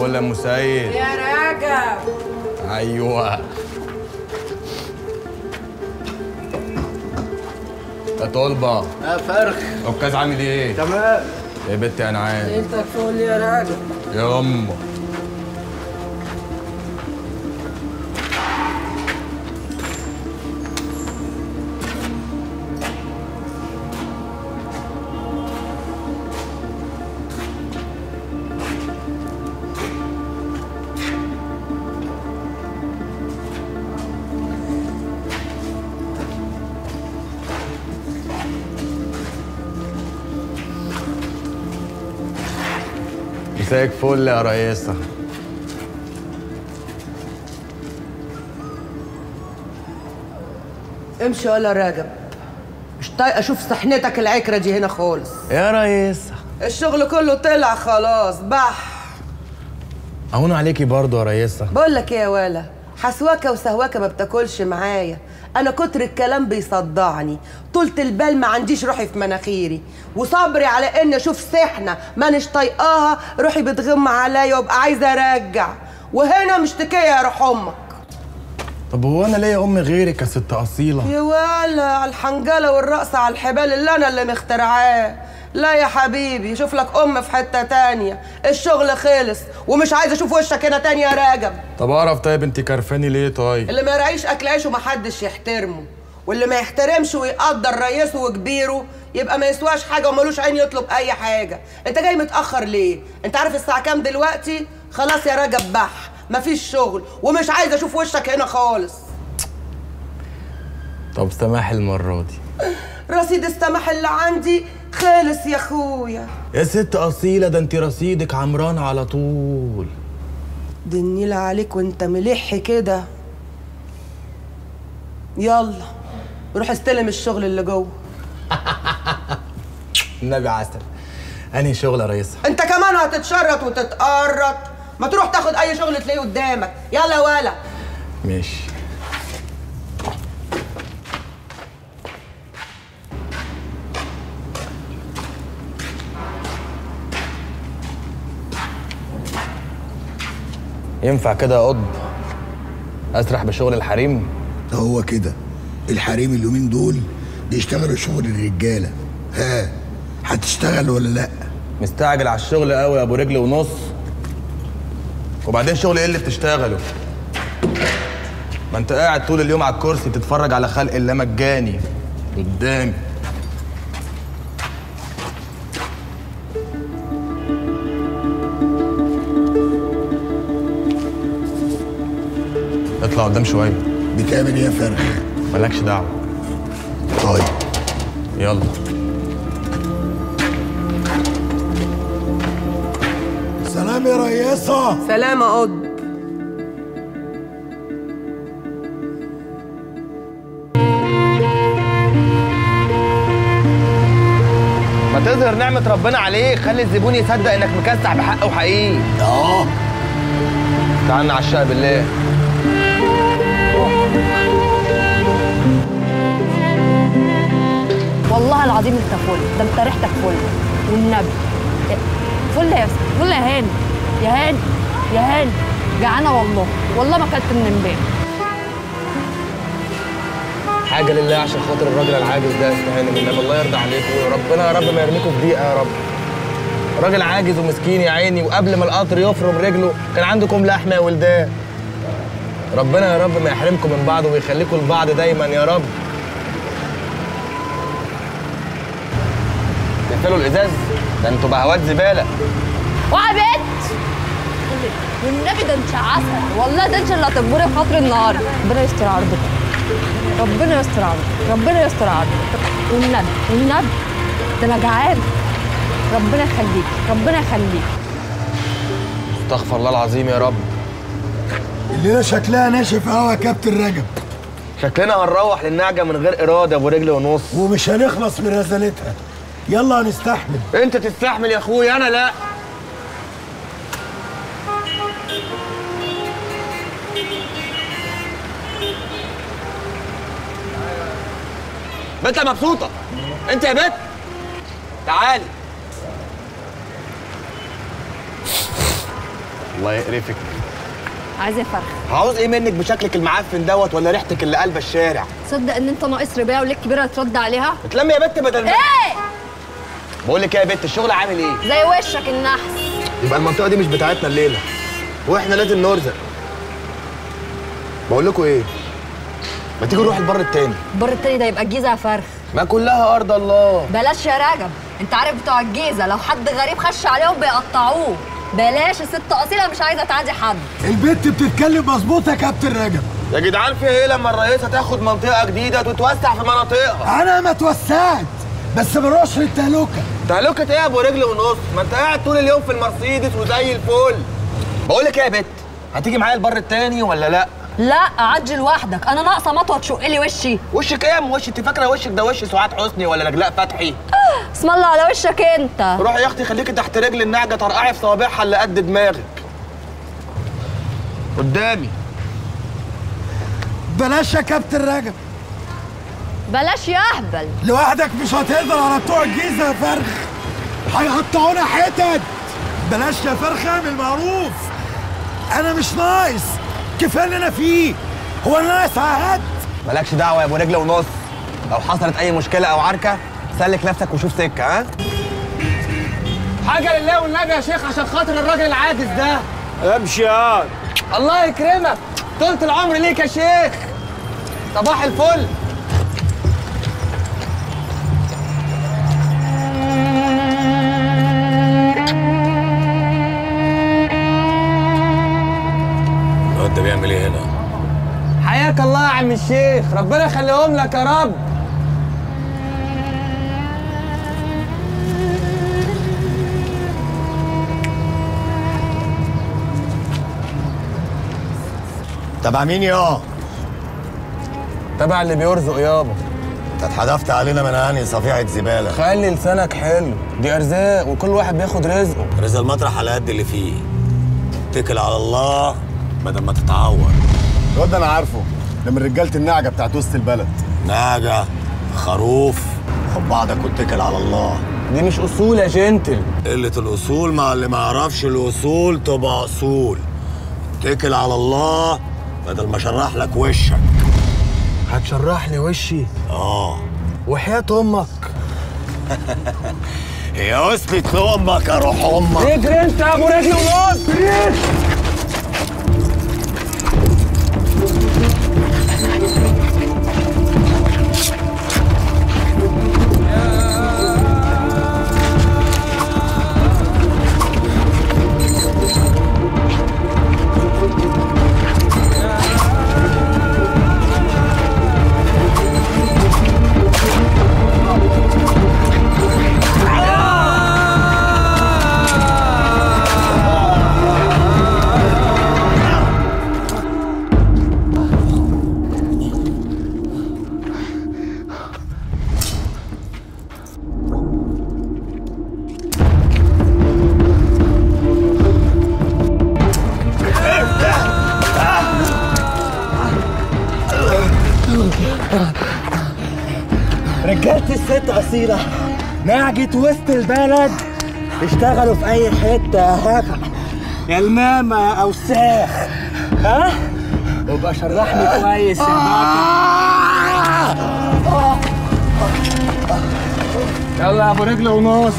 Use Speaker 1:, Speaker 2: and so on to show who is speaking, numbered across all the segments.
Speaker 1: الفل يا مسيد
Speaker 2: يا راجل
Speaker 1: ايوه يا طلبة
Speaker 3: يا فرخ
Speaker 1: عكاز عامل ايه؟
Speaker 3: تمام
Speaker 1: يا بنت يا نعام
Speaker 2: انت فول يا راجل
Speaker 1: يا امه مساك فل يا رئيسة
Speaker 2: امشي ولا راجب مش طايقه اشوف صحنتك العكره دي هنا خالص
Speaker 1: يا رئيسة
Speaker 2: الشغل كله طلع خلاص بح
Speaker 1: اهون عليكي برضه يا رئيسة
Speaker 2: بقول لك ايه يا ولا حسواكه وسهواكه ما بتاكلش معايا انا كتر الكلام بيصدعني طولة البال ما عنديش روحي في مناخيري وصبري على ان اشوف سحنه مانيش طايقاها روحي بتغم عليا وابقى عايزه ارجع وهنا مشتكيه يا روح امك
Speaker 1: طب هو انا ليا ام غيرك يا ست اصيلة
Speaker 2: يا ولا على الحنجله والرقص على الحبال اللي انا اللي مخترعاه لا يا حبيبي شوف لك ام في حته تانية الشغل خلص ومش عايزه اشوف وشك هنا تاني يا راجب
Speaker 1: طب اعرف طيب انت كرفاني ليه طيب؟
Speaker 2: اللي ما يراعيش اكل عيشه محدش يحترمه واللي ما يحترمش ويقدر رئيسه وكبيره يبقى ما يسواش حاجه وملوش عين يطلب اي حاجه انت جاي متاخر ليه انت عارف الساعه كام دلوقتي خلاص يا راجب بح مفيش شغل ومش عايزه اشوف وشك هنا خالص
Speaker 1: طب سماح المرة دي
Speaker 2: رصيد السمح اللي عندي خلص يا اخويا
Speaker 1: يا ست اصيلة ده انت رصيدك عمران على طول
Speaker 2: دي النيلة عليك وانت ملح كده يلا روح استلم الشغل اللي جوه
Speaker 1: النبي عسل انهي شغل يا رئيسة؟
Speaker 2: انت كمان هتتشرط وتتقرط ما تروح تاخد اي شغل تلاقيه قدامك يلا يا ولا
Speaker 1: ماشي ينفع كده يا قطب اسرح بشغل الحريم
Speaker 4: هو كده الحريم اليومين دول بيشتغلوا شغل الرجاله ها هتشتغل ولا لا
Speaker 1: مستعجل على الشغل قوي يا ابو رجل ونص وبعدين شغل ايه اللي بتشتغله ما انت قاعد طول اليوم على الكرسي بتتفرج على خلق الله مجاني قدامي اطلع قدام شويه
Speaker 4: بتعمل ايه يا فرخ
Speaker 1: مالكش دعوه
Speaker 4: طيب
Speaker 1: يلا
Speaker 4: سلام يا رياسه
Speaker 2: سلام يا قطب
Speaker 1: ما تظهر نعمة ربنا عليك خلي الزبون يصدق انك مكسح بحق وحقيقي
Speaker 4: اه
Speaker 1: تعالى على الشقة بالله
Speaker 5: والله العظيم انت فل ده انت ريحتك فل والنبي فل يا فل يا هاني يا هاني يا هاني جعانه والله والله ما اكلت من امبارح
Speaker 1: حاجة لله عشان خاطر الراجل العاجز ده استهاني بالله الله يرضى عليكم وربنا يا رب ما يرميكم في ضيقة يا رب راجل عاجز ومسكين يا عيني وقبل ما القطر يفرم رجله كان عندكم لحمة يا ولدان ربنا يا رب ما يحرمكم من بعض ويخليكم لبعض دايما يا رب تقفلوا الازاز ده انتوا بهوات زباله
Speaker 5: اوعى بنت والنبي ده انت عسل والله ده انت اللي هتكبري بخاطر النهارده ربنا يستر عرضك ربنا يستر عرضك ربنا يستر عرضك والنبي والنبي ده انا جعان ربنا يخليك ربنا يخليك
Speaker 1: استغفر الله العظيم يا رب
Speaker 4: الليله شكلها ناشف قوي يا كابتن رجب
Speaker 1: شكلنا هنروح للنعجه من غير اراده ابو رجل ونص
Speaker 4: ومش هنخلص من رزالتها يلا هنستحمل
Speaker 1: انت تستحمل يا اخويا انا لا بنت مبسوطه انت يا بنت تعالي الله يقرفك
Speaker 5: عايز ايه فرخ
Speaker 1: عاوز ايه منك بشكلك المعفن دوت ولا ريحتك اللي قلبه الشارع
Speaker 5: تصدق ان انت ناقص ربايه وليك كبيره ترد عليها
Speaker 1: اتلمي يا بت بدل ما
Speaker 5: ايه
Speaker 1: بقول لك ايه يا بت الشغل عامل ايه
Speaker 5: زي وشك النحس
Speaker 1: يبقى المنطقه دي مش بتاعتنا الليله واحنا لازم نرزق بقول لكم ايه ما تيجي نروح البر التاني
Speaker 5: البر التاني ده يبقى الجيزه يا فرخ
Speaker 1: ما كلها ارض الله
Speaker 5: بلاش يا رجب انت عارف بتوع الجيزه لو حد غريب خش عليهم بيقطعوه بلاش الست اصيله مش عايزه تعدي حد
Speaker 4: البت بتتكلم مظبوط يا كابتن رجب
Speaker 1: يا جدعان فيها ايه لما الرئيسه تاخد منطقه جديده وتتوسع في مناطقها
Speaker 4: انا ما توسعت بس بنروحش للتهلكه
Speaker 1: تهلكة ايه يا ابو رجل ونص ما انت قاعد طول اليوم في المرسيدس وزي الفل بقول لك ايه يا بت هتيجي معايا البر التاني ولا لا
Speaker 5: لا عدي لوحدك انا ناقصه مطوه تشق لي وشي
Speaker 1: وشك ايه يا ام وش انت فاكره وشك ده وش سعاد حسني ولا نجلاء فتحي
Speaker 5: اسم الله على وشك انت
Speaker 1: روحي يا اختي خليكي تحت رجل النعجه ترقعي في صوابعها اللي قد دماغك قدامي
Speaker 4: بلاش يا كابتن رجب
Speaker 5: بلاش يهبل
Speaker 4: لوحدك مش هتقدر على بتوع الجيزه يا فرخ هيقطعونا حتت بلاش يا فرخ اعمل معروف انا مش ناقص كفايه اللي انا فيه هو انا ناقص عهد
Speaker 1: مالكش دعوه يا ابو رجل ونص لو حصلت اي مشكله او عركه سلك نفسك وشوف سكه ها حاجه لله والنبي يا شيخ عشان خاطر الراجل العاجز ده
Speaker 3: امشي يا
Speaker 1: الله يكرمك طولة العمر ليك يا شيخ صباح الفل
Speaker 3: الواد ده بيعمل ايه هنا؟
Speaker 1: حياك الله يا عم الشيخ ربنا يخليهم لك يا رب
Speaker 6: تبع مين يا
Speaker 1: تبع اللي بيرزق يابا
Speaker 6: انت اتحدفت علينا من انهي صفيحه زباله
Speaker 1: خلي لسانك حلو دي ارزاق وكل واحد بياخد رزقه
Speaker 6: رزق المطرح على قد اللي فيه اتكل على الله بدل ما تتعور
Speaker 7: الواد ده انا عارفه ده من رجاله النعجه بتاعت وسط البلد
Speaker 6: ناجة خروف خد بعضك واتكل على الله
Speaker 1: دي مش اصول يا جنتل
Speaker 6: قلة الأصول مع اللي ما يعرفش الأصول تبقى أصول اتكل على الله بدل ما شرح لك وشك
Speaker 1: هتشرح لي وشي
Speaker 6: اه
Speaker 1: وحياة امك
Speaker 6: يا وصلت لأمك يا روح أمك
Speaker 1: اجري انت يا ابو رجل ونص
Speaker 8: رجالة الست أصيلة نعجة وسط البلد اشتغلوا في أي حتة يا هفا يا الماما يا أوساخ ها؟ وابقى شرحني كويس يا
Speaker 1: يلا يا ابو رجل ونص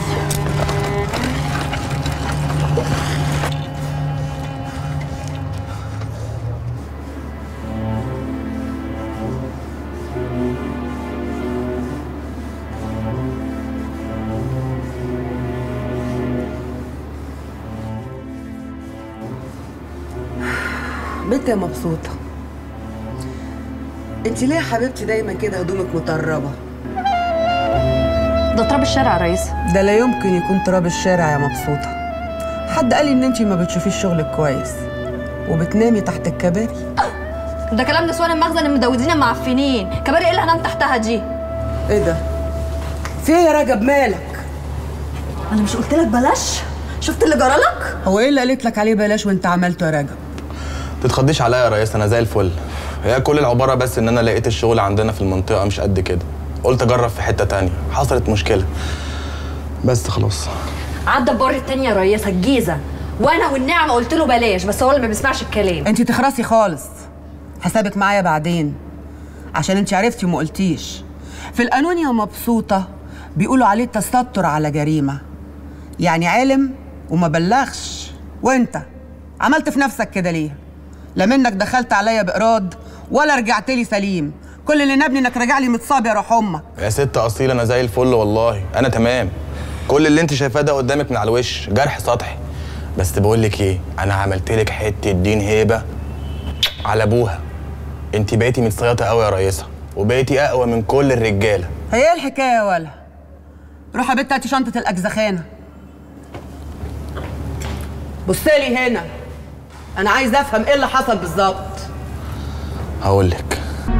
Speaker 2: بنت يا مبسوطة انت ليه يا حبيبتي دايما كده هدومك مطربة
Speaker 5: ده تراب الشارع يا ريس
Speaker 2: ده لا يمكن يكون تراب الشارع يا مبسوطة حد قال لي ان انت ما بتشوفيش شغلك كويس وبتنامي تحت الكباري
Speaker 5: ده كلام نسوان المخزن المدودين المعفنين كباري ايه اللي هنام تحتها دي
Speaker 2: ايه ده في ايه يا رجب مالك
Speaker 5: انا مش قلت لك بلاش شفت اللي جرالك
Speaker 2: هو ايه اللي قالت لك عليه بلاش وانت عملته يا رجب
Speaker 1: تتخضيش عليا يا ريس انا زي الفل هي كل العباره بس ان انا لقيت الشغل عندنا في المنطقه مش قد كده قلت اجرب في حته تانية حصلت مشكله بس خلاص
Speaker 5: عدى البر التاني يا ريس الجيزه وانا والنعمه قلت له بلاش بس هو اللي ما بيسمعش الكلام
Speaker 2: انت تخرسي خالص حسابك معايا بعدين عشان انت عرفتي وما قلتيش في القانون يا مبسوطه بيقولوا عليه تستر على جريمه يعني علم وما بلغش وانت عملت في نفسك كده ليه لا منك دخلت عليا باقراض ولا رجعت لي سليم كل اللي نبني انك راجع لي متصاب يا روح امك
Speaker 1: يا ست اصيل انا زي الفل والله انا تمام كل اللي انت شايفاه ده قدامك من على الوش جرح سطحي بس بقول لك ايه انا عملت لك حته دين هيبه على ابوها انت بقيتي متصيطه قوي يا ريسه وبقيتي اقوى من كل الرجاله
Speaker 2: هي ايه الحكايه يا ولا روح يا بنت هاتي شنطه الاجزخانه بصلي هنا انا عايزه افهم ايه اللي حصل بالظبط
Speaker 1: هقول لك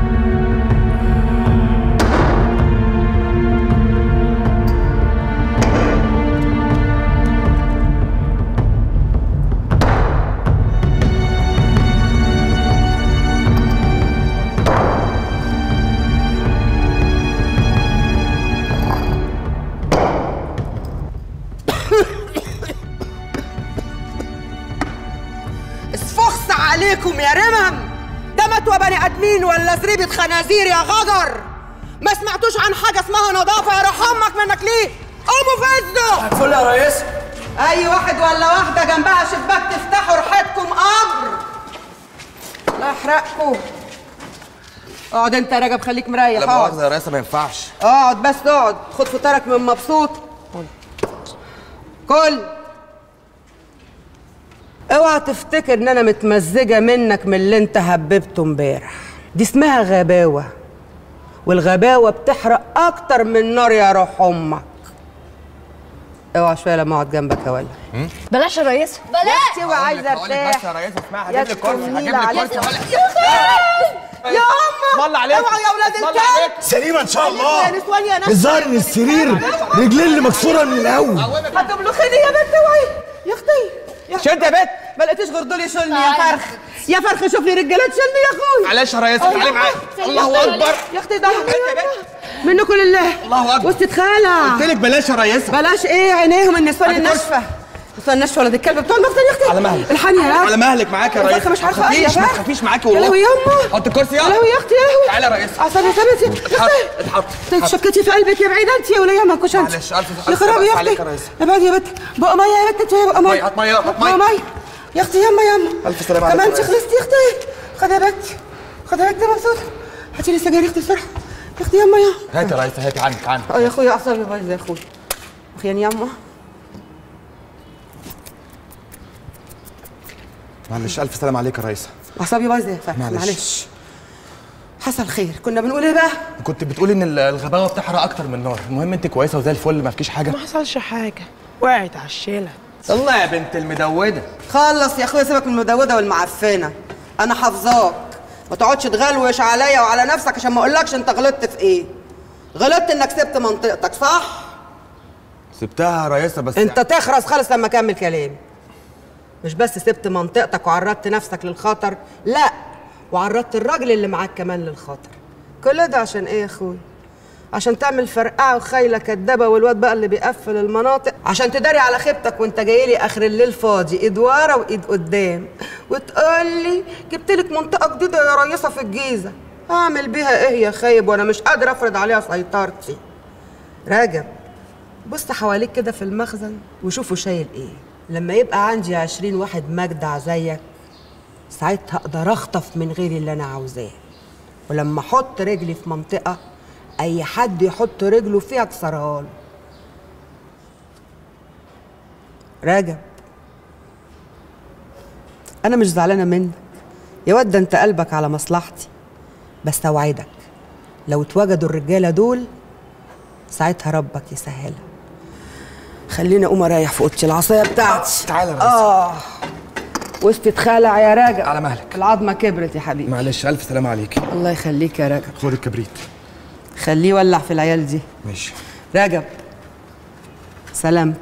Speaker 2: اسفخس عليكم يا رمم ده متوى بني ادمين ولا زريبه خنازير يا غجر ما سمعتوش عن حاجه اسمها نظافه يا روح امك منك ليه قوموا فزوا
Speaker 8: الفل يا ريس
Speaker 2: اي واحد ولا واحده جنبها شباك تفتحوا ريحتكم قبر الله يحرقكم اقعد انت يا رجب خليك مريح
Speaker 1: لا
Speaker 2: اقعد
Speaker 1: مؤاخذه يا ريسه ما ينفعش
Speaker 2: اقعد بس اقعد خد فطارك من مبسوط كل اوعى تفتكر ان انا متمزجه منك من اللي انت هببته امبارح دي اسمها غباوه والغباوه بتحرق اكتر من نار يا روح امك اوعى شويه لما اقعد جنبك يا ولد
Speaker 5: بلاش يا ريس بلاش
Speaker 2: اوعى عايزه ارتاح
Speaker 1: يا ريسه اسمعي
Speaker 2: يا
Speaker 1: هجيب لك كرسي
Speaker 2: تكون
Speaker 1: هجيب
Speaker 2: نيلة
Speaker 1: لك
Speaker 2: عليك.
Speaker 1: كرسي
Speaker 2: يا امه
Speaker 1: الله عليك
Speaker 2: اوعى يا اولاد الكلب
Speaker 4: سليمة ان شاء
Speaker 2: يا
Speaker 4: الله
Speaker 2: نسوان يا ناس
Speaker 4: الظاهر ان السرير رجلين اللي مكسورة من الاول
Speaker 2: هتبلخيني يا بنت اوعي يا اختي يا أختي.
Speaker 1: شد يا بت
Speaker 2: ما لقيتيش غير دول يشيلني يا فرخ يا فرخ شوف لي رجاله تشيلني يا اخوي
Speaker 1: معلش يا ريسه تعالي معايا الله اكبر
Speaker 2: يا اختي ده منكم لله
Speaker 1: الله أكبر.
Speaker 2: وسط خالع
Speaker 1: قلت لك بلاش يا ريسه
Speaker 2: بلاش ايه عينيهم النسوان
Speaker 1: هاتي كرسي.
Speaker 2: الناشفه النسوان الناشفه ولد الكلب بتوع المخزن يا اختي
Speaker 1: على مهلك.
Speaker 2: الحني يا
Speaker 1: على مهلك معاك يا
Speaker 2: يا
Speaker 1: ريسه
Speaker 2: فرخة مش عارفه
Speaker 1: ما
Speaker 2: ايه يا
Speaker 1: تخافيش ما
Speaker 2: فرخ
Speaker 1: تخافيش معاكي
Speaker 2: يا
Speaker 1: والله
Speaker 2: لهوي يما
Speaker 1: حط الكرسي
Speaker 2: يا
Speaker 1: يلا
Speaker 2: لهوي يا اختي يا لهوي
Speaker 1: تعالى يا ريسه
Speaker 2: عصابي ثبتي
Speaker 1: اتحط اتحط
Speaker 2: طيب شبكتي في قلبك يا بعيدة انت يا وليه ما كنتش انت
Speaker 1: معلش، ألف-
Speaker 2: يا
Speaker 1: ألف
Speaker 2: خرابي يا
Speaker 1: بس عليك
Speaker 2: اختي
Speaker 1: يا ريس.
Speaker 2: يا بعد يا بت بقى ميه يا بت انت بقى ميه
Speaker 1: مية، هات مية، هات
Speaker 2: بقى
Speaker 1: مية.
Speaker 2: ميه يا اختي يما يما
Speaker 1: ألف سلامة عليك
Speaker 2: كمان
Speaker 1: يا
Speaker 2: انت
Speaker 1: ريس.
Speaker 2: خلصتي يا اختي خد يا بت خد يا بت مبسوطه هاتي لي سجاير يا اختي بسرعه يا اختي يما يا
Speaker 1: هات يا ريسه هاتي عنك عنك
Speaker 2: اه يا اخويا اعصابي بايظه يا اخويا اخيان يما
Speaker 1: معلش الف سلام عليك يا ريسه
Speaker 2: اعصابي بايظه يا فرح
Speaker 1: معلش.
Speaker 2: معلش حصل خير كنا بنقول ايه بقى
Speaker 1: كنت بتقولي ان ال- الغباوه بتحرق اكتر من النار المهم انت كويسه وزي الفل ما فيكيش حاجه
Speaker 9: ما حصلش حاجة وقعت على الشيلة
Speaker 1: الله يا بنت المدوده
Speaker 2: خلص يا اخويا سيبك من المدوده والمعفنه انا حافظاك ما تقعدش تغلوش عليا وعلى نفسك عشان ما اقولكش انت غلطت في ايه غلطت انك سبت منطقتك صح
Speaker 1: سبتها يا ريسه بس
Speaker 2: انت تخرس خالص لما اكمل كلامي مش بس سبت منطقتك وعرضت نفسك للخطر لا وعرضت الراجل اللي معاك كمان للخطر كل ده عشان ايه يا اخوي عشان تعمل فرقعه وخايله كدابه والواد بقى اللي بيقفل المناطق عشان تداري على خيبتك وانت جاي لي اخر الليل فاضي ايد ورا وايد قدام وتقول لي جبت لك منطقه جديده يا ريسه في الجيزه اعمل بيها ايه يا خايب وانا مش قادر افرض عليها سيطرتي راجب بص حواليك كده في المخزن وشوفوا شايل ايه لما يبقى عندي عشرين واحد مجدع زيك ساعتها اقدر اخطف من غير اللي انا عاوزاه ولما احط رجلي في منطقه اي حد يحط رجله فيها اكسرها له راجب انا مش زعلانه منك يا واد ده انت قلبك على مصلحتي بس اوعدك لو اتوجدوا الرجاله دول ساعتها ربك يسهلها خليني اقوم اريح في اوضتي العصايه بتاعتي
Speaker 1: تعالى يا ريس.
Speaker 2: اه وسط اتخلع يا راجل
Speaker 1: على مهلك.
Speaker 2: العظمه كبرت يا حبيبي
Speaker 1: معلش الف سلام عليك
Speaker 2: الله يخليك يا راجل
Speaker 1: خد الكبريت
Speaker 2: خليه يولع في العيال دي
Speaker 1: ماشي
Speaker 2: رجب سلامتك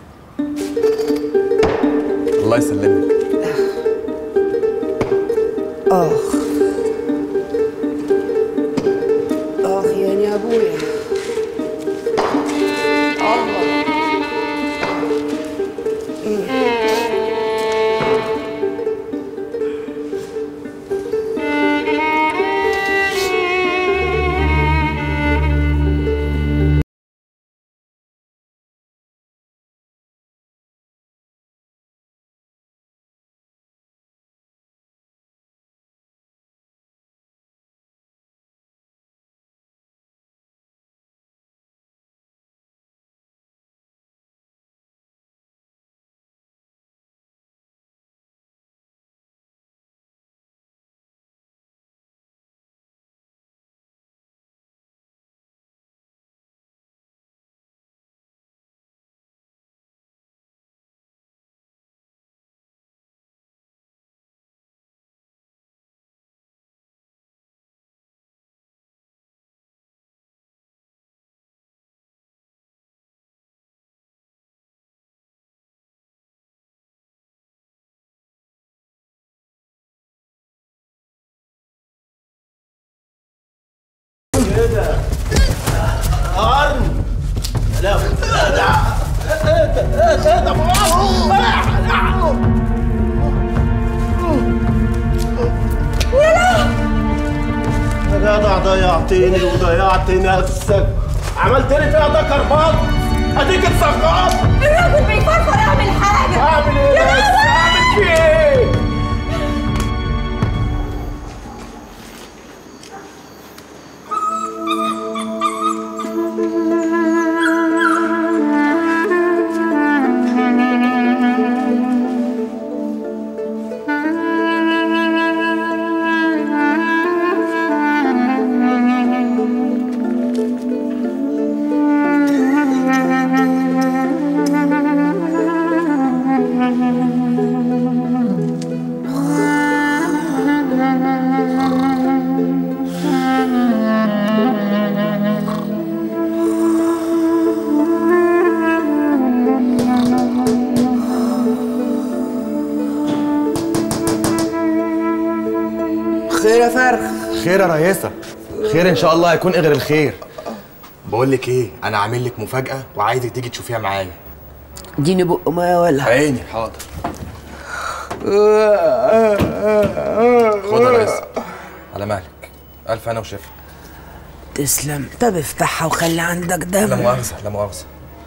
Speaker 1: الله يسلمك
Speaker 2: اخ اخ يعني يا ابويا الله
Speaker 10: ايه ده؟ قرن لا لا لا ايه ده ايه ده ايه ده يا جدع ضيعتني وضيعت نفسك عملت لي فيها ده كرباط اديك اتسقطت
Speaker 5: الراجل بيفرفر اعمل حاجه
Speaker 10: اعمل ايه
Speaker 5: يا
Speaker 10: بس
Speaker 5: لهوي!
Speaker 10: اعمل فيه ايه
Speaker 2: خير يا فرخ
Speaker 1: خير يا ريسة خير ان شاء الله هيكون غير الخير بقول لك ايه انا عامل لك مفاجأة وعايزك تيجي تشوفيها معايا
Speaker 2: اديني بق ميه ولا
Speaker 1: عيني حاضر خد يا ريسة على مهلك الف انا وشفا
Speaker 2: تسلم طب افتحها وخلي عندك
Speaker 1: لا
Speaker 2: دم
Speaker 1: مؤاخذة لا مؤاخذة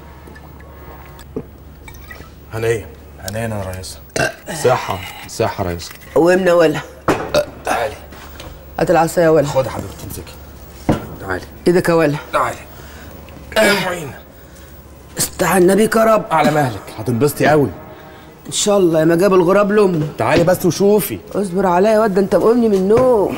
Speaker 1: هنية هنية يا ريسة صحة صحة يا ريسة
Speaker 2: قومنا ولا
Speaker 1: تعالي
Speaker 2: هات العصايه ولا
Speaker 1: خد يا حبيبتي امسكي تعالي
Speaker 2: ايدك يا ولا
Speaker 1: تعالي يا معينة
Speaker 2: استعنا بيك يا رب
Speaker 1: على مهلك هتنبسطي قوي
Speaker 2: ان شاء الله يا ما جاب الغراب لامه
Speaker 1: تعالي بس وشوفي
Speaker 2: اصبر عليا يا واد ده انت مقومني من النوم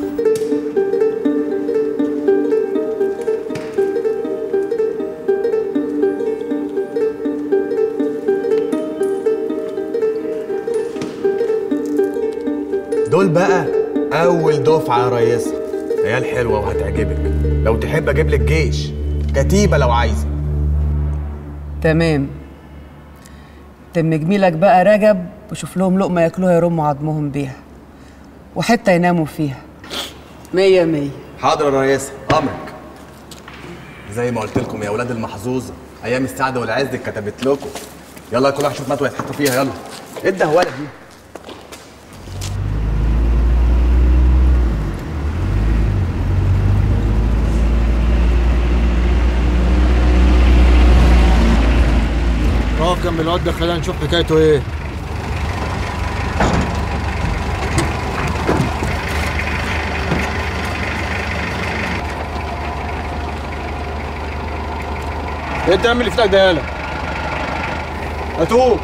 Speaker 1: دول بقى اول دفعه يا ريسه عيال حلوه وهتعجبك لو تحب اجيب لك جيش كتيبه لو عايزه
Speaker 2: تمام تم جميلك بقى رجب وشوف لهم لقمه ياكلوها يرموا عظمهم بيها وحته يناموا فيها مية مية
Speaker 1: حاضر يا ريسه امرك زي ما قلت لكم يا اولاد المحظوظه ايام السعاده والعز كتبت لكم يلا كل واحد شوف مطوه يتحط فيها يلا ايه الدهوله دي
Speaker 10: اقف جنب الواد ده خلينا نشوف حكايته ايه ايه الدم اللي في ايدك ده يالا هاتوه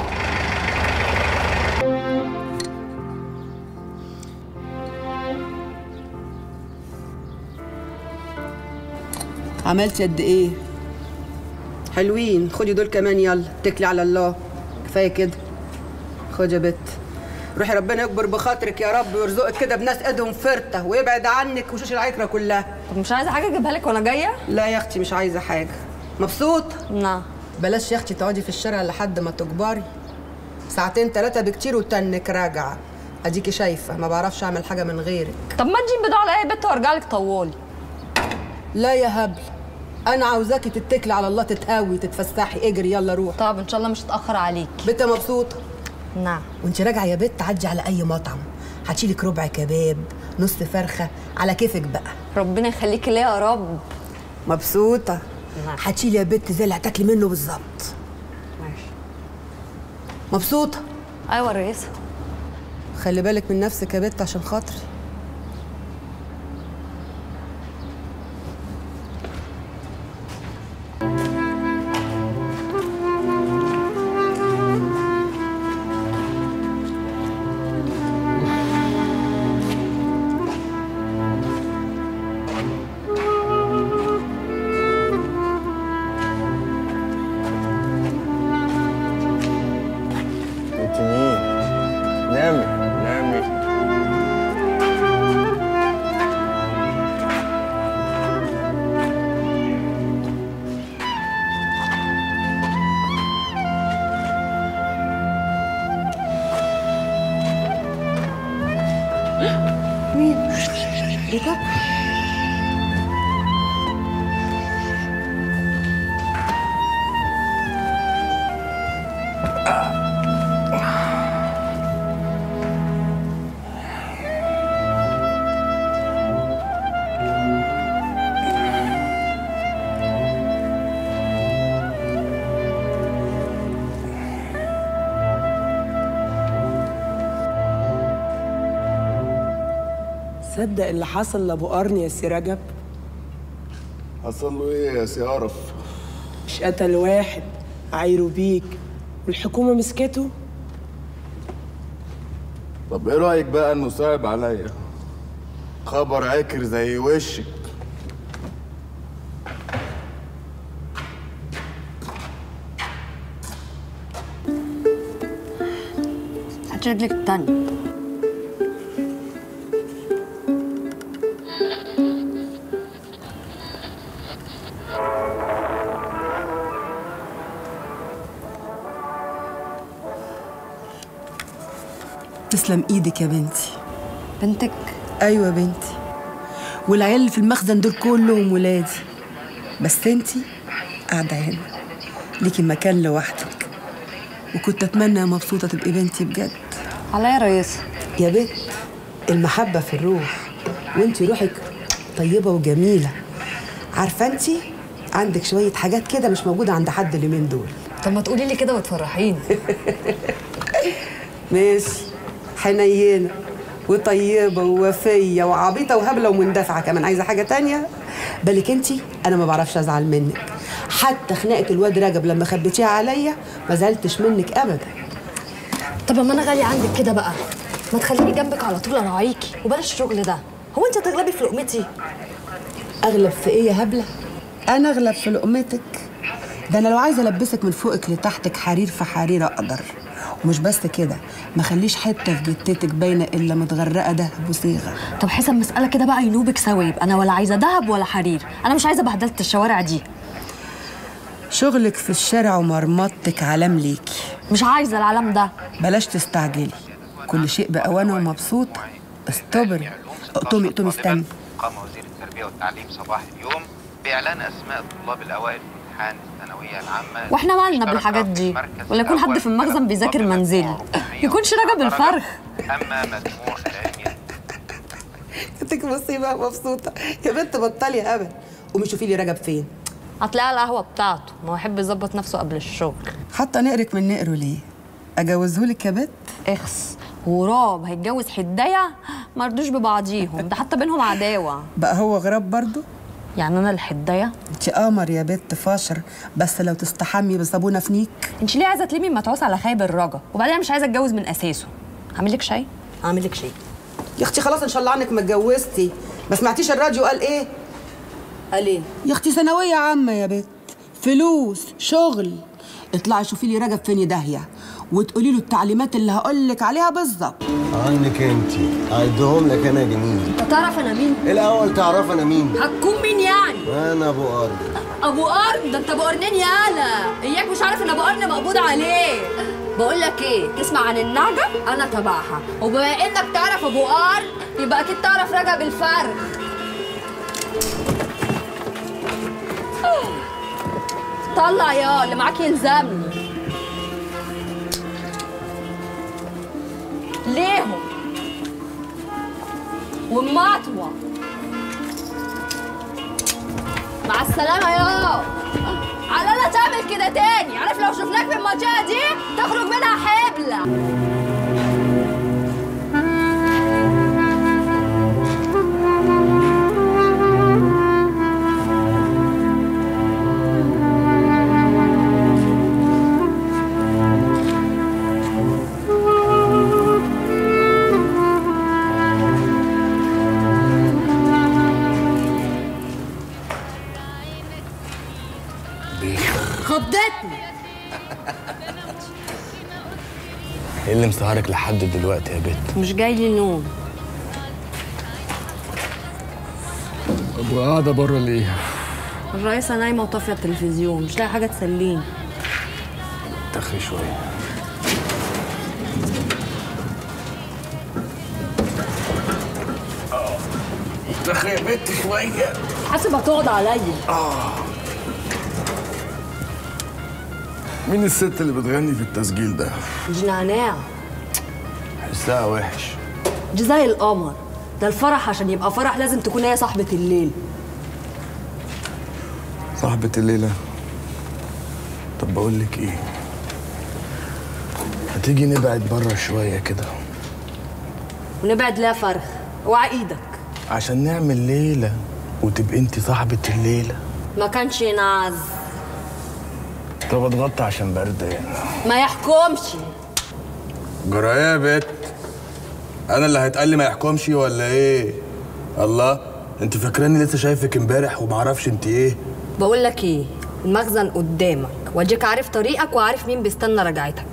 Speaker 2: عملت قد ايه حلوين خدي دول كمان يلا اتكلي على الله كفايه كده خد يا بت روحي ربنا يكبر بخاطرك يا رب ويرزقك كده بناس ايدهم فرته ويبعد عنك وشوش العكره كلها
Speaker 5: طب مش عايزه حاجه اجيبها لك وانا جايه
Speaker 2: لا يا اختي مش عايزه حاجه مبسوط
Speaker 5: نعم
Speaker 2: بلاش يا اختي تقعدي في الشارع لحد ما تكبري ساعتين ثلاثه بكتير وتنك راجعه اديكي شايفه ما بعرفش اعمل حاجه من غيرك
Speaker 5: طب ما تجيب بضاعه لاي بنت وارجع لك طوالي
Speaker 2: لا يا هبل انا عاوزاكي تتكلي على الله تتهاوي تتفسحي اجري يلا روح
Speaker 5: طب ان شاء الله مش هتاخر عليك
Speaker 2: بنت مبسوطه
Speaker 5: نعم
Speaker 2: وانت راجعه يا بت تعدي على اي مطعم هتشيلك ربع كباب نص فرخه على كيفك بقى
Speaker 5: ربنا يخليكي ليا يا رب
Speaker 2: مبسوطه
Speaker 5: نعم.
Speaker 2: هتشيلي يا بت زي اللي هتاكلي منه بالظبط
Speaker 5: ماشي
Speaker 2: مبسوطه
Speaker 5: ايوه الرئيسه
Speaker 2: خلي بالك من نفسك يا بت عشان خاطري
Speaker 1: انت مين نامي نامي
Speaker 2: مين؟ ايه ده؟
Speaker 9: صدق اللي حصل لابو قرن يا سي رجب
Speaker 7: حصل له ايه يا سي قرف
Speaker 9: مش قتل واحد عايروا بيك والحكومة مسكته
Speaker 7: طب ايه رايك بقى انه صعب عليا خبر عكر زي وشك
Speaker 5: هات رجلك التانية
Speaker 2: تسلم ايدك يا بنتي
Speaker 5: بنتك
Speaker 2: ايوه بنتي والعيال اللي في المخزن دول كلهم ولادي بس انتي قاعده هنا ليكي مكان لوحدك وكنت اتمنى مبسوطه تبقي بنتي بجد
Speaker 5: عليا يا ريسة
Speaker 2: يا بنت المحبه في الروح وانتي روحك طيبه وجميله عارفه انتي عندك شويه حاجات كده مش موجوده عند حد اليومين دول
Speaker 5: طب ما تقولي لي كده وتفرحيني
Speaker 2: ماشي حنينه وطيبه ووفيه وعبيطه وهبله ومندفعه كمان عايزه حاجه تانية بالك انتي انا ما بعرفش ازعل منك حتى خناقه الواد رجب لما خبيتيها عليا ما زعلتش منك ابدا
Speaker 5: طب ما انا غالية عندك كده بقى ما تخليني جنبك على طول اراعيكي وبلاش الشغل ده هو انت هتغلبي في لقمتي
Speaker 2: اغلب في ايه يا هبله انا اغلب في لقمتك ده انا لو عايزه البسك من فوقك لتحتك حرير في حرير اقدر ومش بس كده ما خليش حته في جتتك باينه الا متغرقه دهب وصيغه
Speaker 5: طب حسب مسألة كده بقى ينوبك سوا يبقى انا ولا عايزة دهب ولا حرير انا مش عايزة بهدلة الشوارع دي
Speaker 2: شغلك في الشارع ومرمطتك علام ليكي
Speaker 5: مش عايزة العالم ده
Speaker 2: بلاش تستعجلي كل شيء بأوانه ومبسوطة استبري اقطمي اقطمي استني
Speaker 11: قام وزير التربية والتعليم صباح اليوم بإعلان أسماء الطلاب الأوائل في امتحان الثانوية العامة
Speaker 5: واحنا مالنا بالحاجات دي ولا يكون حد في المخزن بيذاكر منزلي يكونش رجب الفرخ
Speaker 11: أما مجموع العلمي
Speaker 2: انتك مصيبه مبسوطه يا بنت بطلي هبل قومي شوفي لي رجب فين
Speaker 5: هتلاقيها القهوة بتاعته ما هو يحب يظبط نفسه قبل الشغل
Speaker 2: حتى نقرك من نقره ليه اجوزهولك يا بنت
Speaker 5: اخس وراب هيتجوز حداية مردوش ببعضيهم ده حتى بينهم عداوة
Speaker 2: بقى هو غراب برضو
Speaker 5: يعني انا الحداية
Speaker 2: انت قمر يا بنت فاشر بس لو تستحمي بصابونه فنيك
Speaker 5: انت ليه عايزة تلمي متعوس على خايب الرجا وبعدين أنا مش عايزة اتجوز من اساسه هعمل لك شاي هعمل لك شاي
Speaker 2: يا اختي خلاص ان شاء الله عنك ما اتجوزتي ما سمعتيش الراديو قال ايه
Speaker 5: قال ايه
Speaker 2: يا اختي ثانويه عامه يا بنت فلوس شغل اطلعي شوفي لي رجب فين داهيه وتقولي له التعليمات اللي هقول لك عليها بالظبط
Speaker 6: عنك انت هعدهم لك انا جميل
Speaker 5: انت تعرف انا مين
Speaker 6: الاول تعرف انا مين
Speaker 5: هتكون مين يعني
Speaker 6: انا ابو قرن
Speaker 5: ابو قرن ده انت ابو قرنين يالا اياك مش عارف ان ابو قرن مقبوض عليه بقول لك ايه تسمع عن النعجه انا تبعها وبما انك تعرف ابو قرن يبقى اكيد تعرف رجب الفرخ طلع يا اللي معاك يلزمني ليهم والمطوه مع السلامة يا على لا تعمل كده تاني عارف لو شفناك في المنطقة دي تخرج منها حبلة خضتني
Speaker 1: ايه اللي مسهرك لحد دلوقتي يا بت
Speaker 5: مش جاي لي نوم
Speaker 1: طب قاعده بره ليه
Speaker 5: الرئيسة نايمة وطافية التلفزيون مش لاقي حاجة تسليني
Speaker 1: تخري شويه تخري يا بت شويه
Speaker 5: حاسب هتقعد عليا
Speaker 7: مين الست اللي بتغني في التسجيل ده؟
Speaker 12: دي نعناع
Speaker 7: حسها وحش
Speaker 12: دي زي القمر ده الفرح عشان يبقى فرح لازم تكون هي صاحبة الليل
Speaker 7: صاحبة الليلة طب بقول لك ايه هتيجي نبعد بره شوية كده
Speaker 12: ونبعد لها فرخ اوعى ايدك
Speaker 7: عشان نعمل ليلة وتبقي انت صاحبة الليلة
Speaker 12: ما كانش ينعز
Speaker 7: طب اتغطى عشان برد يعني
Speaker 12: ما يحكمش
Speaker 7: جرايه يا بت انا اللي هيتقال لي ما يحكمش ولا ايه الله انت فاكراني لسه شايفك امبارح ومعرفش انت ايه
Speaker 12: بقول لك ايه المخزن قدامك واديك عارف طريقك وعارف مين بيستنى رجعتك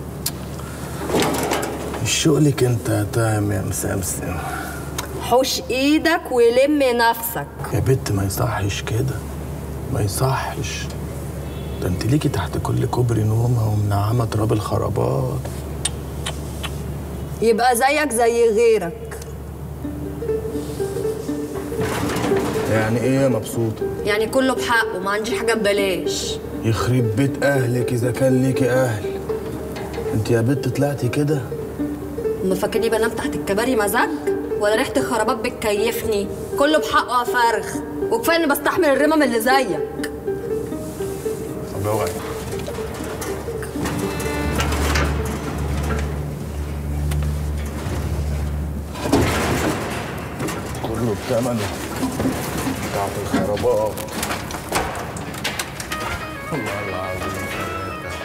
Speaker 7: مش شغلك انت يا تام يا مسمسم
Speaker 12: حوش ايدك ولم نفسك
Speaker 7: يا بت ما يصحش كده ما يصحش ده انت ليكي تحت كل كوبري نومه ومنعمه تراب الخرابات
Speaker 12: يبقى زيك زي غيرك
Speaker 7: يعني ايه يا مبسوطه
Speaker 12: يعني كله بحقه ما عنديش حاجه ببلاش
Speaker 7: يخرب بيت اهلك اذا كان ليكي اهل انت يا بت طلعتي كده
Speaker 12: ما فاكرني بنام تحت الكباري مزاج ولا ريحه الخرابات بتكيفني كله بحقه يا فرخ وكفايه اني بستحمل الرمم اللي زيك
Speaker 7: طب اوعي كله بثمنه بتاعت الخرابات والله العظيم ثلاثة.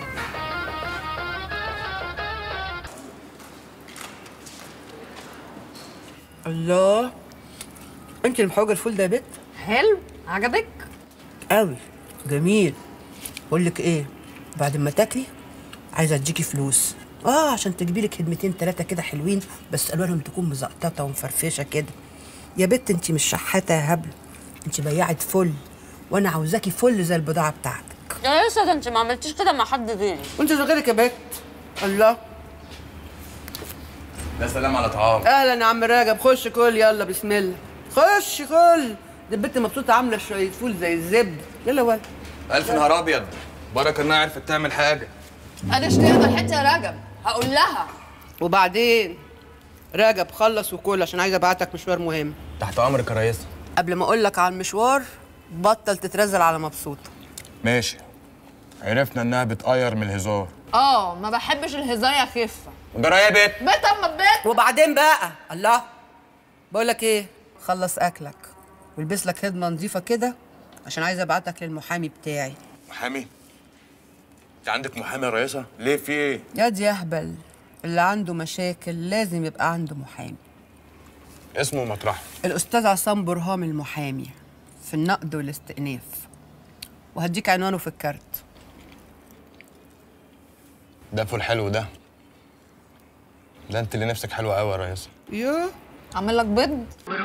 Speaker 2: الله انت اللي محوجه الفول ده يا بت
Speaker 12: حلو عجبك
Speaker 2: قوي جميل بقول لك ايه بعد ما تاكلي عايزه اديكي فلوس اه عشان تجيبي لك خدمتين ثلاثه كده حلوين بس الوانهم تكون مزقططه ومفرفشه كده يا بت انت مش شحاته يا هبل انت بياعه فل وانا عاوزاكي فل زي البضاعه بتاعتك
Speaker 12: يا لسه ده انت ما عملتيش كده مع حد غيري
Speaker 2: وانت زي غيرك يا بت الله
Speaker 7: يا سلام على طعام
Speaker 2: اهلا يا عم راجب خش كل يلا بسم الله خش كل دي البت مبسوطه عامله شويه فول زي الزبده يلا ولد
Speaker 1: الف نهار ابيض بركه انها عرفت تعمل حاجه
Speaker 5: انا اشتريت الحته يا رجب هقول لها
Speaker 2: وبعدين راجب خلص وكل عشان عايزه ابعتك مشوار مهم
Speaker 1: تحت امرك يا ريس
Speaker 2: قبل ما اقول لك على المشوار بطل تترزل على مبسوطه
Speaker 7: ماشي عرفنا انها بتقير من الهزار
Speaker 5: اه ما بحبش الهزار يا خفه
Speaker 1: جرايه بيت
Speaker 5: بيت اما بيت
Speaker 2: وبعدين بقى الله بقول لك ايه خلص اكلك والبس لك خدمه نظيفه كده عشان عايزه ابعتك للمحامي بتاعي
Speaker 7: محامي انت عندك محامي يا رئيسة ليه في ايه
Speaker 2: يا دي يهبل اللي عنده مشاكل لازم يبقى عنده محامي
Speaker 7: اسمه مطرح
Speaker 2: الاستاذ عصام برهام المحامي في النقد والاستئناف وهديك عنوانه في الكارت
Speaker 7: ده فول حلو ده ده انت اللي نفسك حلوه قوي يا رئيسة
Speaker 2: يو
Speaker 5: اعمل لك بيض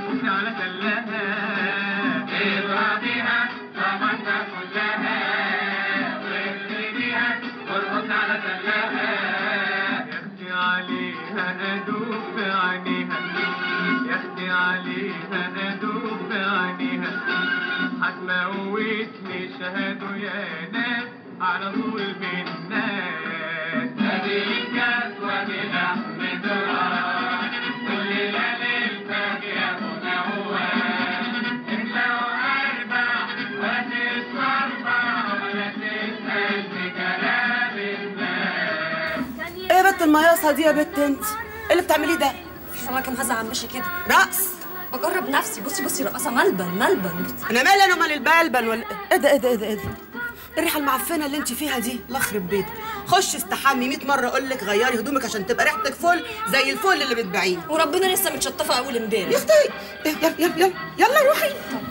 Speaker 13: هتموتني شهادوا يا ناس على ظلم الناس هذه الكسوة بلحم دراج كل ليلة الفجر منوات انت واربع ولا تتصرفع ولا تسأل في كلام الناس
Speaker 2: ايه يا بت المياصه دي يا بت انت ايه اللي بتعمليه ده
Speaker 12: في سمكه مهزه عم ماشي كده
Speaker 2: رقص
Speaker 12: بجرب نفسي بصي بصي رقصه ملبن ملبن
Speaker 2: انا مالي انا ومال البلبل ولا ايه ده ايه ده ايه ده ايه ده الريحه المعفنه اللي انت فيها دي الله يخرب بيتك خش استحمي 100 مره اقول لك غيري هدومك عشان تبقى ريحتك فل زي الفل اللي بتبيعيه
Speaker 12: وربنا لسه متشطفه اول امبارح
Speaker 2: يا اختي يلا يلا يلا يلا روحي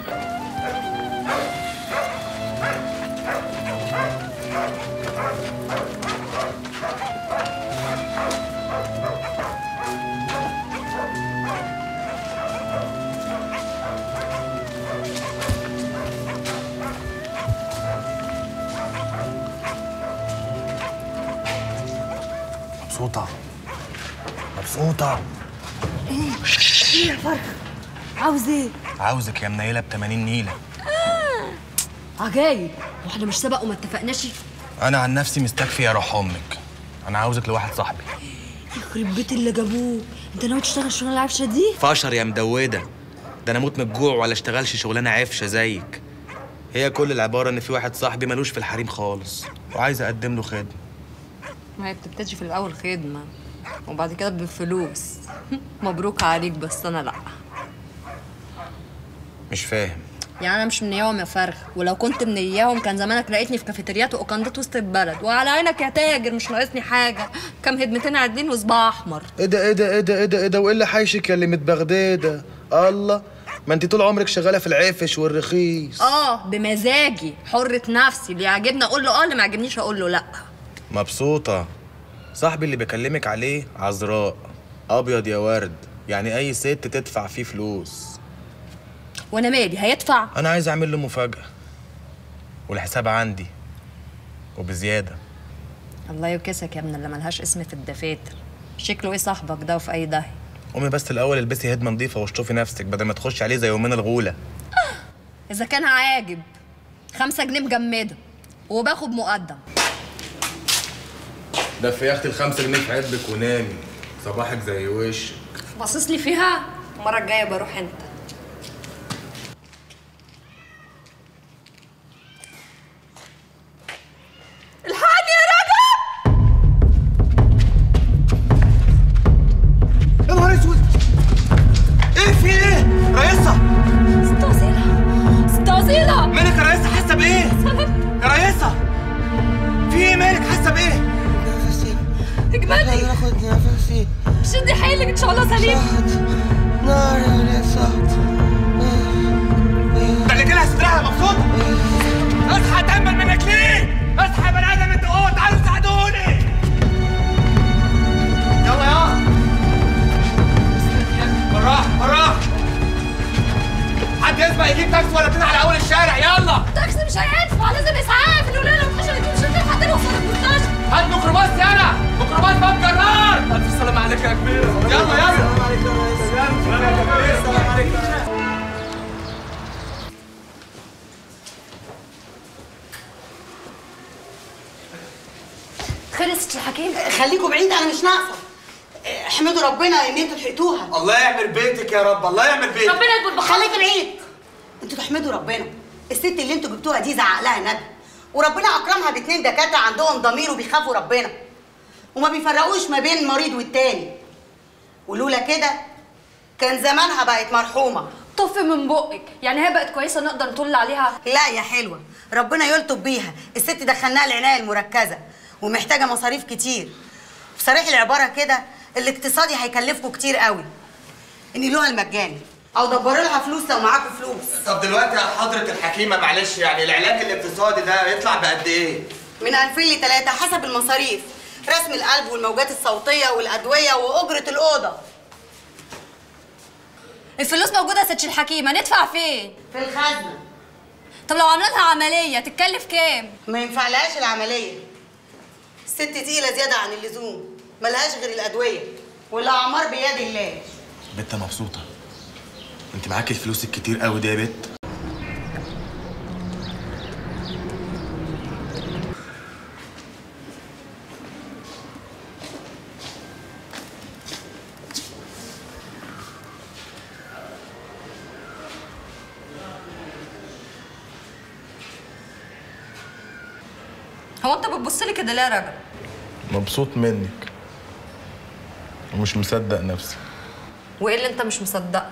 Speaker 7: مبسوطة مبسوطة
Speaker 12: ايه ايه يا فرخ عاوز ايه
Speaker 7: عاوزك يا منيلة ب 80 نيلة
Speaker 12: عجايب واحنا مش سبق وما اتفقناش
Speaker 1: انا عن نفسي مستكفي يا روح امك انا عاوزك لواحد صاحبي
Speaker 14: يخرب بيت اللي جابوه انت ناوي تشتغل شغل العفشه دي
Speaker 1: فشر يا مدوده ده انا اموت من الجوع ولا اشتغلش شغلانه عفشه زيك هي كل العباره ان في واحد صاحبي ملوش في الحريم خالص وعايز اقدم له خدمه
Speaker 12: ما هي بتبتدي في الاول خدمه وبعد كده بفلوس مبروك عليك بس انا لا
Speaker 1: مش فاهم
Speaker 12: يعني انا مش من اياهم يا فرخ ولو كنت من اياهم كان زمانك لقيتني في كافيتريات واوكندات وسط البلد وعلى عينك يا تاجر مش ناقصني حاجه كام هدمتين عادين وصباع احمر
Speaker 1: ايه ده ايه ده ايه ده ايه ده ايه ده وايه اللي حايشك يا اللي متبغداده الله ما انت طول عمرك شغاله في العفش والرخيص
Speaker 12: اه بمزاجي حرة نفسي اللي يعجبني اقول له اه اللي ما يعجبنيش اقول له لا
Speaker 1: مبسوطه صاحبي اللي بكلمك عليه عذراء ابيض يا ورد يعني اي ست تدفع فيه فلوس
Speaker 12: وانا مالي هيدفع
Speaker 1: انا عايز اعمل له مفاجاه والحساب عندي وبزياده
Speaker 12: الله يوكسك يا ابن اللي ملهاش اسم في الدفاتر شكله ايه صاحبك ده وفي اي داهيه
Speaker 1: قومي بس الاول البسي هدمه نظيفه واشطفي نفسك بدل ما تخشي عليه زي يومين الغوله
Speaker 12: اذا كان عاجب خمسة جنيه مجمده وباخد مقدم
Speaker 1: ده في ياختي الخمسة جنيه في عبك ونامي صباحك زي وشك
Speaker 12: باصص لي فيها المره الجايه بروح انت
Speaker 14: الحقني يا رجب
Speaker 8: يا نهار اسود ايه في ايه؟ رئيسة
Speaker 14: ست أصيلة ست أصيلة
Speaker 8: مالك يا رئيسة حاسة بايه؟ يا رئيسة في ايه مالك حاسة بايه؟
Speaker 14: نفسي اجمدي
Speaker 15: اخد نفسي
Speaker 14: شدي حيلك ان شاء الله سليم
Speaker 15: نار يا ولاد صوت
Speaker 8: ملك لها صدرها مبسوطة اصحى اتأمل منك ليه؟ اصحى يا بني ادم انت اوه تعالوا ساعدوني يلا يا بالراحة بالراحة حد يسبق يجيب تاكسي ولا اتنين على اول الشارع يلا
Speaker 14: تاكسي مش هينفع لازم اسعاف الولاد لو فشلت مش هتلحق توصل المستشفى
Speaker 8: هات ميكروباص يلا ميكروباص باب جرار الف سلام عليك يا كبير يلا يلا السلام عليكم يا ريس سلام يا كبير السلام عليكم
Speaker 14: خلصت الحكيم
Speaker 16: خليكم بعيد انا مش ناقصه احمدوا ربنا ان انتوا لحقتوها
Speaker 8: الله يعمل بيتك يا رب الله يعمل بيتك
Speaker 16: ربنا يكبر بخير خليك بعيد انتوا تحمدوا ربنا الست اللي انتوا جبتوها دي زعق لها ندى وربنا اكرمها باتنين دكاتره عندهم ضمير وبيخافوا ربنا وما بيفرقوش ما بين مريض والتاني ولولا كده كان زمانها بقت مرحومه
Speaker 12: طفي من بقك يعني هي بقت كويسه نقدر نطل عليها
Speaker 16: لا يا حلوه ربنا يلطف بيها الست دخلناها العنايه المركزه ومحتاجه مصاريف كتير في صريح العباره كده الاقتصادي هيكلفكم كتير قوي انقلوها المجاني او دبروا لها فلوس لو معاكم فلوس
Speaker 8: طب دلوقتي يا حضرة الحكيمة معلش يعني العلاج الاقتصادي ده يطلع بقد ايه؟
Speaker 16: من 2000 ل 3 حسب المصاريف رسم القلب والموجات الصوتيه والادويه واجره الاوضه
Speaker 12: الفلوس موجوده يا ست الحكيمه ندفع فين
Speaker 16: في الخزنه
Speaker 12: طب لو عملنا لها عمليه تتكلف كام
Speaker 16: ما ينفعلهاش العمليه الست تقيله زياده عن اللزوم ملهاش غير الادويه والاعمار بيد الله
Speaker 1: بنت مبسوطة انت معاكي الفلوس الكتير قوي دي يا بت
Speaker 12: هو انت بتبص لي كده ليه يا راجل
Speaker 1: مبسوط منك ومش مصدق نفسي
Speaker 12: وايه اللي انت مش مصدقه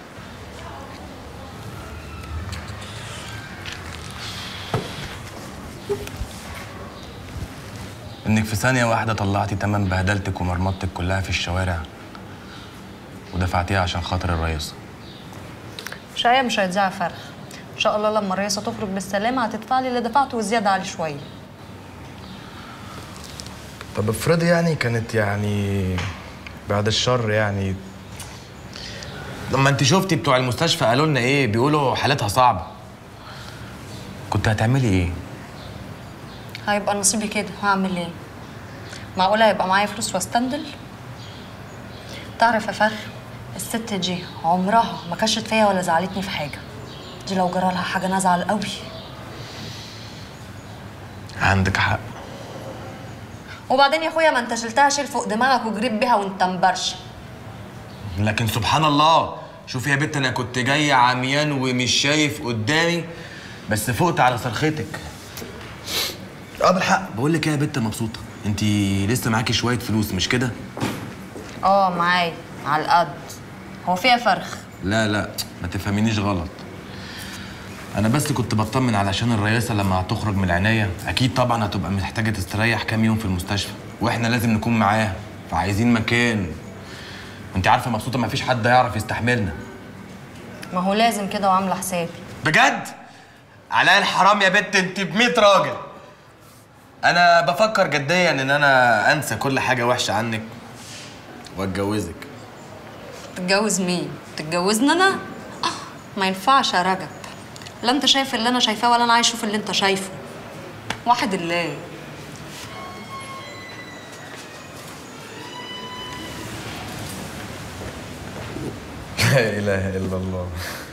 Speaker 1: انك في ثانية واحدة طلعتي تمن بهدلتك ومرمطتك كلها في الشوارع ودفعتيها عشان خاطر الرئيسة
Speaker 12: شايه مش هيتذاع فرخ ان شاء الله لما الرئيسه تخرج بالسلامه هتدفع لي اللي دفعته وزياده عليه شويه
Speaker 1: طب افرضي يعني كانت يعني بعد الشر يعني لما انت شفتي بتوع المستشفى قالوا لنا ايه بيقولوا حالتها صعبة كنت هتعملي ايه
Speaker 12: هيبقى نصيبي كده هعمل ايه معقوله هيبقى معايا فلوس واستندل تعرف يا فرخ الست دي عمرها ما كشت فيا ولا زعلتني في حاجه دي لو جرى لها حاجه نزعل قوي
Speaker 1: عندك حق
Speaker 12: وبعدين يا اخويا ما انت شلتها شيل فوق دماغك وجريت بيها وانت مبرشم
Speaker 1: لكن سبحان الله شوف يا بت انا كنت جاي عميان ومش شايف قدامي بس فقت على صرختك اه بالحق بقول لك ايه يا بت مبسوطه انت لسه معاكي شويه فلوس مش كده
Speaker 12: اه معايا على القد هو فيها فرخ
Speaker 1: لا لا ما تفهمينيش غلط انا بس كنت بطمن علشان الرئاسه لما هتخرج من العنايه اكيد طبعا هتبقى محتاجه تستريح كام يوم في المستشفى واحنا لازم نكون معاها فعايزين مكان انت عارفه مبسوطه ما فيش حد هيعرف يستحملنا
Speaker 12: ما هو لازم كده وعامله حسابي
Speaker 1: بجد علاء الحرام يا بت انت ب 100 راجل انا بفكر جديا ان انا انسى كل حاجه وحشه عنك واتجوزك
Speaker 12: تتجوز مين تتجوزني انا آه، ما ينفعش يا رجب لا انت شايف اللي انا شايفاه ولا انا عايز اشوف اللي انت شايفه واحد الله
Speaker 1: لا اله الا الله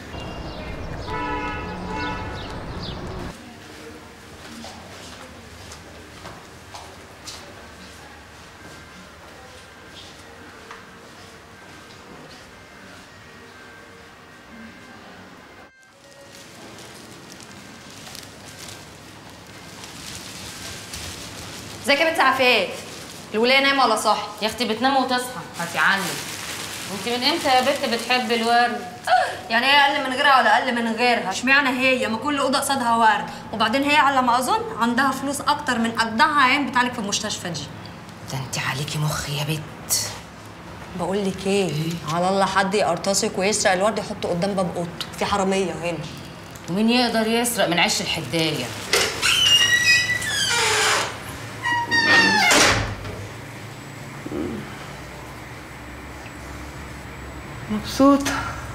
Speaker 12: ازيك يا بنت عفاف الولايه نايمه ولا صاحي
Speaker 17: يا اختي بتنام وتصحى هتعلم انت من امتى يا بت بتحبي الورد
Speaker 12: يعني هي اقل من غيرها ولا اقل من غيرها اشمعنى هي ما كل اوضه قصادها ورد وبعدين هي على ما اظن عندها فلوس اكتر من اجدعها عيان بتعالج في المستشفى دي
Speaker 17: ده انت عليكي مخ يا بت
Speaker 12: بقول لك ايه على الله حد يقرطسك ويسرق الورد يحطه قدام باب اوضته في حراميه هنا
Speaker 17: ومين يقدر يسرق من عش الحدايه
Speaker 2: مبسوطة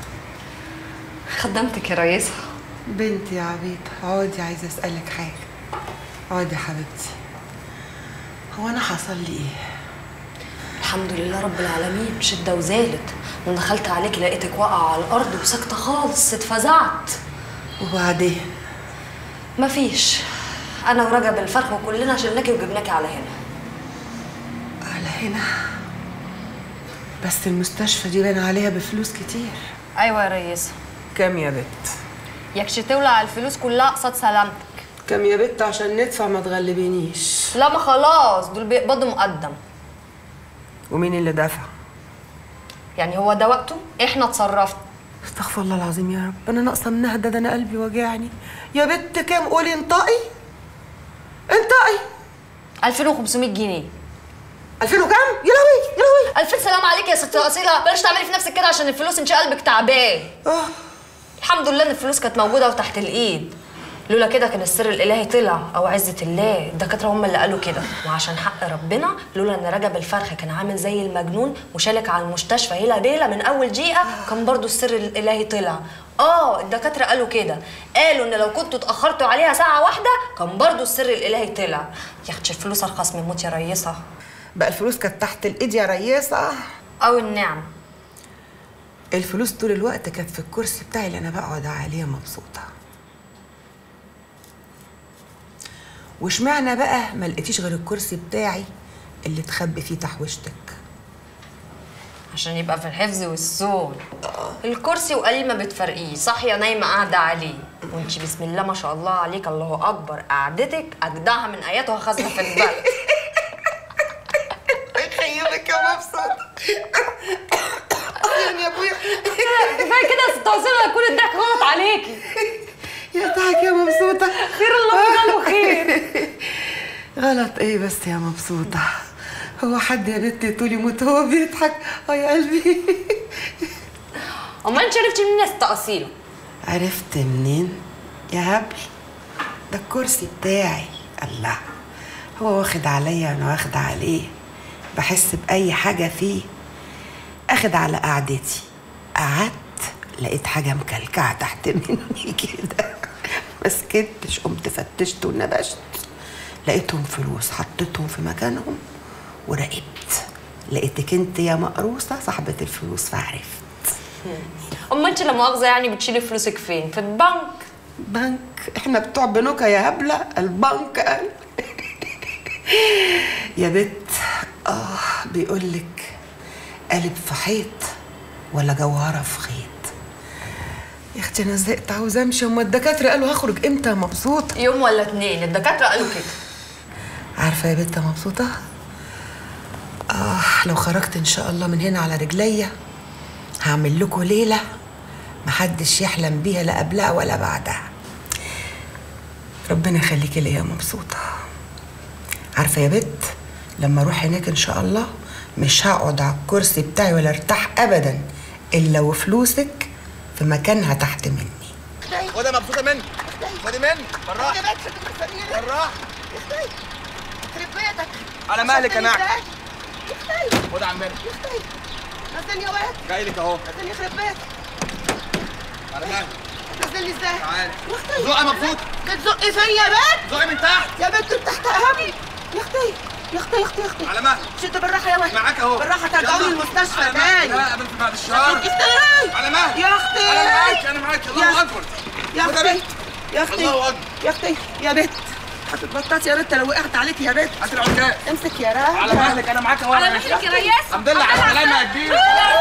Speaker 12: خدمتك يا ريسة
Speaker 2: بنتي يا عبيد اقعدي عايزة اسألك حاجة اقعدي يا حبيبتي هو انا حصل لي ايه؟
Speaker 12: الحمد لله رب العالمين شده وزالت انا دخلت عليكي لقيتك واقعه على الارض وساكته خالص اتفزعت
Speaker 2: وبعدين
Speaker 12: مفيش انا ورجب الفرخ وكلنا شلناكي وجبناكي على هنا
Speaker 2: على هنا بس المستشفى دي باين عليها بفلوس كتير
Speaker 12: ايوه يا ريسه
Speaker 2: كام يا بت؟
Speaker 12: يكش تولع الفلوس كلها قصاد سلامتك
Speaker 2: كام يا بت عشان ندفع ما تغلبينيش
Speaker 12: لا ما خلاص دول بيقبضوا مقدم
Speaker 2: ومين اللي دفع؟
Speaker 12: يعني هو ده وقته احنا اتصرفنا
Speaker 2: استغفر الله العظيم يا رب انا ناقصه منها ده, ده انا قلبي وجعني يا بت كام قولي انطقي انطقي
Speaker 12: 2500 جنيه
Speaker 2: 2000 وكام؟ يا لهوي يا لهوي
Speaker 12: الف سلام عليك يا ست اصيله بلاش تعملي في نفسك كده عشان الفلوس انت قلبك تعبان الحمد لله ان الفلوس كانت موجوده وتحت الايد لولا كده كان السر الالهي طلع او عزه الله الدكاتره هم اللي قالوا كده وعشان حق ربنا لولا ان رجب الفرخ كان عامل زي المجنون وشالك على المستشفى هيلا بيلا من اول دقيقه كان برضو السر الالهي طلع اه الدكاتره قالوا كده قالوا ان لو كنتوا اتاخرتوا عليها ساعه واحده كان برضو السر الالهي طلع يا اختي الفلوس ارخص من موت يا ريسه
Speaker 2: بقى الفلوس كانت تحت الايد يا ريسه
Speaker 12: او النعم
Speaker 2: الفلوس طول الوقت كانت في الكرسي بتاعي اللي انا بقعد عليه مبسوطه واشمعنى بقى ما لقيتيش غير الكرسي بتاعي اللي تخبي فيه تحويشتك
Speaker 12: عشان يبقى في الحفظ والصون الكرسي وقليل ما بتفرقيه صاحيه نايمه قاعده عليه وانت بسم الله ما شاء الله عليك الله اكبر قعدتك اجدعها من اياتها خزنه في البلد
Speaker 2: يخيبك يا مبسوط يعني يا ابويا
Speaker 12: كفايه كده يا ست وسيله يكون الضحك غلط عليكي
Speaker 2: يضحك يا مبسوطة
Speaker 12: خير الله وجعله خير
Speaker 2: غلط ايه بس يا مبسوطة هو حد يا بنتي طول يموت هو بيضحك اه يا قلبي
Speaker 12: امال انت عرفتي منين يا ست اصيله
Speaker 2: عرفت منين يا هبل ده الكرسي بتاعي الله هو واخد عليا وانا واخدة عليه بحس بأي حاجة فيه اخد على قعدتي قعدت لقيت حاجة مكلكعة تحت مني كده ما سكتش قمت فتشت ونبشت لقيتهم فلوس حطيتهم في مكانهم وراقبت لقيتك انت يا مقروصة صاحبة الفلوس فعرفت
Speaker 12: امال انت لا مؤاخذه يعني بتشيلي فلوسك فين في البنك
Speaker 2: بنك احنا بتوع بنوكة يا هبلة البنك قال يا بت اه بيقولك قالب في حيط ولا جوهره في خيط يا اختي انا زهقت عاوزه امشي هما الدكاتره قالوا هخرج امتى مبسوطه
Speaker 12: يوم ولا اتنين الدكاتره قالوا كده
Speaker 2: عارفه يا بت مبسوطه اه لو خرجت ان شاء الله من هنا على رجليا هعمل لكم ليله محدش يحلم بيها لا قبلها ولا بعدها ربنا يخليكي ليا مبسوطه عارفه يا بت لما اروح هناك ان شاء الله مش هقعد على الكرسي بتاعي ولا ارتاح ابدا الا وفلوسك في مكانها تحت مني
Speaker 1: خدها مبسوطه مني خدي مني بالراحه بالراحه
Speaker 2: يخرب بيتك
Speaker 1: على مهلك يا نعم
Speaker 2: يختي
Speaker 1: خد عمنا
Speaker 2: يختي نزلني يا واد
Speaker 1: جاي لك اهو
Speaker 2: نزلني يخرب بيتك
Speaker 1: على مهلك
Speaker 2: نزلني ازاي
Speaker 1: تعالى
Speaker 2: يختي
Speaker 1: زقها مبسوطه
Speaker 2: ده تزقي فيا يا بنت
Speaker 1: زقي من تحت
Speaker 2: يا بنت تحت اهبي يا اختي يا اختي يا اختي يا اختي
Speaker 1: على مهلك
Speaker 2: شد بالراحه يا واد
Speaker 1: معاك اهو
Speaker 2: بالراحه ترجعوني
Speaker 1: يلا.
Speaker 2: المستشفى
Speaker 1: على مهلك.
Speaker 2: تاني
Speaker 1: لا قابلت بعد الشهر
Speaker 2: يا اختي
Speaker 1: على مهلك
Speaker 2: يا اختي
Speaker 1: انا معاك انا معاك الله اكبر
Speaker 2: يا
Speaker 1: خد
Speaker 2: اختي
Speaker 1: بنت.
Speaker 2: يا اختي
Speaker 1: الله اكبر
Speaker 2: يا اختي يا بنت هتتبططي يا بنت لو وقعت عليك يا بنت
Speaker 1: هات العكاز
Speaker 2: امسك يا راجل
Speaker 1: على مهلك انا معاك اهو
Speaker 2: على
Speaker 1: يا
Speaker 2: مهلك
Speaker 1: باشا.
Speaker 2: يا ريس.
Speaker 1: الحمد لله على السلامه يا كبير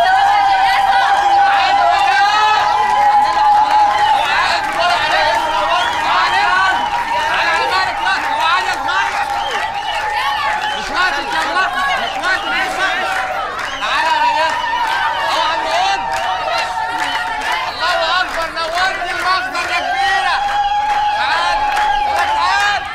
Speaker 1: مش وقت الكلام مش وقت مش وقت تعالى يا ريس اوعى الواد الله اكبر نورت المخزن يا كبيره تعال تعال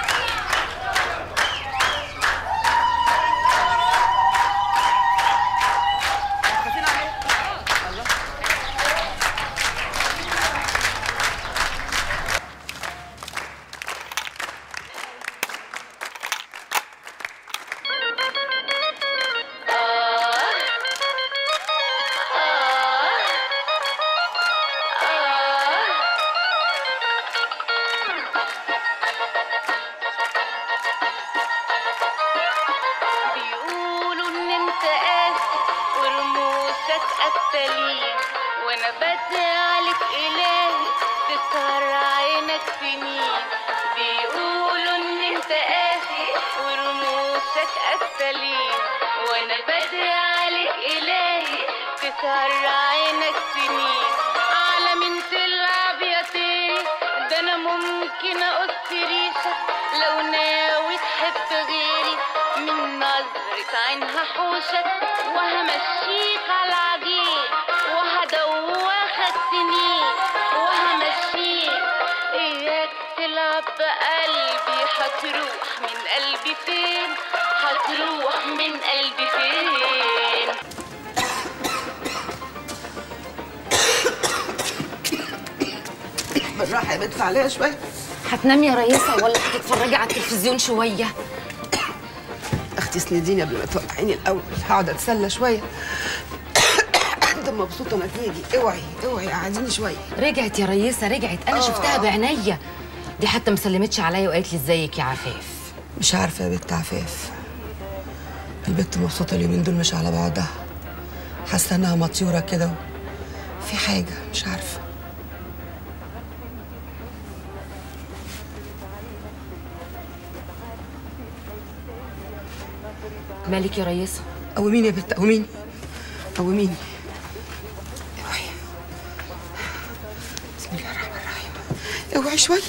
Speaker 18: بيقولوا ان انت قاسي ورموشك قتالين وانا بدعي عليك الهي تسهر عينك سنين بيقولوا ان انت قاسي ورموشك قتالين وانا بدعي عليك الهي تسهر عينك سنين على من تلعب يا تاني ده انا ممكن اقص ريشك لو ناوي تحب غيري من نظرة عينها حوشك وهمشيك على العجين وهدوخك سنين وهمشيك اياك تلعب بقلبي هتروح من قلبي فين هتروح من قلبي فين
Speaker 2: بالراحه يا بنت عليها شويه
Speaker 12: هتنامي يا ريسه ولا هتتفرجي على التلفزيون شويه
Speaker 2: اختي اسنديني قبل ما توقعيني الاول هقعد اتسلى شويه ده مبسوطه ما تيجي اوعي اوعي قعديني شويه
Speaker 12: رجعت يا ريسه رجعت انا
Speaker 2: آه.
Speaker 12: شفتها بعينيا دي حتى ما سلمتش عليا وقالت لي ازيك يا عفاف
Speaker 2: مش عارفه يا بنت عفاف البنت مبسوطه اليومين دول مش على بعضها حاسه انها مطيوره كده في حاجه مش عارفه
Speaker 12: مالك يا ريسه
Speaker 2: قوميني يا بنت قوميني قوميني اوعي بسم الله الرحمن الرحيم اوعي شويه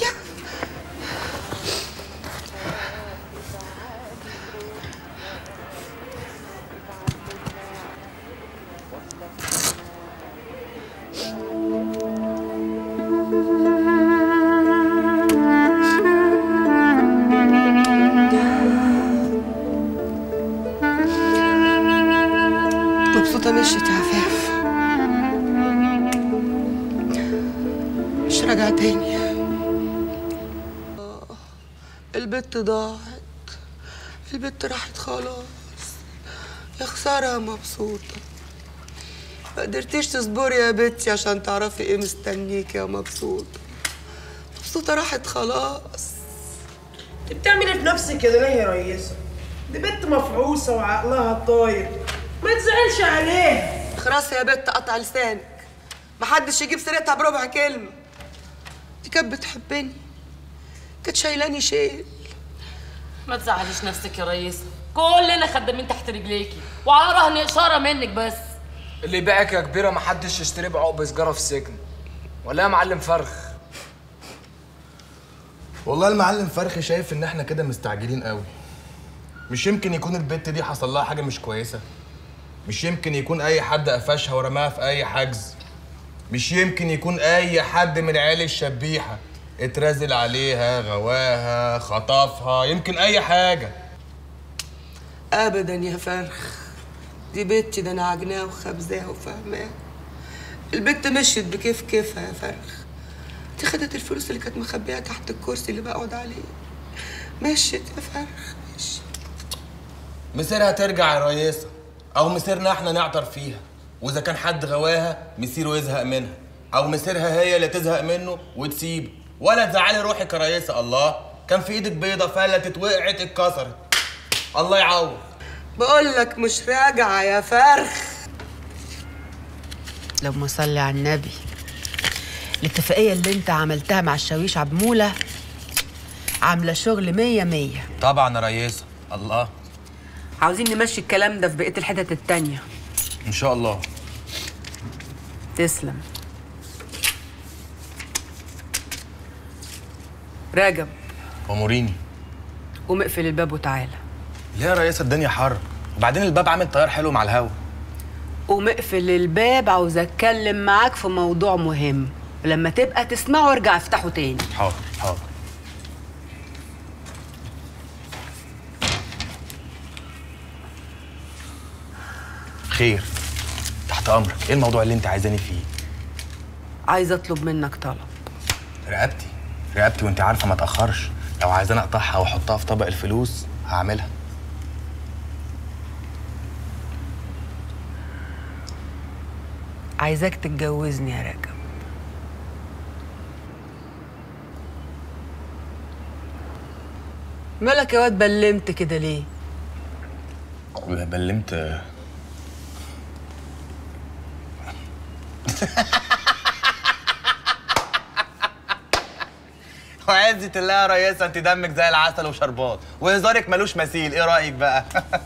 Speaker 2: مبسوطة مشيت يا عفاف مش راجعة تاني آه، البت ضاعت البت راحت خلاص يا خسارة يا مبسوطة ما قدرتيش تصبري يا بنتي عشان تعرفي ايه مستنيك يا مبسوطة مبسوطة راحت خلاص
Speaker 9: انت بتعملي في نفسك كده ليه يا ريسة؟ دي بنت مفعوصة وعقلها طاير ما تزعلش عليها
Speaker 2: خلاص يا بت قطع لسانك محدش يجيب سيرتها بربع كلمة دي كانت بتحبني كانت شايلاني شيل
Speaker 17: ما تزعليش نفسك يا ريسة كلنا خدامين تحت رجليكي وعلى رهن اشاره منك بس
Speaker 1: اللي يبيعك يا كبيره محدش يشتريه بعقب سجاره في السجن ولا يا معلم فرخ
Speaker 7: والله المعلم فرخ شايف ان احنا كده مستعجلين قوي مش يمكن يكون البت دي حصل لها حاجه مش كويسه مش يمكن يكون اي حد قفشها ورماها في اي حجز مش يمكن يكون اي حد من عيال الشبيحه اترازل عليها غواها خطفها يمكن اي حاجه
Speaker 2: ابدا يا فرخ دي بنتي ده انا عجناها وخبزاها وفاهماها البت مشيت بكيف كيفها يا فرخ دي خدت الفلوس اللي كانت مخبيها تحت الكرسي اللي بقعد عليه مشيت يا فرخ
Speaker 7: مصيرها ترجع يا ريسه او مصيرنا احنا نعطر فيها واذا كان حد غواها مصيره يزهق منها او مصيرها هي اللي تزهق منه وتسيبه ولا تزعلي روحك يا ريسه الله كان في ايدك بيضه فلتت وقعت اتكسرت الله يعوض
Speaker 2: بقول لك مش راجعه يا فرخ لما صلي على النبي الاتفاقيه اللي انت عملتها مع الشاويش عبموله عامله شغل مية مية
Speaker 7: طبعا يا ريسه الله
Speaker 2: عاوزين نمشي الكلام ده في بقيه الحتت التانية
Speaker 7: ان شاء الله
Speaker 2: تسلم راجب
Speaker 7: اموريني
Speaker 2: قوم اقفل الباب وتعالى
Speaker 7: ليه يا ريسه الدنيا حر وبعدين الباب عامل طيار حلو مع الهوا
Speaker 2: قوم اقفل الباب عاوز اتكلم معاك في موضوع مهم ولما تبقى تسمعه ارجع افتحه تاني
Speaker 7: حاضر حاضر خير تحت امرك ايه الموضوع اللي انت عايزاني فيه
Speaker 2: عايزه اطلب منك طلب
Speaker 7: رقبتي رقبتي وانت عارفه ما تاخرش لو عايزاني اقطعها واحطها في طبق الفلوس هعملها
Speaker 2: عايزاك تتجوزني يا راجب مالك يا واد بلمت كده ليه
Speaker 7: بلمت وعزة الله يا ريسة انت دمك زي العسل وشربات وهزارك ملوش مثيل ايه رأيك بقى؟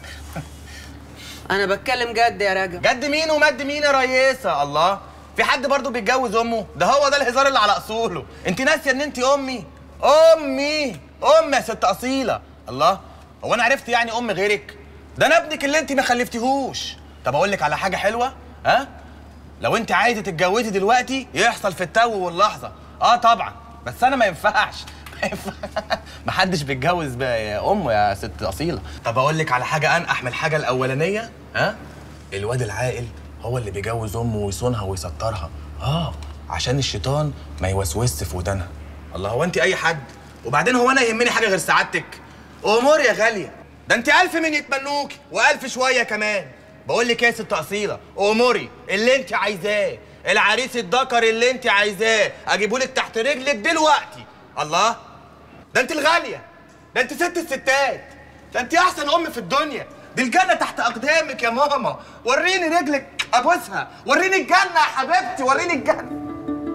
Speaker 2: انا بتكلم جد يا راجب
Speaker 7: جد مين ومد مين يا ريسة الله في حد برضو بيتجوز امه ده هو ده الهزار اللي على اصوله انت ناسيه ان انت امي امي امي يا ست اصيله الله هو انا عرفت يعني ام غيرك ده انا ابنك اللي انت ما خلفتيهوش طب اقول لك على حاجه حلوه ها لو انت عايزه تتجوزي دلوقتي يحصل في التو واللحظه اه طبعا بس انا ما ينفعش ما ينفع- محدش بيتجوز بقى يا ام يا ست اصيله طب اقول لك على حاجه انقح من الحاجه الاولانيه ها الواد العاقل هو اللي بيجوز امه ويصونها ويسترها اه عشان الشيطان ما يوسوسش في ودانها الله هو انت اي حد وبعدين هو انا يهمني حاجه غير سعادتك امور يا غاليه ده انت الف من يتمنوكي والف شويه كمان بقول لك ايه يا ست اصيله اموري اللي انت عايزاه العريس الذكر اللي انت عايزاه اجيبه لك تحت رجلك دلوقتي الله ده انت الغاليه ده انت ست الستات ده انت احسن ام في الدنيا دي الجنه تحت اقدامك يا ماما وريني رجلك ابوسها وريني الجنه يا حبيبتي وريني الجنه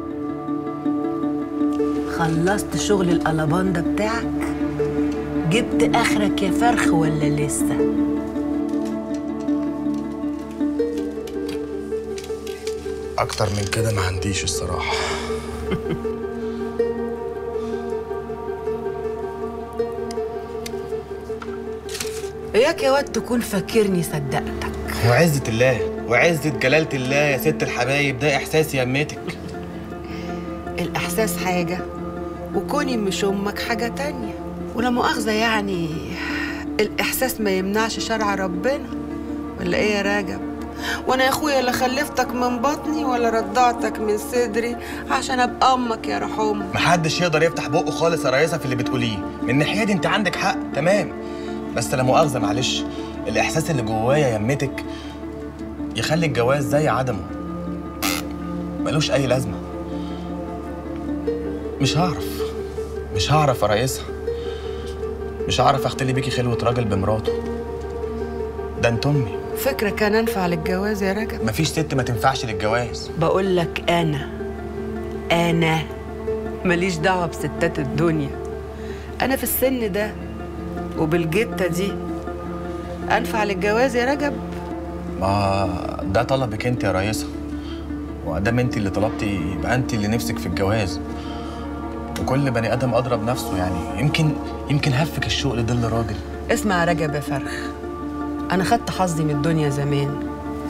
Speaker 2: خلصت شغل القلبان ده بتاعك جبت اخرك يا فرخ ولا لسه
Speaker 7: اكتر من كده ما عنديش الصراحه
Speaker 2: اياك يا واد تكون فاكرني صدقتك
Speaker 7: وعزة الله وعزة جلالة الله يا ست الحبايب ده احساسي يا امتك
Speaker 2: الاحساس حاجه وكوني مش امك حاجه تانية ولا مؤاخذه يعني الاحساس ما يمنعش شرع ربنا ولا ايه يا راجب وانا يا اخويا لا خلفتك من بطني ولا رضعتك من صدري عشان ابقى امك يا رحوم
Speaker 7: محدش يقدر يفتح بقه خالص يا ريسه في اللي بتقوليه من الناحيه دي انت عندك حق تمام بس لا مؤاخذه معلش الاحساس اللي جوايا يا امتك يخلي الجواز زي عدمه ملوش اي لازمه مش هعرف مش هعرف يا ريسه مش هعرف اختلي بيكي خلوه راجل بمراته ده انت امي
Speaker 2: فكرة كان انفع للجواز يا راجل
Speaker 7: مفيش ست ما تنفعش للجواز
Speaker 2: بقول لك انا انا ماليش دعوه بستات الدنيا انا في السن ده وبالجته دي انفع للجواز يا رجب
Speaker 7: ما ده طلبك انت يا ريسة وادام انت اللي طلبتي يبقى انت اللي نفسك في الجواز وكل بني ادم ادرى بنفسه يعني يمكن يمكن هفك الشوق لظل راجل
Speaker 2: اسمع يا رجب يا فرخ انا خدت حظي من الدنيا زمان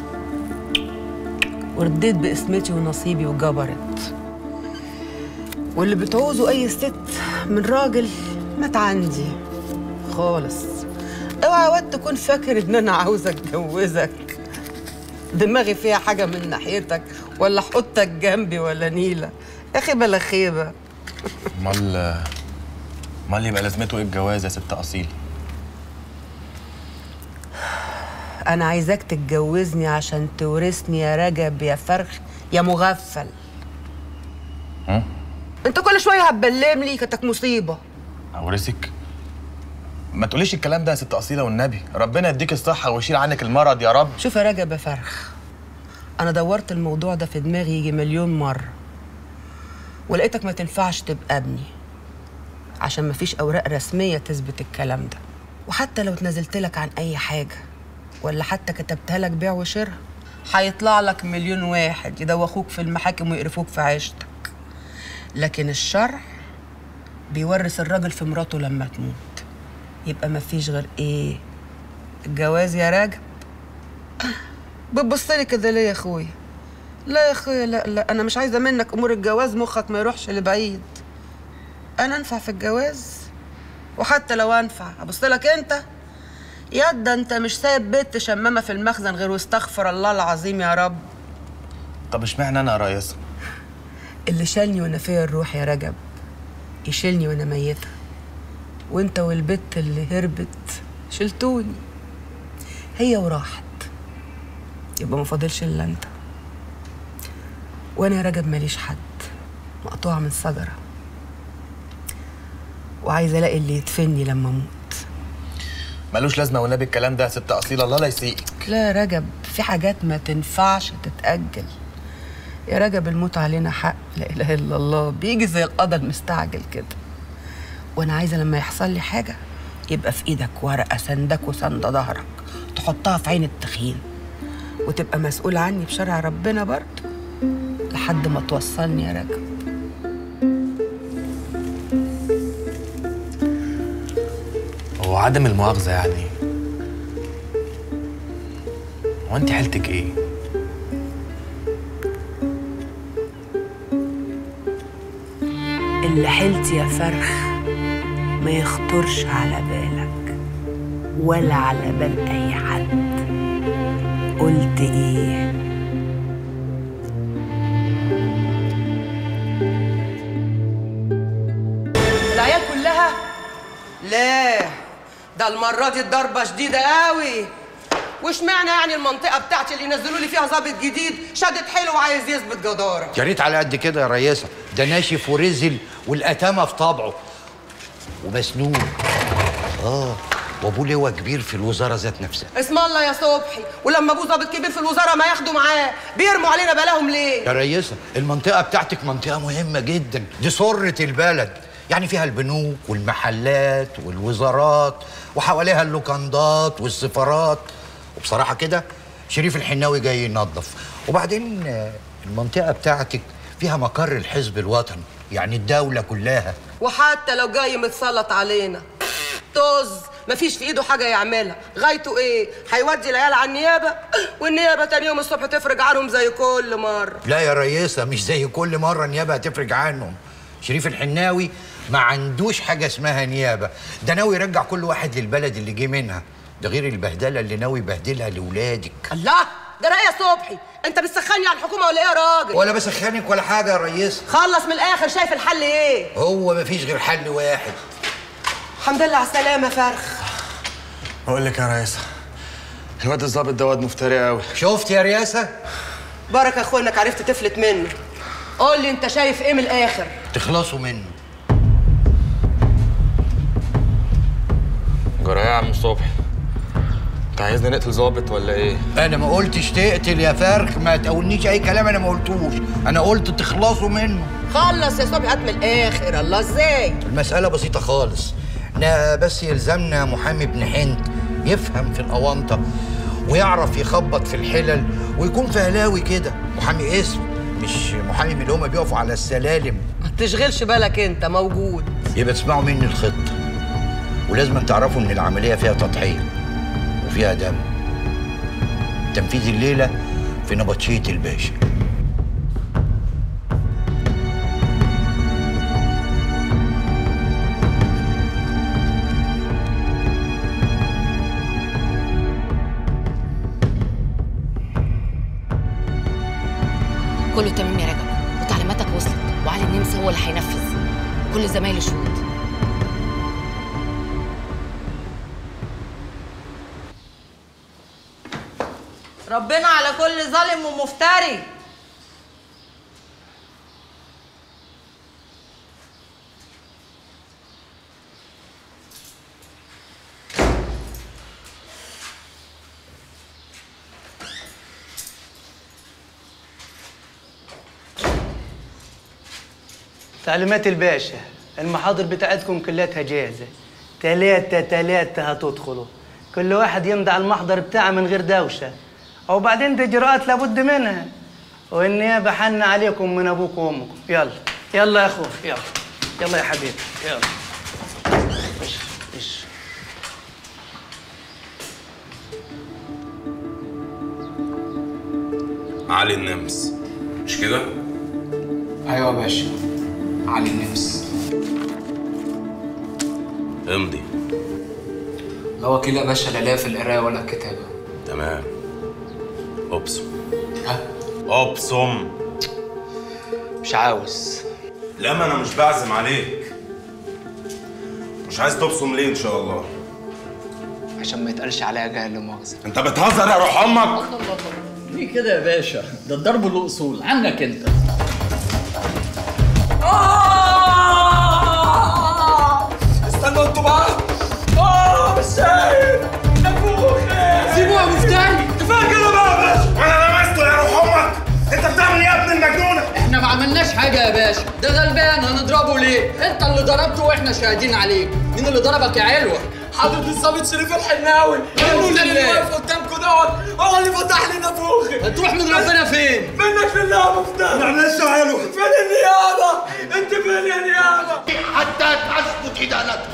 Speaker 2: ورديت باسمتي ونصيبي وجبرت واللي بتعوزه اي ست من راجل مات عندي خالص اوعى واد تكون فاكر ان انا عاوزه اتجوزك دماغي فيها حاجه من ناحيتك ولا احطك جنبي ولا نيله يا اخي بلا خيبه
Speaker 7: امال امال يبقى لازمته ايه الجواز يا ست اصيل
Speaker 2: انا عايزاك تتجوزني عشان تورثني يا رجب يا فرخ يا مغفل
Speaker 7: ها
Speaker 2: انت كل شويه هتبلم لي كتك مصيبه
Speaker 7: اورثك ما تقوليش الكلام ده يا ست اصيله والنبي ربنا يديك الصحه ويشيل عنك المرض يا رب
Speaker 2: شوف يا رجب يا فرخ انا دورت الموضوع ده في دماغي يجي مليون مره ولقيتك ما تنفعش تبقى ابني عشان مفيش اوراق رسميه تثبت الكلام ده وحتى لو اتنازلت لك عن اي حاجه ولا حتى كتبتها لك بيع وشراء هيطلع لك مليون واحد يدوخوك في المحاكم ويقرفوك في عيشتك لكن الشرع بيورث الراجل في مراته لما تموت يبقى مفيش غير ايه الجواز يا راجل بتبص لي كده ليه يا اخويا لا يا اخويا لا لا انا مش عايزه منك امور الجواز مخك ما يروحش لبعيد انا انفع في الجواز وحتى لو انفع ابص لك انت يا ده انت مش سايب بيت شمامه في المخزن غير واستغفر الله العظيم يا رب
Speaker 7: طب اشمعنى انا يا ريسة
Speaker 2: اللي شالني وانا فيا الروح يا رجب يشيلني وانا ميته وانت والبت اللي هربت شلتوني هي وراحت يبقى ما فاضلش الا انت وانا يا رجب ماليش حد مقطوعه من شجره وعايزه الاقي اللي يدفني لما اموت
Speaker 7: ملوش لازمه والنبي الكلام ده يا ست اصيله الله لا يسيئك
Speaker 2: لا يا رجب في حاجات ما تنفعش تتأجل يا رجب الموت علينا حق لا إله إلا الله بيجي زي القضا المستعجل كده وأنا عايزة لما يحصل لي حاجة يبقى في إيدك ورقة سندك وسند ظهرك تحطها في عين التخين وتبقى مسؤول عني بشرع ربنا برضه لحد ما توصلني يا رجب
Speaker 7: هو عدم المؤاخذه يعني هو انت حالتك ايه
Speaker 2: اللي حيلتي يا فرخ ما يخطرش على بالك ولا على بال اي حد قلت ايه العيال كلها لا ده المرة دي الضربة شديدة قوي وش معنى يعني المنطقة بتاعتي اللي نزلوا لي فيها ظابط جديد شدت حيله وعايز يثبت جدارة
Speaker 19: يا ريت على قد كده يا رياسه ده ناشف ورزل والاتامه في طبعه ومسنون اه وابوه لواء كبير في الوزاره ذات نفسها
Speaker 2: اسم الله يا صبحي ولما ابوه ظابط كبير في الوزاره ما ياخدوا معاه بيرموا علينا بلاهم ليه
Speaker 19: يا ريسة المنطقة بتاعتك منطقة مهمة جدا دي سرة البلد يعني فيها البنوك والمحلات والوزارات وحواليها اللوكندات والسفارات وبصراحة كده شريف الحناوي جاي ينظف وبعدين آه، المنطقة بتاعتك فيها مقر الحزب الوطني يعني الدولة كلها
Speaker 2: وحتى لو جاي متسلط علينا طز مفيش في ايده حاجه يعملها غايته ايه هيودي العيال على النيابه والنيابه تاني يوم الصبح تفرج عنهم زي كل مره
Speaker 19: لا يا ريسة مش زي كل مرة النيابة هتفرج عنهم شريف الحناوي ما عندوش حاجة اسمها نيابة ده ناوي يرجع كل واحد للبلد اللي جه منها ده غير البهدلة اللي ناوي يبهدلها لولادك
Speaker 2: الله ده رأي يا صبحي انت بتسخني على الحكومه ولا ايه يا راجل
Speaker 19: ولا بسخنك ولا حاجة يا ريسة
Speaker 2: خلص من الاخر شايف الحل ايه
Speaker 19: هو مفيش غير حل واحد
Speaker 2: الحمد لله على السلامه فرخ
Speaker 7: بقول لك يا ريسة الواد الظابط ده واد مفتري قوي
Speaker 19: شفت يا رياسة
Speaker 2: بركه يا اخويا انك عرفت تفلت منه قول لي انت شايف ايه من الاخر
Speaker 19: تخلصوا منه
Speaker 7: جرى يا عم صبحي انت عايزنا نقتل ظابط ولا ايه
Speaker 19: انا ما قلتش تقتل يا فرخ ما تقولنيش اي كلام انا ما قلتوش انا قلت تخلصوا منه
Speaker 2: خلص يا صبحي هات من الاخر الله ازاي
Speaker 19: المسألة بسيطة خالص احنا بس يلزمنا محامي ابن حنت يفهم في الاونطه ويعرف يخبط في الحلل ويكون فهلاوي كده محامي اسم مش محامي من اللي هما بيقفوا على السلالم
Speaker 2: ما تشغلش بالك انت موجود
Speaker 19: يبقى تسمعوا مني الخطه ولازم تعرفوا ان العمليه فيها تضحيه وفيها دم تنفيذ الليله في نبطشيه الباشا
Speaker 17: كله تمام يا رجب وتعليماتك وصلت وعلي النمس هو اللي هينفذ وكل زمايلي شهود
Speaker 16: ربنا على كل ظالم ومفتري
Speaker 8: تعليمات الباشا المحاضر بتاعتكم كلها جاهزة تلاتة تلاتة هتدخلوا كل واحد يمضي على المحضر بتاعه من غير دوشة وبعدين دي إجراءات لابد منها والنيابة حن عليكم من أبوكم وأمكم يلا يلا يا أخوي يلا يلا يا حبيبي يلا إيش إيش
Speaker 3: علي النمس مش كده؟
Speaker 20: ايوه يا باشا علي النمس
Speaker 3: امضي
Speaker 20: لا وكيل يا باشا لا ليا في القرايه ولا الكتابه
Speaker 3: تمام ابصم
Speaker 20: ها
Speaker 3: ابصم
Speaker 20: مش عاوز
Speaker 3: لا ما انا مش بعزم عليك مش عايز تبصم ليه ان شاء الله
Speaker 20: عشان ما يتقالش عليا جاهل لا مؤاخذه
Speaker 3: انت بتهزر يا روح امك
Speaker 21: ليه كده يا باشا ده الضرب له اصول عنك انت
Speaker 10: استنوا انتوا بقى اه مش شايف نفوخي
Speaker 21: سيبوه يا مفتري
Speaker 10: كفايه كده بقى يا باشا انا لمسته يا روح امك انت بتعمل ايه يا ابن المجنونه
Speaker 21: احنا ما عملناش حاجه يا باشا ده غلبان هنضربه ليه انت اللي ضربته واحنا شاهدين عليك مين اللي ضربك يا علوه
Speaker 10: حضرة الظابط شريف الحناوي المفتري اللي واقف قدامكم دوت هو اللي فتح لي نافوخي
Speaker 21: هتروح من ربنا فين؟
Speaker 10: منك لله يا مفتري
Speaker 4: معلش يا علو
Speaker 10: فين النيابة؟ انت فين يا نيابة؟
Speaker 6: حتى تثبت إدانته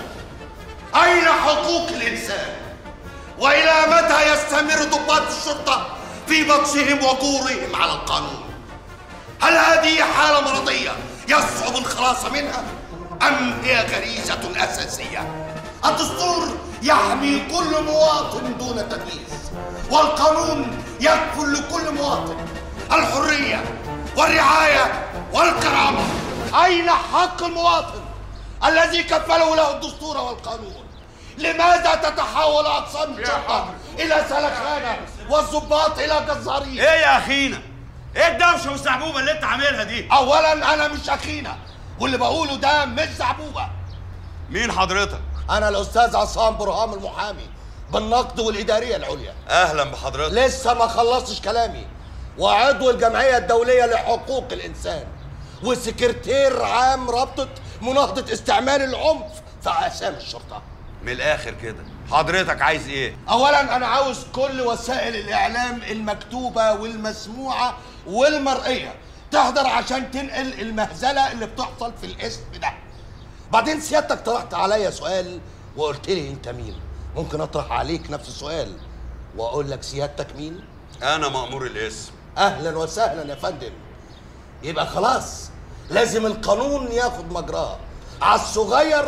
Speaker 6: أين حقوق الإنسان؟ وإلى متى يستمر ضباط الشرطة في بطشهم وجورهم على القانون؟ هل هذه حالة مرضية يصعب الخلاص منها؟ أم هي غريزة أساسية؟ الدستور يحمي كل مواطن دون تمييز والقانون يكفل لكل مواطن الحرية والرعاية والكرامة أين حق المواطن الذي كفله له الدستور والقانون لماذا تتحول أقسام الشرطة إلى سلخانة والضباط إلى جزارين
Speaker 3: ايه يا اخينا؟ ايه الدوشه والسحبوبه اللي انت عاملها دي؟
Speaker 6: أولا أنا مش أخينا واللي بقوله ده مش زعبوبة
Speaker 3: مين حضرتك؟
Speaker 6: أنا الأستاذ عصام برهام المحامي بالنقد والإدارية العليا
Speaker 3: اهلا بحضرتك
Speaker 6: لسه ما خلصتش كلامي وعضو الجمعية الدولية لحقوق الإنسان وسكرتير عام رابطة مناهضة استعمال العنف في أقسام الشرطة
Speaker 3: من الاخر كده حضرتك عايز ايه؟
Speaker 6: أولا أنا عاوز كل وسائل الإعلام المكتوبة والمسموعة والمرئية تحضر عشان تنقل المهزلة اللي بتحصل في الاسم ده بعدين سيادتك طرحت عليا سؤال وقلت لي أنت مين ممكن أطرح عليك نفس السؤال وأقول لك سيادتك مين
Speaker 3: انا مأمور الاسم
Speaker 6: اهلا وسهلا يا فندم يبقى خلاص لازم القانون ياخد مجراه على الصغير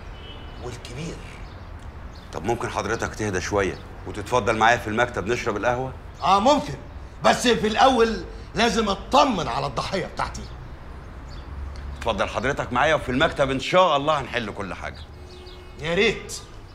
Speaker 6: والكبير
Speaker 3: طب ممكن حضرتك تهدى شويه وتتفضل معايا في المكتب نشرب القهوه؟
Speaker 6: اه ممكن بس في الاول لازم اطمن على الضحيه بتاعتي
Speaker 3: اتفضل حضرتك معايا وفي المكتب ان شاء الله هنحل كل حاجه
Speaker 6: يا ريت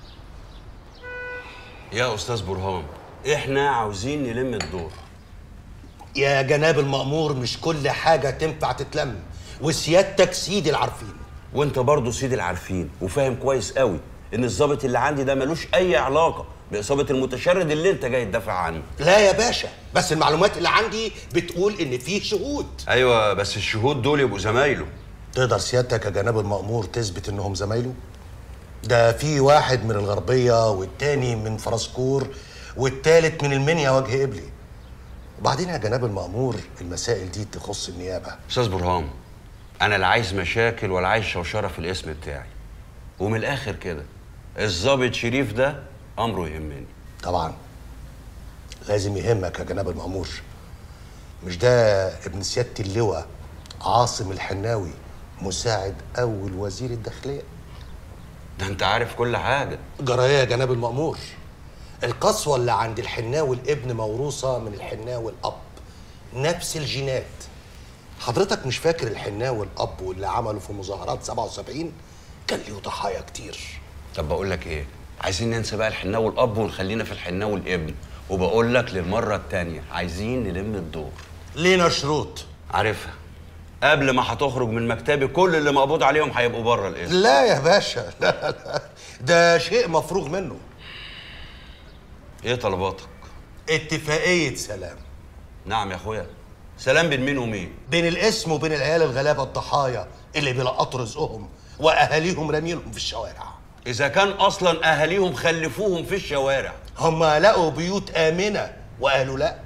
Speaker 3: يا استاذ برهان احنا عاوزين نلم الدور
Speaker 6: يا جناب المأمور مش كل حاجة تنفع تتلم وسيادتك سيدي العارفين
Speaker 3: وانت برضه سيد العارفين وفاهم كويس قوي ان الضابط اللي عندي ده ملوش اي علاقه باصابه المتشرد اللي انت جاي تدافع عنه
Speaker 6: لا يا باشا بس المعلومات اللي عندي بتقول ان فيه شهود
Speaker 3: ايوه بس الشهود دول يبقوا زمايله
Speaker 6: تقدر سيادتك يا جناب المأمور تثبت انهم زمايله
Speaker 11: ده في واحد من الغربية والتاني من فرسكور والتالت من المنيا وجه قبلي وبعدين يا جناب المأمور المسائل دي تخص النيابة
Speaker 3: استاذ برهام انا لا عايز مشاكل ولا عايز شوشره في الاسم بتاعي ومن الاخر كده الظابط شريف ده امره يهمني
Speaker 11: طبعا لازم يهمك يا جناب المأمور مش ده ابن سيادة اللواء عاصم الحناوي مساعد أول وزير الداخلية
Speaker 3: ده انت عارف كل حاجه
Speaker 11: جرايه يا جناب المأمور القسوة اللي عند الحناوي الابن موروثة من الحناوي الأب نفس الجينات حضرتك مش فاكر الحناوي الأب واللي عمله في مظاهرات 77 كان له ضحايا كتير
Speaker 3: طب بقول لك ايه عايزين ننسى بقى الحناوي الاب ونخلينا في الحناوي الابن وبقول لك للمره التانيه عايزين نلم الدور
Speaker 11: لينا شروط
Speaker 3: عارفها قبل ما هتخرج من مكتبي كل اللي مقبوض عليهم هيبقوا بره الاسم
Speaker 11: لا يا باشا لا لا ده شيء مفروغ منه
Speaker 3: ايه طلباتك
Speaker 11: اتفاقية سلام
Speaker 3: نعم يا اخويا سلام بين مين ومين
Speaker 11: بين الاسم وبين العيال الغلابة الضحايا اللي بيلقطوا رزقهم وأهاليهم رامينهم في الشوارع
Speaker 3: اذا كان اصلا اهاليهم خلفوهم في الشوارع
Speaker 11: هم لقوا بيوت آمنة وقالوا لا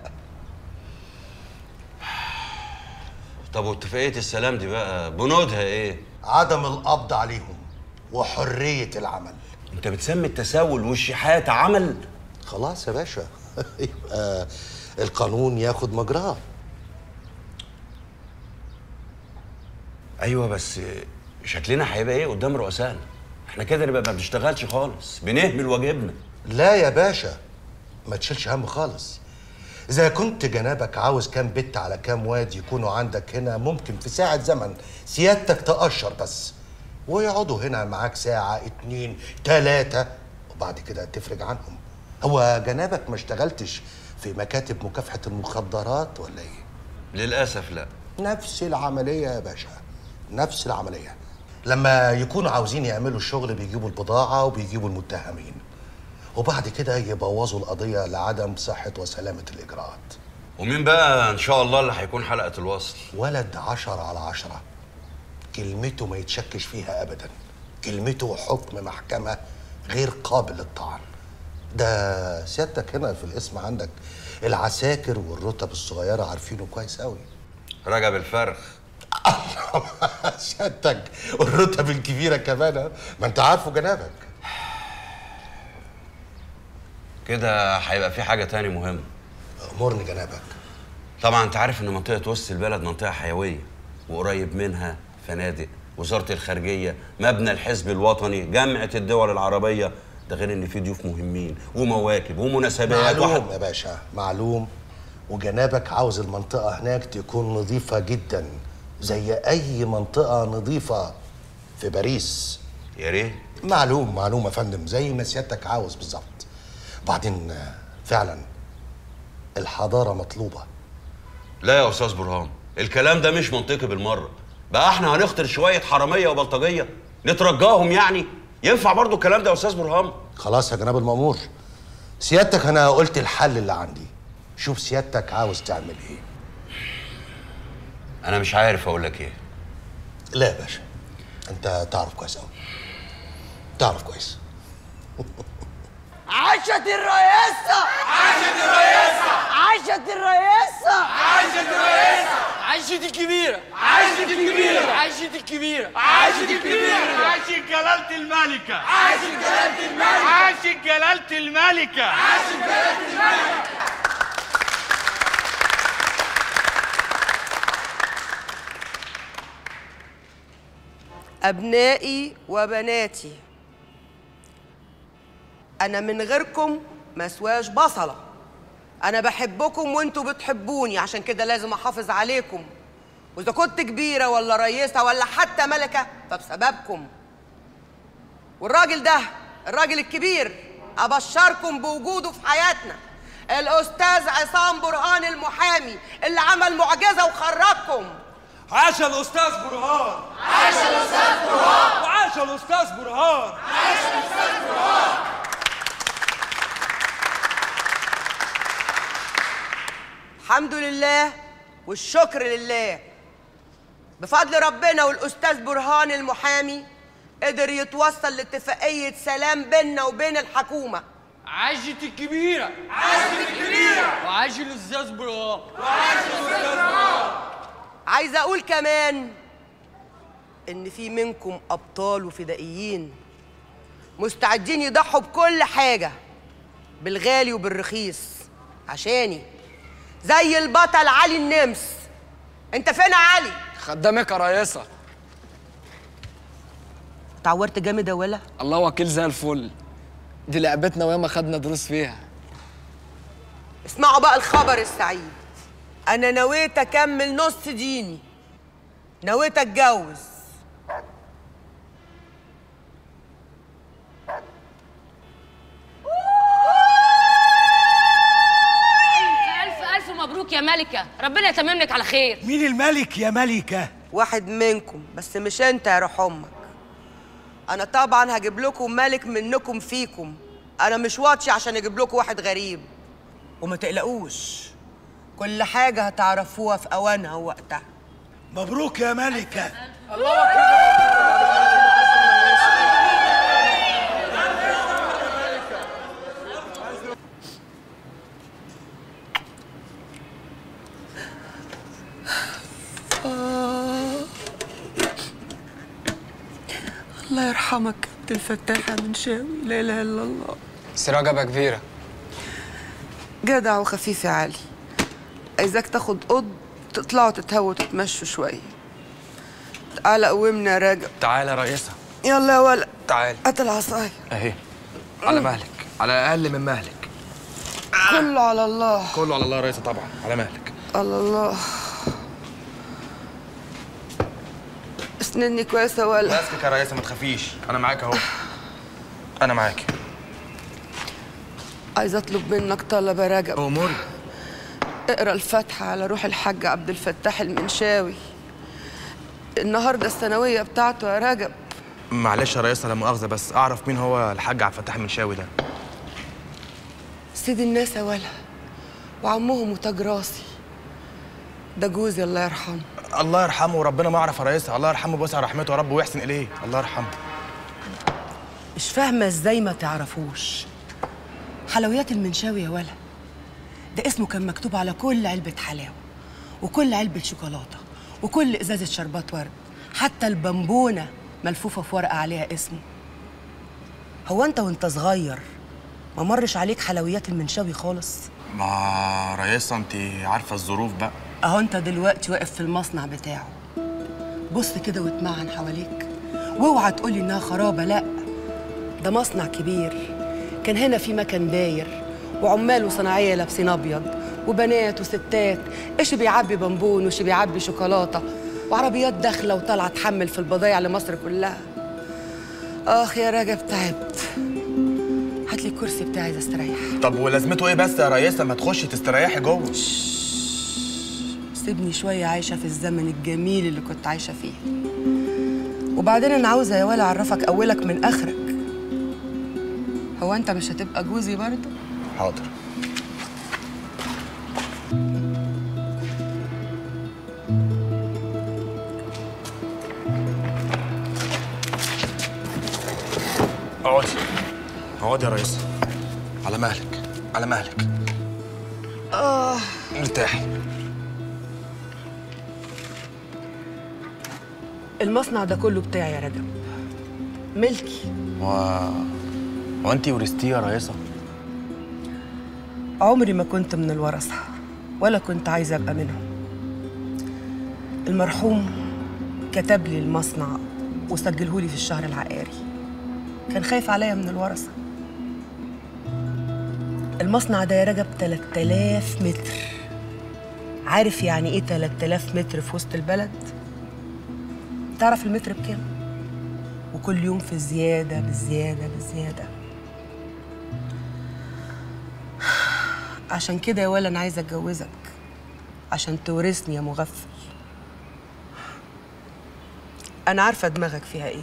Speaker 3: طب واتفاقيه السلام دي بقى بنودها ايه
Speaker 11: عدم القبض عليهم وحرية العمل
Speaker 3: انت بتسمي التسول والشحات عمل
Speaker 11: خلاص يا باشا يبقى القانون ياخد مجراه
Speaker 3: ايوه بس شكلنا هيبقى ايه قدام رؤسائنا احنا كده نبقى ما بنشتغلش خالص بنهمل واجبنا
Speaker 11: لا يا باشا ما تشيلش هم خالص إذا كنت جنابك عاوز كام بت على كام واد يكونوا عندك هنا ممكن في ساعة زمن سيادتك تقشر بس ويقعدوا هنا معاك ساعة اتنين تلاتة وبعد كده تفرج عنهم هو جنابك ما اشتغلتش في مكاتب مكافحة المخدرات ولا ايه؟
Speaker 3: للاسف لا
Speaker 11: نفس العملية يا باشا نفس العملية لما يكونوا عاوزين يعملوا الشغل بيجيبوا البضاعة وبيجيبوا المتهمين وبعد كده يبوظوا القضية لعدم صحة وسلامة الإجراءات
Speaker 3: ومين بقى ان شاء الله اللي هيكون حلقه الوصل
Speaker 11: ولد عشرة على عشرة كلمته ما يتشكش فيها أبدا كلمته حكم محكمة غير قابل للطعن ده سيادتك هنا في الاسم عندك العساكر والرتب الصغيرة عارفينه كويس قوي
Speaker 3: رجب الفرخ
Speaker 11: سيادتك والرتب الكبيرة كمان ها؟ ما انت عارفه جنابك
Speaker 3: كده هيبقى في حاجه تاني مهمه
Speaker 11: امرني جنابك
Speaker 3: طبعا انت عارف ان منطقه وسط البلد منطقه حيويه وقريب منها فنادق وزاره الخارجيه مبنى الحزب الوطني جامعه الدول العربيه ده غير ان في ضيوف مهمين ومواكب ومناسبات
Speaker 11: معلوم يا باشا معلوم وجنابك عاوز المنطقة هناك تكون نظيفة جدا زي أي منطقة نظيفة في باريس
Speaker 3: يا ريت
Speaker 11: معلوم معلوم يا فندم زي ما سيادتك عاوز بالظبط بعدين آه، فعلا الحضارة مطلوبة
Speaker 3: لا يا استاذ برهان الكلام ده مش منطقي بالمره بقى احنا هنختار شويه حراميه وبلطجيه نترجاهم يعني ينفع برضو الكلام ده يا استاذ برهان
Speaker 11: خلاص يا جناب المأمور سيادتك أنا قلت الحل اللي عندي شوف سيادتك عاوز تعمل إيه
Speaker 3: انا مش عارف اقول لك ايه
Speaker 11: لا يا باشا أنت تعرف كويس أوي تعرف كويس
Speaker 15: عاشت الرئاسة عاشت الرئاسة عاشت الرئاسة عاشت الرئاسة
Speaker 21: عاشت الكبيرة
Speaker 15: عاشت الكبيرة
Speaker 21: عاشت الكبيرة
Speaker 15: عاشت الكبيرة
Speaker 13: عاشت جلالة الملكة
Speaker 15: عاشت جلالة الملكة
Speaker 13: عاشت جلالة الملكة
Speaker 15: عاشت جلالة الملكة
Speaker 2: أبنائي وبناتي أنا من غيركم مسواش بصلة أنا بحبكم وأنتوا بتحبوني عشان كده لازم أحافظ عليكم وإذا كنت كبيرة ولا رئيسة ولا حتى ملكة فبسببكم والراجل ده الراجل الكبير أبشركم بوجوده في حياتنا الأستاذ عصام برهان المحامي اللي عمل معجزة وخرجكم
Speaker 4: عاش الاستاذ برهان
Speaker 15: عاش الأستاذ برهان
Speaker 4: وعاش الاستاذ برهان
Speaker 15: عاش الأستاذ برهان
Speaker 2: الحمد لله والشكر لله بفضل ربنا والأستاذ برهان المحامي قدر يتوصل لاتفاقية سلام بيننا وبين الحكومة
Speaker 21: عاشت الكبيرة
Speaker 15: عاشت الكبيرة
Speaker 21: وعاش الأستاذ براء
Speaker 15: وعاش الأستاذ براء
Speaker 2: عايزة أقول كمان إن في منكم أبطال وفدائيين مستعدين يضحوا بكل حاجة بالغالي وبالرخيص عشاني زي البطل علي النمس انت فين يا علي
Speaker 21: خدامك يا رياسة
Speaker 2: اتعورت جامد يا ولا
Speaker 21: الله وكيل زي الفل دي لعبتنا وياما خدنا دروس فيها
Speaker 2: اسمعوا بقى الخبر السعيد انا نويت اكمل نص ديني نويت اتجوز
Speaker 17: ألف ألف مبروك يا ملكة ربنا يتمم لك على خير
Speaker 4: مين الملك يا ملكة؟
Speaker 2: واحد منكم بس مش انت يا روح امك انا طبعا هجيب لكم ملك منكم فيكم انا مش واطي عشان اجيب لكم واحد غريب وما تقلقوش كل حاجة هتعرفوها في اوانها ووقتها
Speaker 4: مبروك يا ملكة
Speaker 2: آه. الله يرحمك عبد الفتاح يا منشاوي لا اله الا الله
Speaker 21: سراجة كبيرة
Speaker 2: جدع وخفيف يا علي عايزاك تاخد قض تطلعوا تتهووا تتمشوا شويه تعالى قومنا يا راجل
Speaker 1: تعالى يا رئيسة
Speaker 2: يلا يا ولا
Speaker 1: تعالى
Speaker 2: هات العصايه
Speaker 1: اهي على مهلك على اقل من مهلك
Speaker 2: كله على الله
Speaker 1: كله على الله يا رئيسة طبعا على مهلك
Speaker 2: على الله اسنني كويسه ولا
Speaker 1: ماسكك يا رئيسة ما تخافيش انا معاك اهو انا معاك
Speaker 2: عايزه اطلب منك طلب يا رجب
Speaker 1: اموري
Speaker 2: اقرا الفاتحه على روح الحاج عبد الفتاح المنشاوي النهارده الثانويه بتاعته يا رجب
Speaker 1: معلش يا رئيسة لا مؤاخذة بس اعرف مين هو الحاج عبد الفتاح المنشاوي ده
Speaker 2: سيد الناس يا ولا وعمهم وتاج راسي ده جوزي الله يرحمه
Speaker 1: الله يرحمه وربنا ما يعرف يا رئيسة الله يرحمه بوسع رحمته يا رب ويحسن اليه الله يرحمه
Speaker 2: مش فاهمه ازاي ما تعرفوش حلويات المنشاوي يا ولا ده اسمه كان مكتوب على كل علبه حلاوه وكل علبه شوكولاته وكل ازازه شربات ورد حتى البمبونه ملفوفه في ورقه عليها اسمه هو انت وانت صغير ما مرش عليك حلويات المنشاوي خالص
Speaker 1: ما رئيسة انت عارفة الظروف بقى
Speaker 2: اهو انت دلوقتي واقف في المصنع بتاعه بص كده واتمعن حواليك واوعى تقولي انها خرابه لا ده مصنع كبير كان هنا في مكان داير وعمال وصناعيه لابسين ابيض وبنات وستات ايش بيعبي بونبون وش بيعبي شوكولاته وعربيات داخله وطالعه تحمل في البضايع لمصر كلها اخ يا رجب تعبت هات لي الكرسي بتاعي عايزه استريح
Speaker 1: طب ولازمته ايه بس يا رئيسة ما تخشي تستريحي جوه
Speaker 2: سيبني شوية عايشة في الزمن الجميل اللي كنت عايشة فيه وبعدين أنا عاوزة يا ولا أعرفك أولك من آخرك هو أنت مش هتبقى جوزي برضه؟
Speaker 1: حاضر اقعدي اقعدي يا رئيسة على مهلك على مهلك
Speaker 2: آه
Speaker 1: ارتاحي
Speaker 2: المصنع ده كله بتاعي يا رجب ملكي
Speaker 1: و هو انت ورثتيه يا رئيسة
Speaker 2: عمري ما كنت من الورثة ولا كنت عايزة أبقى منهم المرحوم كتب لي المصنع وسجله لي في الشهر العقاري كان خايف عليا من الورثة المصنع ده يا رجب 3000 متر عارف يعني ايه 3000 متر في وسط البلد؟ تعرف المتر بكام؟ وكل يوم في زيادة بزيادة بزيادة عشان كده يا ولا أنا عايزة أتجوزك عشان تورثني يا مغفل أنا عارفة دماغك فيها إيه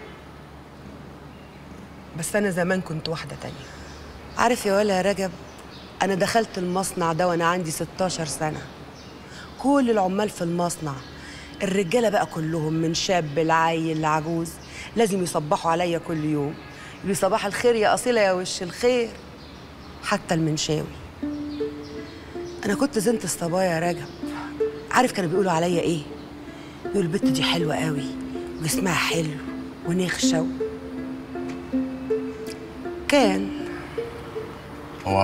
Speaker 2: بس أنا زمان كنت واحدة تانية عارف يا ولا يا رجب أنا دخلت المصنع ده وأنا عندي 16 سنة كل العمال في المصنع الرجالة بقى كلهم من شاب لعيل لعجوز لازم يصبحوا عليا كل يوم يقولوا صباح الخير يا اصيله يا وش الخير حتى المنشاوي انا كنت زنت الصبايا يا رجب عارف كانوا بيقولوا عليا ايه يقولوا البت دي حلوه قوي وجسمها حلو ونخشه و... كان
Speaker 7: هو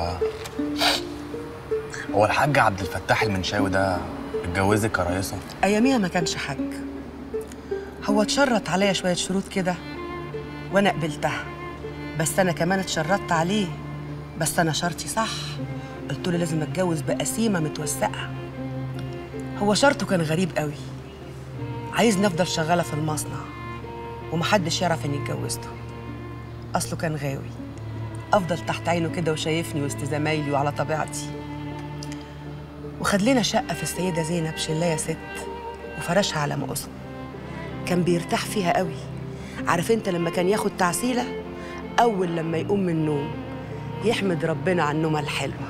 Speaker 7: هو الحاج عبد الفتاح المنشاوي ده اتجوزك يا رئيسة
Speaker 2: اياميها ما كانش حاج هو اتشرط عليا شويه شروط كده وانا قبلتها بس انا كمان اتشرطت عليه بس انا شرطي صح قلت له لازم اتجوز بقسيمه متوسقه هو شرطه كان غريب قوي عايزني افضل شغاله في المصنع ومحدش يعرف اني اتجوزته اصله كان غاوي افضل تحت عينه كده وشايفني وسط زمايلي وعلى طبيعتي وخد لنا شقه في السيده زينب شلايه ست وفرشها على مقصه كان بيرتاح فيها قوي عارف انت لما كان ياخد تعسيله اول لما يقوم من النوم يحمد ربنا على النومه الحلوه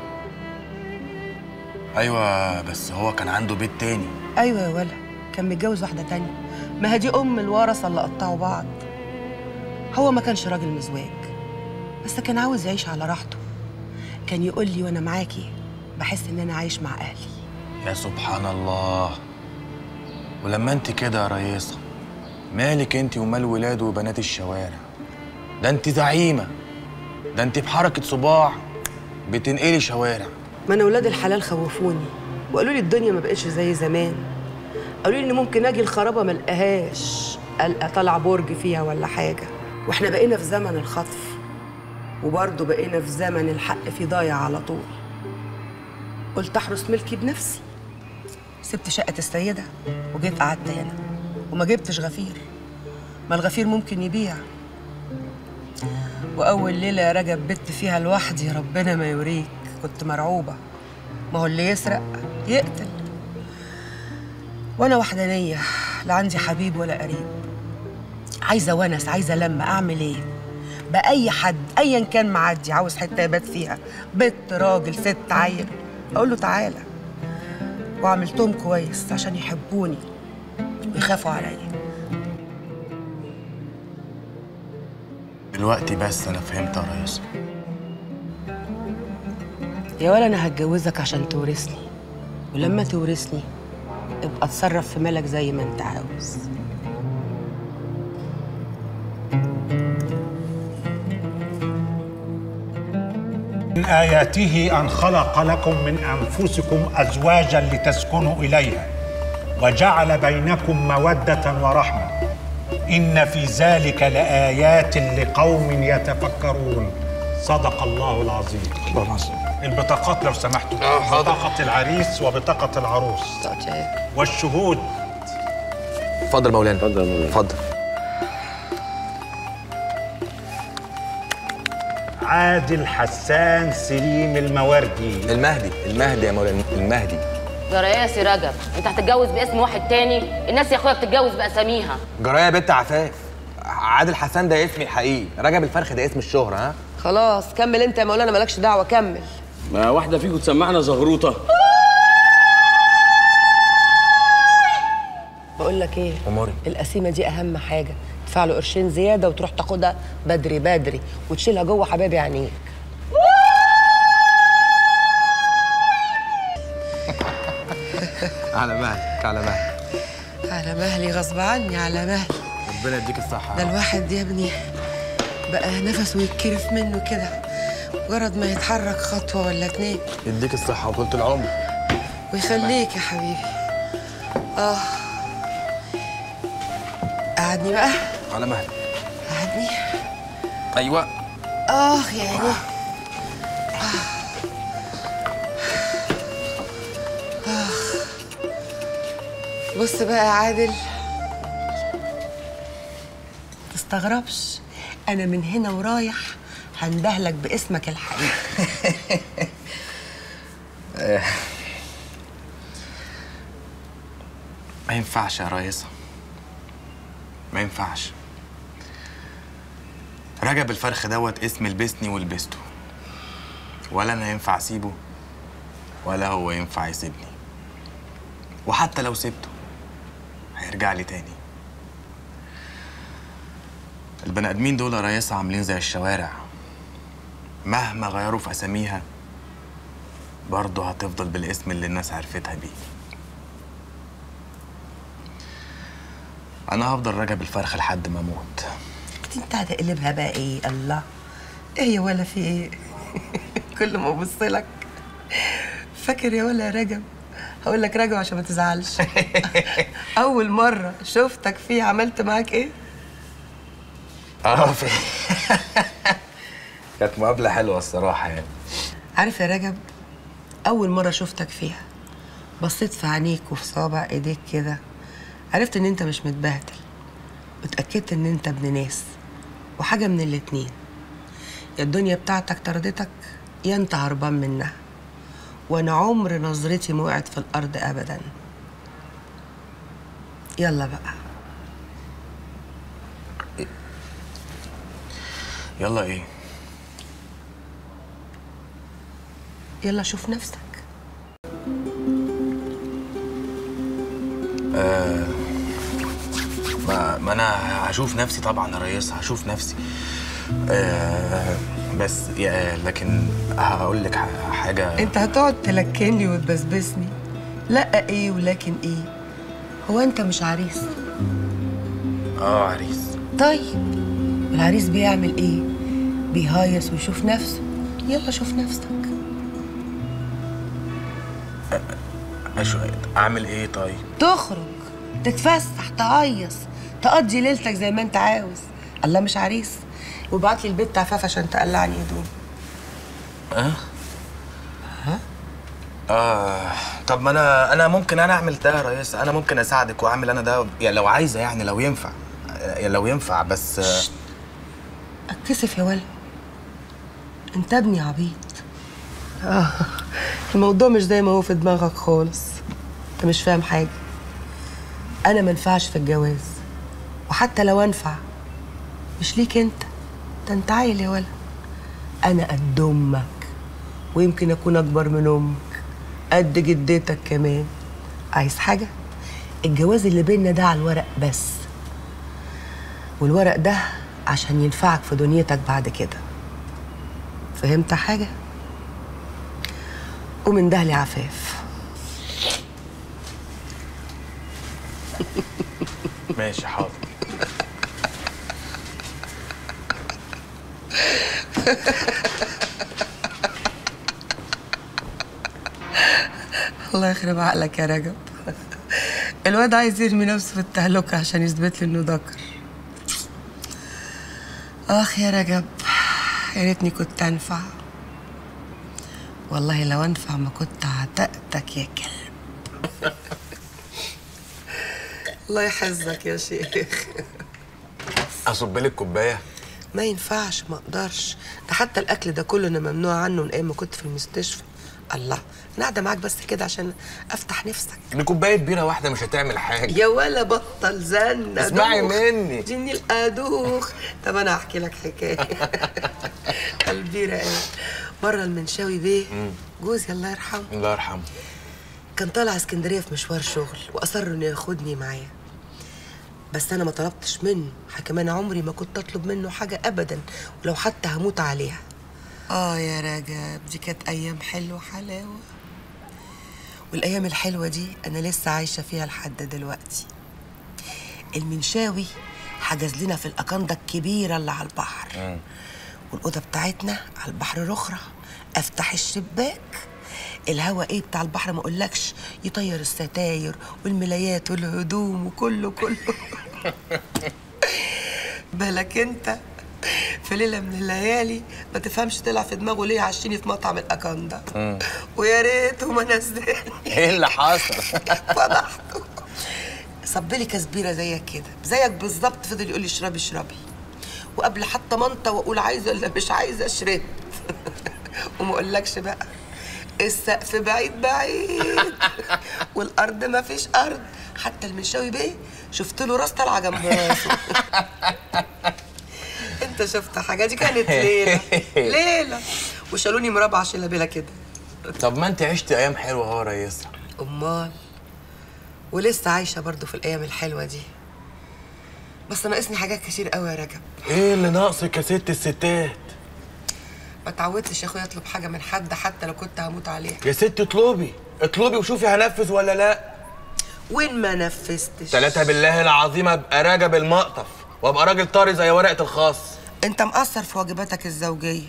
Speaker 7: ايوه بس هو كان عنده بيت تاني
Speaker 2: ايوه يا ولا كان متجوز واحده تانية ما هي دي ام الورثه اللي قطعوا بعض هو ما كانش راجل مزواج بس كان عاوز يعيش على راحته كان يقول لي وانا معاكي بحس ان انا عايش مع اهلي
Speaker 7: يا سبحان الله ولما انت كده يا رئيسة مالك انت ومال ولاد وبنات الشوارع ده انت زعيمة ده انت بحركة صباع بتنقلي شوارع
Speaker 2: ما انا ولاد الحلال خوفوني وقالوا لي الدنيا ما بقتش زي زمان قالوا لي ان ممكن اجي الخرابه ما القاهاش القى طالع برج فيها ولا حاجه واحنا بقينا في زمن الخطف وبرضه بقينا في زمن الحق فيه ضايع على طول قلت احرس ملكي بنفسي سبت شقه السيده وجيت قعدت هنا وما جبتش غفير ما الغفير ممكن يبيع واول ليله يا رجب بت فيها لوحدي ربنا ما يوريك كنت مرعوبه ما هو اللي يسرق يقتل وانا وحدانيه لا عندي حبيب ولا قريب عايزه ونس عايزه لما اعمل ايه باي حد ايا كان معدي عاوز حته يبات فيها بنت راجل ست عيل اقول له تعالى وعملتهم كويس عشان يحبوني ويخافوا عليا
Speaker 7: دلوقتي بس انا فهمت يا رئيسة
Speaker 2: يا ولا انا هتجوزك عشان تورثني ولما تورثني ابقى اتصرف في مالك زي ما انت عاوز
Speaker 5: من آياته أن خلق لكم من أنفسكم أزواجا لتسكنوا إليها وجعل بينكم مودة ورحمة إن في ذلك لآيات لقوم يتفكرون صدق الله العظيم البطاقات لو سمحتوا بطاقة العريس وبطاقة العروس والشهود
Speaker 7: اتفضل مولانا اتفضل يا مولانا اتفضل
Speaker 5: عادل حسان سليم المواردي
Speaker 7: المهدي المهدي يا مولانا المهدي
Speaker 17: يا رئيس رجب انت هتتجوز باسم واحد تاني الناس يا اخويا بتتجوز باساميها
Speaker 7: جرايه بنت عفاف عادل حسان ده اسمي الحقيقي رجب الفرخ ده اسم الشهرة ها
Speaker 2: خلاص كمل انت يا مولانا مالكش دعوه كمل
Speaker 10: ما واحدة فيكم تسمعنا زغروطة
Speaker 2: بقول لك ايه
Speaker 7: اموري
Speaker 2: القسيمه دي اهم حاجه تدفع له قرشين زياده وتروح تاخدها بدري بدري وتشيلها جوه حبايبي عينيك
Speaker 7: على مهلك على مهلك
Speaker 2: على مهلي غصب عني على مهلي
Speaker 7: ربنا يديك الصحة
Speaker 2: ده الواحد يا ابني بقى نفسه يتكرف منه كده مجرد ما يتحرك خطوه ولا اتنين
Speaker 7: يديك الصحة وطولة العمر
Speaker 2: ويخليك يا حبيبي اه قعدني بقى
Speaker 7: على مهلك
Speaker 2: قعدني
Speaker 7: ايوه
Speaker 2: اه يعني آه. بص بقى يا عادل تستغربش انا من هنا ورايح هندهلك باسمك الحقيقي
Speaker 7: ما ينفعش يا ريسة ما ينفعش رجب الفرخ دوت اسم لبسني ولبسته ولا انا ينفع اسيبه ولا هو ينفع يسيبني وحتى لو سبته هيرجع لي تاني البني ادمين دول يا ريسة عاملين زي الشوارع مهما غيروا في اساميها برضه هتفضل بالاسم اللي الناس عرفتها بيه انا هفضل رجب الفرخ لحد ما اموت
Speaker 2: انت هتقلبها بقى ايه الله ايه يا ولا في ايه كل ما ابص لك فاكر يا ولا يا رجب هقول لك رجب عشان ما تزعلش اول مره شفتك فيه عملت معاك ايه
Speaker 7: اه في كانت مقابله حلوه الصراحه يعني
Speaker 2: عارف يا رجب اول مره شفتك فيها بصيت في عينيك وفي صوابع ايديك كده عرفت ان انت مش متبهدل واتاكدت ان انت ابن ناس وحاجه من الاتنين يا الدنيا بتاعتك طردتك يا انت هربان منها وانا عمر نظرتي ما وقعت في الارض ابدا يلا بقى
Speaker 7: يلا ايه
Speaker 2: يلا شوف نفسك
Speaker 7: آه ما, ما انا هشوف نفسي طبعا يا ريس هشوف نفسي آه بس يا لكن هقول لك ح- حاجه
Speaker 2: انت هتقعد تلكني وتبسبسني لا ايه ولكن ايه هو انت مش عريس
Speaker 7: اه عريس
Speaker 2: طيب العريس بيعمل ايه بيهيص ويشوف نفسه يلا شوف نفسك
Speaker 7: أشو... اعمل ايه طيب
Speaker 2: تخرج تتفسح تهيص تقضي ليلتك زي ما انت عاوز الله مش عريس وابعت لي البيت عفاف عشان تقلعني هدوم
Speaker 7: اه اه طب ما انا انا ممكن انا اعمل ده يا ريس انا ممكن اساعدك واعمل انا ده يعني لو عايزه يعني لو ينفع يعني لو ينفع بس آه،
Speaker 2: اتكسف يا ولد انت ابني عبيط آه. الموضوع مش زي ما هو في دماغك خالص انت مش فاهم حاجه انا ما انفعش في الجواز وحتى لو انفع مش ليك انت ده انت عيل يا ولد انا قد امك ويمكن اكون اكبر من امك قد جدتك كمان عايز حاجه الجواز اللي بينا ده على الورق بس والورق ده عشان ينفعك في دنيتك بعد كده فهمت حاجة؟ ومن ده عفاف
Speaker 7: ماشي حاضر
Speaker 2: الله يخرب عقلك يا رجب الواد عايز يرمي نفسه في التهلكة عشان يثبت لي انه ذكر اخ يا رجب يا ريتني كنت انفع والله لو انفع ما كنت عتقتك يا كلب الله يحفظك يا شيخ
Speaker 7: اصب لك كوبايه
Speaker 2: ما ينفعش ما اقدرش ده حتى الاكل ده كله انا ممنوع عنه من ايام ما كنت في المستشفى الله انا قاعده معاك بس كده عشان افتح نفسك
Speaker 7: دي كوبايه بيره واحده مش هتعمل حاجه
Speaker 2: يا ولا بطل زن
Speaker 7: اسمعي
Speaker 2: دوخ.
Speaker 7: مني.
Speaker 2: جني الادوخ طب انا هحكي لك حكايه البيره ايه مره المنشاوي بيه جوزي الله يرحمه
Speaker 7: الله يرحمه
Speaker 2: كان طالع اسكندريه في مشوار شغل واصر انه ياخدني معاه بس انا ما طلبتش منه كمان عمري ما كنت اطلب منه حاجه ابدا ولو حتى هموت عليها اه يا رجب دي كانت ايام حلوه حلاوه والايام الحلوه دي انا لسه عايشه فيها لحد دلوقتي المنشاوي حجز لنا في الاكاندا الكبيره اللي على البحر والاوضه بتاعتنا على البحر الاخرى افتح الشباك الهوا ايه بتاع البحر ما اقولكش يطير الستاير والملايات والهدوم وكله كله بالك انت في ليله من الليالي ما تفهمش طلع في دماغه ليه عشيني في مطعم الاكاندا ويا ريته ما نزلني
Speaker 7: ايه اللي حصل
Speaker 2: فضحته صب لي كزبيره زيك كده زيك بالظبط فضل يقول لي اشربي اشربي وقبل حتى منطه واقول عايزه ولا مش عايزه شربت وما اقولكش بقى السقف بعيد بعيد والارض ما فيش ارض حتى المنشاوي بيه شفت له راس طالعه جنب راسه انت شفت حاجه دي كانت ليله ليله وشالوني مربع شلابيله كده
Speaker 7: طب ما انت عشت ايام حلوه اهو يا ريسه
Speaker 2: امال ولسه عايشه برضو في الايام الحلوه دي بس ناقصني حاجات كتير قوي يا رجب
Speaker 1: ايه اللي ناقصك يا ست الستات
Speaker 2: ما اتعودتش يا اخويا اطلب حاجه من حد حتى لو كنت هموت عليها
Speaker 1: يا ست اطلبي اطلبي وشوفي هنفذ ولا لا
Speaker 2: وين ما نفذتش
Speaker 1: ثلاثة بالله العظيم ابقى راجب المقطف وابقى راجل طري زي ورقة الخاص
Speaker 2: انت مقصر في واجباتك الزوجيه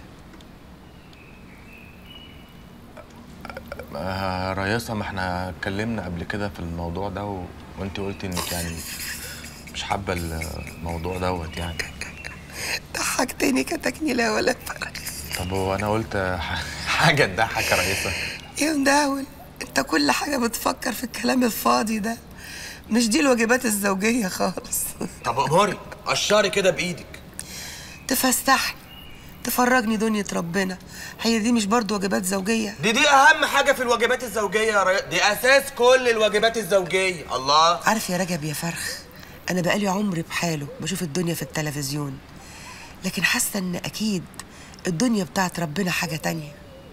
Speaker 1: آه رياسة ما احنا اتكلمنا قبل كده في الموضوع ده و... وانت قلتي انك يعني مش حابة الموضوع دوت يعني
Speaker 2: ضحكتني كتكني لا ولا فرق
Speaker 1: طب هو انا قلت ح- حاجة تضحك يا رياسة
Speaker 2: يا مداول انت كل حاجه بتفكر في الكلام الفاضي ده مش دي الواجبات الزوجيه خالص
Speaker 1: طب اموري قشري كده بايدك
Speaker 2: تفسحني تفرجني دنيا ربنا هي دي مش برضو واجبات زوجيه
Speaker 1: دي دي اهم حاجة في الواجبات الزوجية يا رياسة دي اساس كل الواجبات الزوجية الله
Speaker 2: عارف يا رجب يا فرخ انا بقالي عمري بحاله بشوف الدنيا في التلفزيون لكن حاسه ان اكيد الدنيا بتاعت ربنا حاجه تانية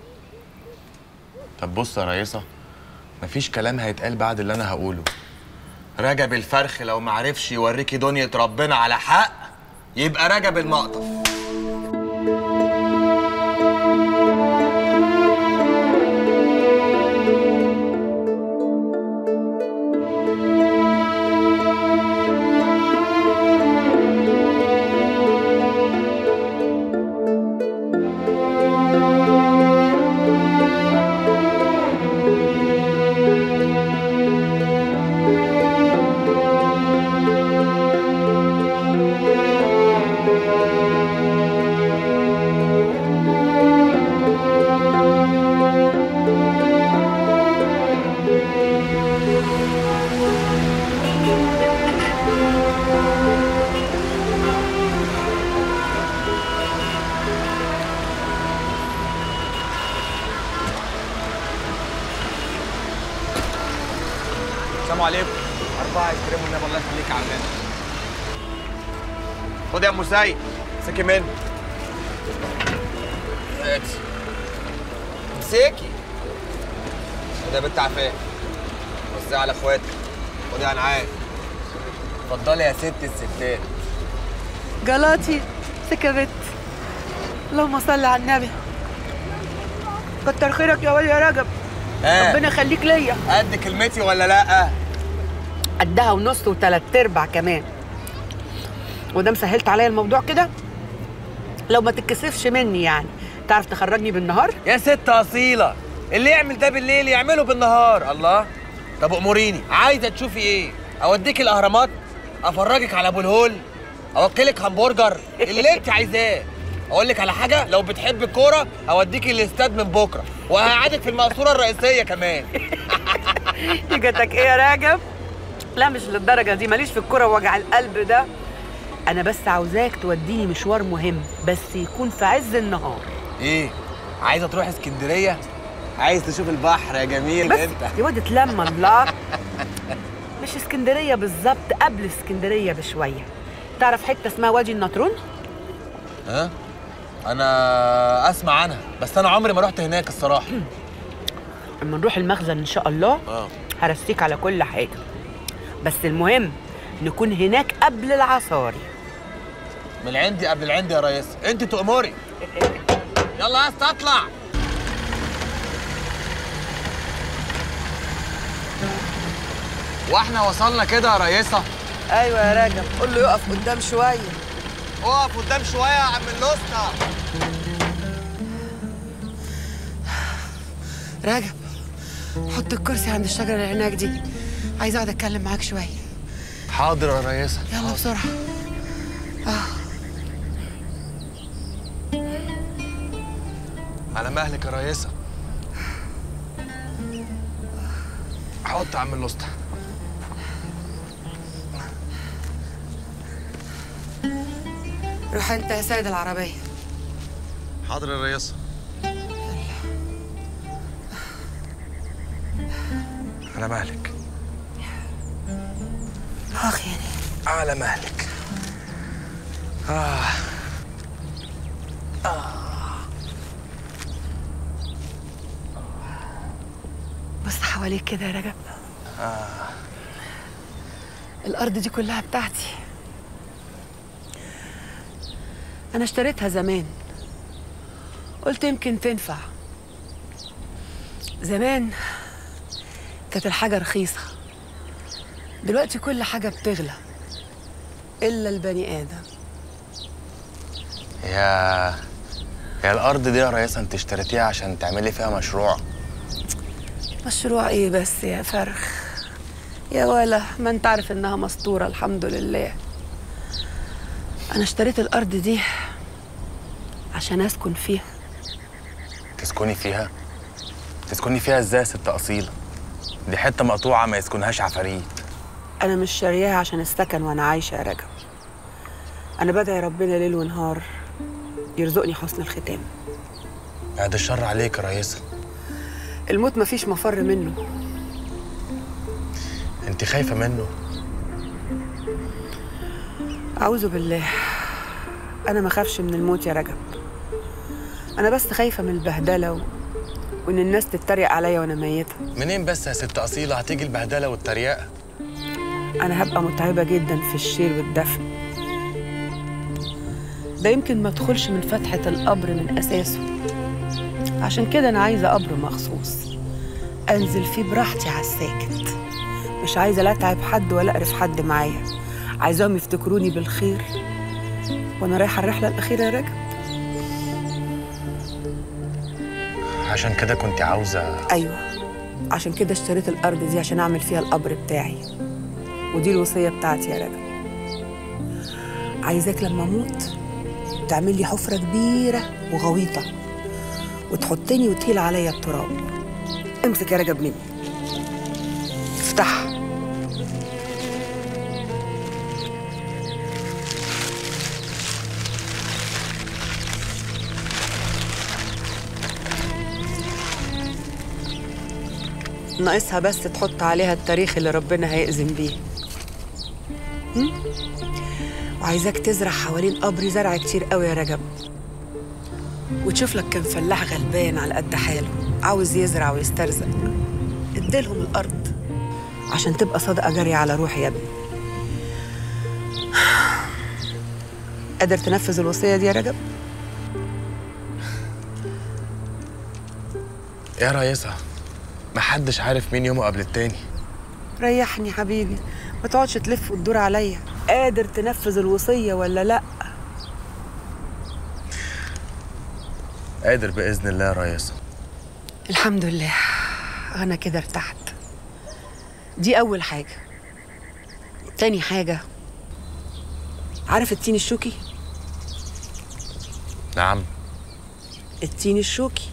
Speaker 1: طب بص يا رياسة مفيش كلام هيتقال بعد اللي انا هقوله رجب الفرخ لو معرفش يوريكي دنيا ربنا على حق يبقى رجب المقطف السلام عليكم أربعة ايس كريم والنبي الله يخليك يا عمنا خد يا أم سيد امسكي منه هاتي امسكي خد يا بنت عفاف وزعي على اخواتك خدي يا انعام اتفضلي يا ست الستات
Speaker 14: جلاتي سكبت اللهم صل على النبي كتر خيرك يا ولي يا رجب
Speaker 1: آه.
Speaker 14: ربنا يخليك ليا
Speaker 1: قد كلمتي ولا لا
Speaker 14: قدها ونص وتلات ارباع كمان وده مسهلت عليا الموضوع كده لو ما تتكسفش مني يعني تعرف تخرجني بالنهار
Speaker 1: يا ست اصيله اللي يعمل ده بالليل يعمله بالنهار الله طب اموريني عايزه تشوفي ايه اوديك الاهرامات افرجك على ابو الهول اوكلك همبرجر اللي انت عايزاه اقول لك على حاجه لو بتحب الكوره اوديك الاستاد من بكره وهقعدك في المقصوره الرئيسيه كمان
Speaker 14: جاتك ايه يا راجب لا مش للدرجه دي ماليش في الكوره ووجع القلب ده انا بس عاوزاك توديني مشوار مهم بس يكون في عز النهار
Speaker 1: ايه عايزه تروح اسكندريه عايز تشوف البحر يا جميل
Speaker 14: بس
Speaker 1: انت
Speaker 14: يا واد اتلم الله مش اسكندريه بالظبط قبل اسكندريه بشويه تعرف حته اسمها وادي النطرون
Speaker 1: ها انا اسمع عنها بس انا عمري ما رحت هناك الصراحه
Speaker 14: اما نروح المخزن ان شاء الله
Speaker 1: اه
Speaker 14: هرسيك على كل حاجه بس المهم نكون هناك قبل العصاري
Speaker 1: من العندي قبل العندي يا ريس انت تؤمري يلا يا اسطى اطلع واحنا وصلنا كده يا ريسه
Speaker 2: ايوه يا راجب قول له يقف قدام شويه
Speaker 1: اقف قدام شويه يا عم اللوسته
Speaker 2: راجب حط الكرسي عند الشجره اللي هناك دي عايزه اقعد اتكلم معاك شويه
Speaker 1: حاضر يا ريسه
Speaker 2: يلا بسرعه اه
Speaker 1: على مهلك يا ريسه حط يا عم اللوسته
Speaker 2: روح انت يا سيد العربيه
Speaker 1: حاضر يا ريسه على مهلك
Speaker 2: اخ يعني
Speaker 1: على مهلك آه.
Speaker 2: بص حواليك كده يا رجب
Speaker 1: آه.
Speaker 2: الارض دي كلها بتاعتي
Speaker 14: أنا اشتريتها زمان قلت يمكن تنفع زمان كانت الحاجة رخيصة دلوقتي كل حاجة بتغلى إلا البني آدم
Speaker 7: يا يا الارض دي يا ريس انت اشتريتيها عشان تعملي فيها مشروع
Speaker 14: مشروع إيه بس يا فرخ يا ولا ما أنت عارف إنها مستورة الحمد لله أنا اشتريت الأرض دي عشان أسكن فيها
Speaker 7: تسكني فيها تسكني فيها ازاي يا ست اصيله دي حته مقطوعه ما يسكنهاش عفاريت
Speaker 14: أنا مش شارياها عشان السكن وأنا عايشة يا رجب أنا بدعي ربنا ليل ونهار يرزقني حسن الختام
Speaker 7: بعد الشر عليك يا ريسه
Speaker 14: الموت مفيش مفر منه
Speaker 7: انت خايفه منه
Speaker 14: أعوذ بالله أنا ما خافش من الموت يا رجب أنا بس خايفة من البهدلة و... وإن الناس تتريق عليا وأنا ميتة
Speaker 7: منين بس يا ست اصيله هتيجي البهدله والتريقه
Speaker 14: أنا هبقى متعبة جدا في الشيل والدفن ده يمكن ما ادخلش من فتحة القبر من أساسه عشان كده أنا عايزة قبر مخصوص أنزل فيه براحتي على الساكت مش عايزة لا أتعب حد ولا أقرف حد معايا عايزاهم يفتكروني بالخير وأنا رايحة الرحلة الأخيرة يا راجل
Speaker 7: عشان كده كنت عاوزه
Speaker 14: أيوة عشان كده اشتريت الأرض دي عشان أعمل فيها القبر بتاعي ودي الوصية بتاعتي يا راجل عايزاك لما أموت تعمل لي حفرة كبيرة وغويطة وتحطني وتهيل عليا التراب امسك يا رجب مني افتحها ناقصها بس تحط عليها التاريخ اللي ربنا هيأذن بيه هم؟ وعايزاك تزرع حوالين قبري زرع كتير قوي يا رجب وتشوف لك كان فلاح غلبان على قد حاله عاوز يزرع ويسترزق اديلهم الارض عشان تبقى صدقه جاريه على روحي يا ابني قادر تنفذ الوصيه دي يا رجب
Speaker 7: يا ريسه محدش عارف مين يومه قبل التاني
Speaker 14: ريحني حبيبي ما تقعدش تلف وتدور عليا قادر تنفذ الوصيه ولا لا
Speaker 7: قادر باذن الله يا ريسه
Speaker 14: الحمد لله انا كده ارتحت دي اول حاجه تاني حاجه عارف التين الشوكي
Speaker 7: نعم
Speaker 14: التين الشوكي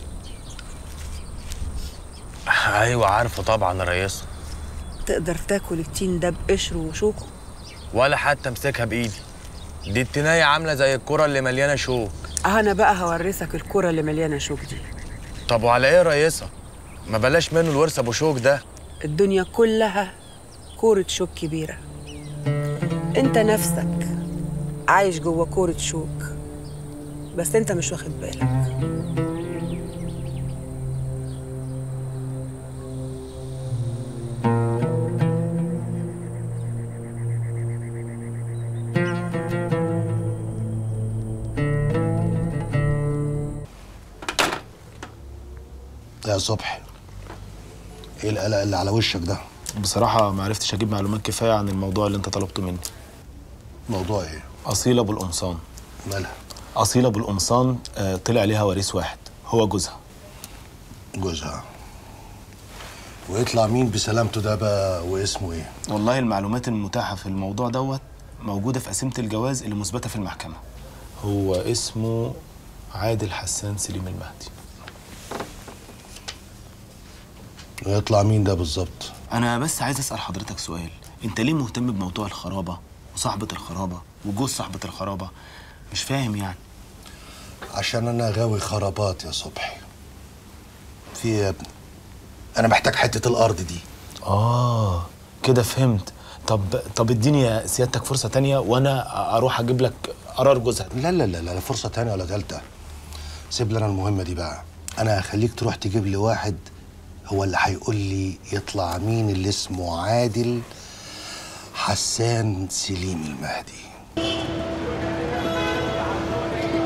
Speaker 7: ايوه عارفه طبعا يا ريسه
Speaker 14: تقدر تاكل التين ده بقشره وشوكه
Speaker 7: ولا حتى امسكها بايدي دي التناية عامله زي الكره اللي مليانه شوك
Speaker 14: انا بقى هورثك الكره اللي مليانه شوك دي
Speaker 7: طب وعلى ايه يا ريسه ما بلاش منه الورث ابو شوك ده
Speaker 14: الدنيا كلها كورة شوك كبيرة انت نفسك عايش جوه كورة شوك بس انت مش واخد بالك
Speaker 11: يا صبحي ايه القلق اللي على وشك ده
Speaker 1: بصراحة ما عرفتش أجيب معلومات كفاية عن الموضوع اللي أنت طلبته مني
Speaker 11: موضوع إيه؟
Speaker 1: أصيلة أبو القمصان
Speaker 11: مالها؟
Speaker 1: أصيلة أبو القمصان آه، طلع ليها وريث واحد هو جوزها
Speaker 11: جوزها ويطلع مين بسلامته ده بقى واسمه ايه؟
Speaker 1: والله المعلومات المتاحة في الموضوع دوت موجودة في قسيمة الجواز اللي مثبتة في المحكمة هو اسمه عادل حسان سليم المهدي
Speaker 11: ويطلع مين ده بالظبط؟
Speaker 1: أنا بس عايز أسأل حضرتك سؤال أنت ليه مهتم بموضوع الخرابة وصاحبة الخرابة وجوز صاحبة الخرابة مش فاهم يعني
Speaker 11: عشان انا غاوي خرابات يا صبحي في إيه يا ابني انا محتاج حته الارض دي
Speaker 1: آه كده فهمت طب طب اديني يا سيادتك فرصة تانية وأنا أروح أجيب لك قرار جوزها
Speaker 11: لا لا لا لا فرصه تانية ولا تالتة سيب لنا المهمه دي بقى انا هخليك تروح تجيب لي واحد هو اللي هيقول لي يطلع مين اللي اسمه عادل حسان سليم المهدي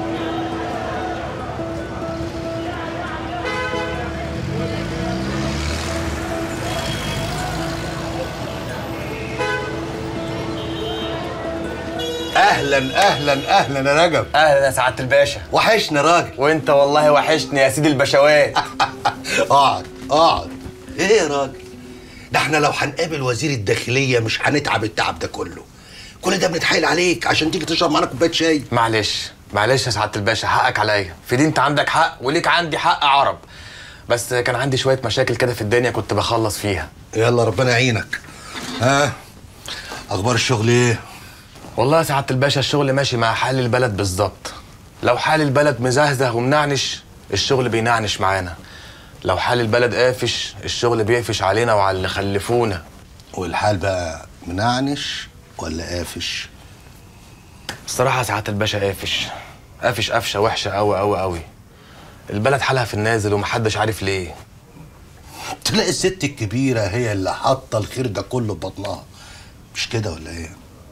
Speaker 11: اهلا اهلا اهلا يا رجب
Speaker 7: اهلا يا سعاده الباشا
Speaker 11: وحشني راجل
Speaker 7: وانت والله وحشني يا سيدي البشوات
Speaker 11: اقعد اقعد ايه يا راجل ده احنا لو هنقابل وزير الداخليه مش هنتعب التعب ده كله كل ده بنتحايل عليك عشان تيجي تشرب معانا كوبايه شاي
Speaker 7: معلش معلش يا سعاده الباشا حقك عليا في دي انت عندك حق وليك عندي حق عرب بس كان عندي شويه مشاكل كده في الدنيا كنت بخلص فيها
Speaker 11: يلا ربنا يعينك ها اخبار الشغل ايه
Speaker 7: والله يا سعاده الباشا الشغل ماشي مع حال البلد بالظبط لو حال البلد مزهزه ومنعنش الشغل بينعنش معانا لو حال البلد قافش الشغل بيقفش علينا وعلى اللي خلفونا
Speaker 11: والحال بقى منعنش ولا قافش
Speaker 7: الصراحه يا سعاده الباشا قافش قافش قفشه وحشه قوي قوي قوي البلد حالها في النازل ومحدش عارف ليه
Speaker 11: تلاقي الست الكبيره هي اللي حاطه الخير ده كله في بطنها مش كده ولا ايه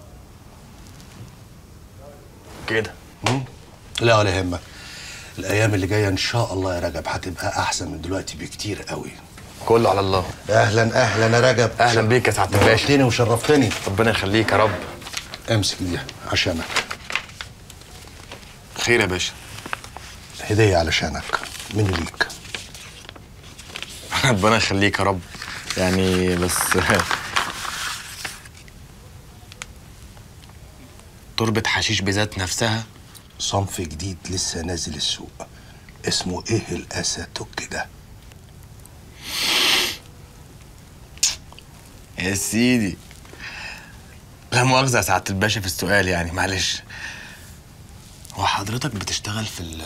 Speaker 7: كده
Speaker 11: لا ولا يهمك الايام اللي جايه ان شاء الله يا رجب هتبقى احسن من دلوقتي بكتير قوي
Speaker 7: كله على الله
Speaker 11: اهلا اهلا يا رجب
Speaker 7: اهلا بيك يا سعاده الباشا
Speaker 11: شرفتني وشرفتني
Speaker 7: ربنا يخليك يا رب
Speaker 11: امسك دي عشانك
Speaker 7: خير يا باشا
Speaker 11: هديه علشانك مني ليك
Speaker 7: ربنا يخليك يا رب يعني بس تربة حشيش بذات نفسها
Speaker 11: صنف جديد لسه نازل السوق اسمه ايه الاساتوك ده
Speaker 7: يا سيدي لا مؤاخذة يا سعادة الباشا في السؤال يعني معلش هو حضرتك بتشتغل في ال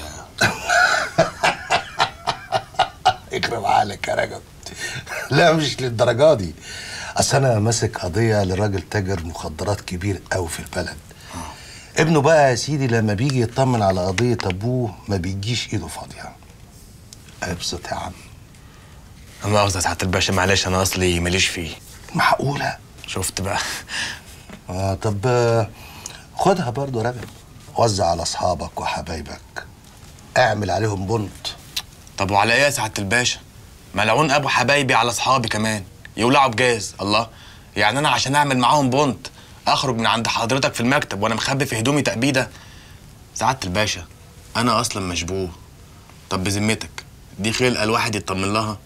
Speaker 11: اكرم عقلك يا رجب لا مش للدرجه دي اصل انا ماسك قضيه لراجل تاجر مخدرات كبير قوي في البلد ابنه بقى يا سيدي لما بيجي يطمن على قضيه ابوه ما بيجيش ايده فاضيه ابسط يا عم
Speaker 7: لا مؤاخذة يا سعادة الباشا معلش أنا أصلي ماليش فيه
Speaker 11: معقولة
Speaker 7: شفت بقى
Speaker 11: اه طب آه، خدها برضو يا رجب وزع على اصحابك وحبايبك اعمل عليهم بنط
Speaker 7: طب وعلى إيه يا سعادة الباشا ملعون أبو حبايبي على أصحابي كمان يولعوا بجاز الله يعني أنا عشان أعمل معاهم بونت أخرج من عند حضرتك في المكتب وأنا مخبي في هدومي تأبيدة سعادة الباشا أنا أصلا مشبوه طب بذمتك دي خلقة الواحد يطمن لها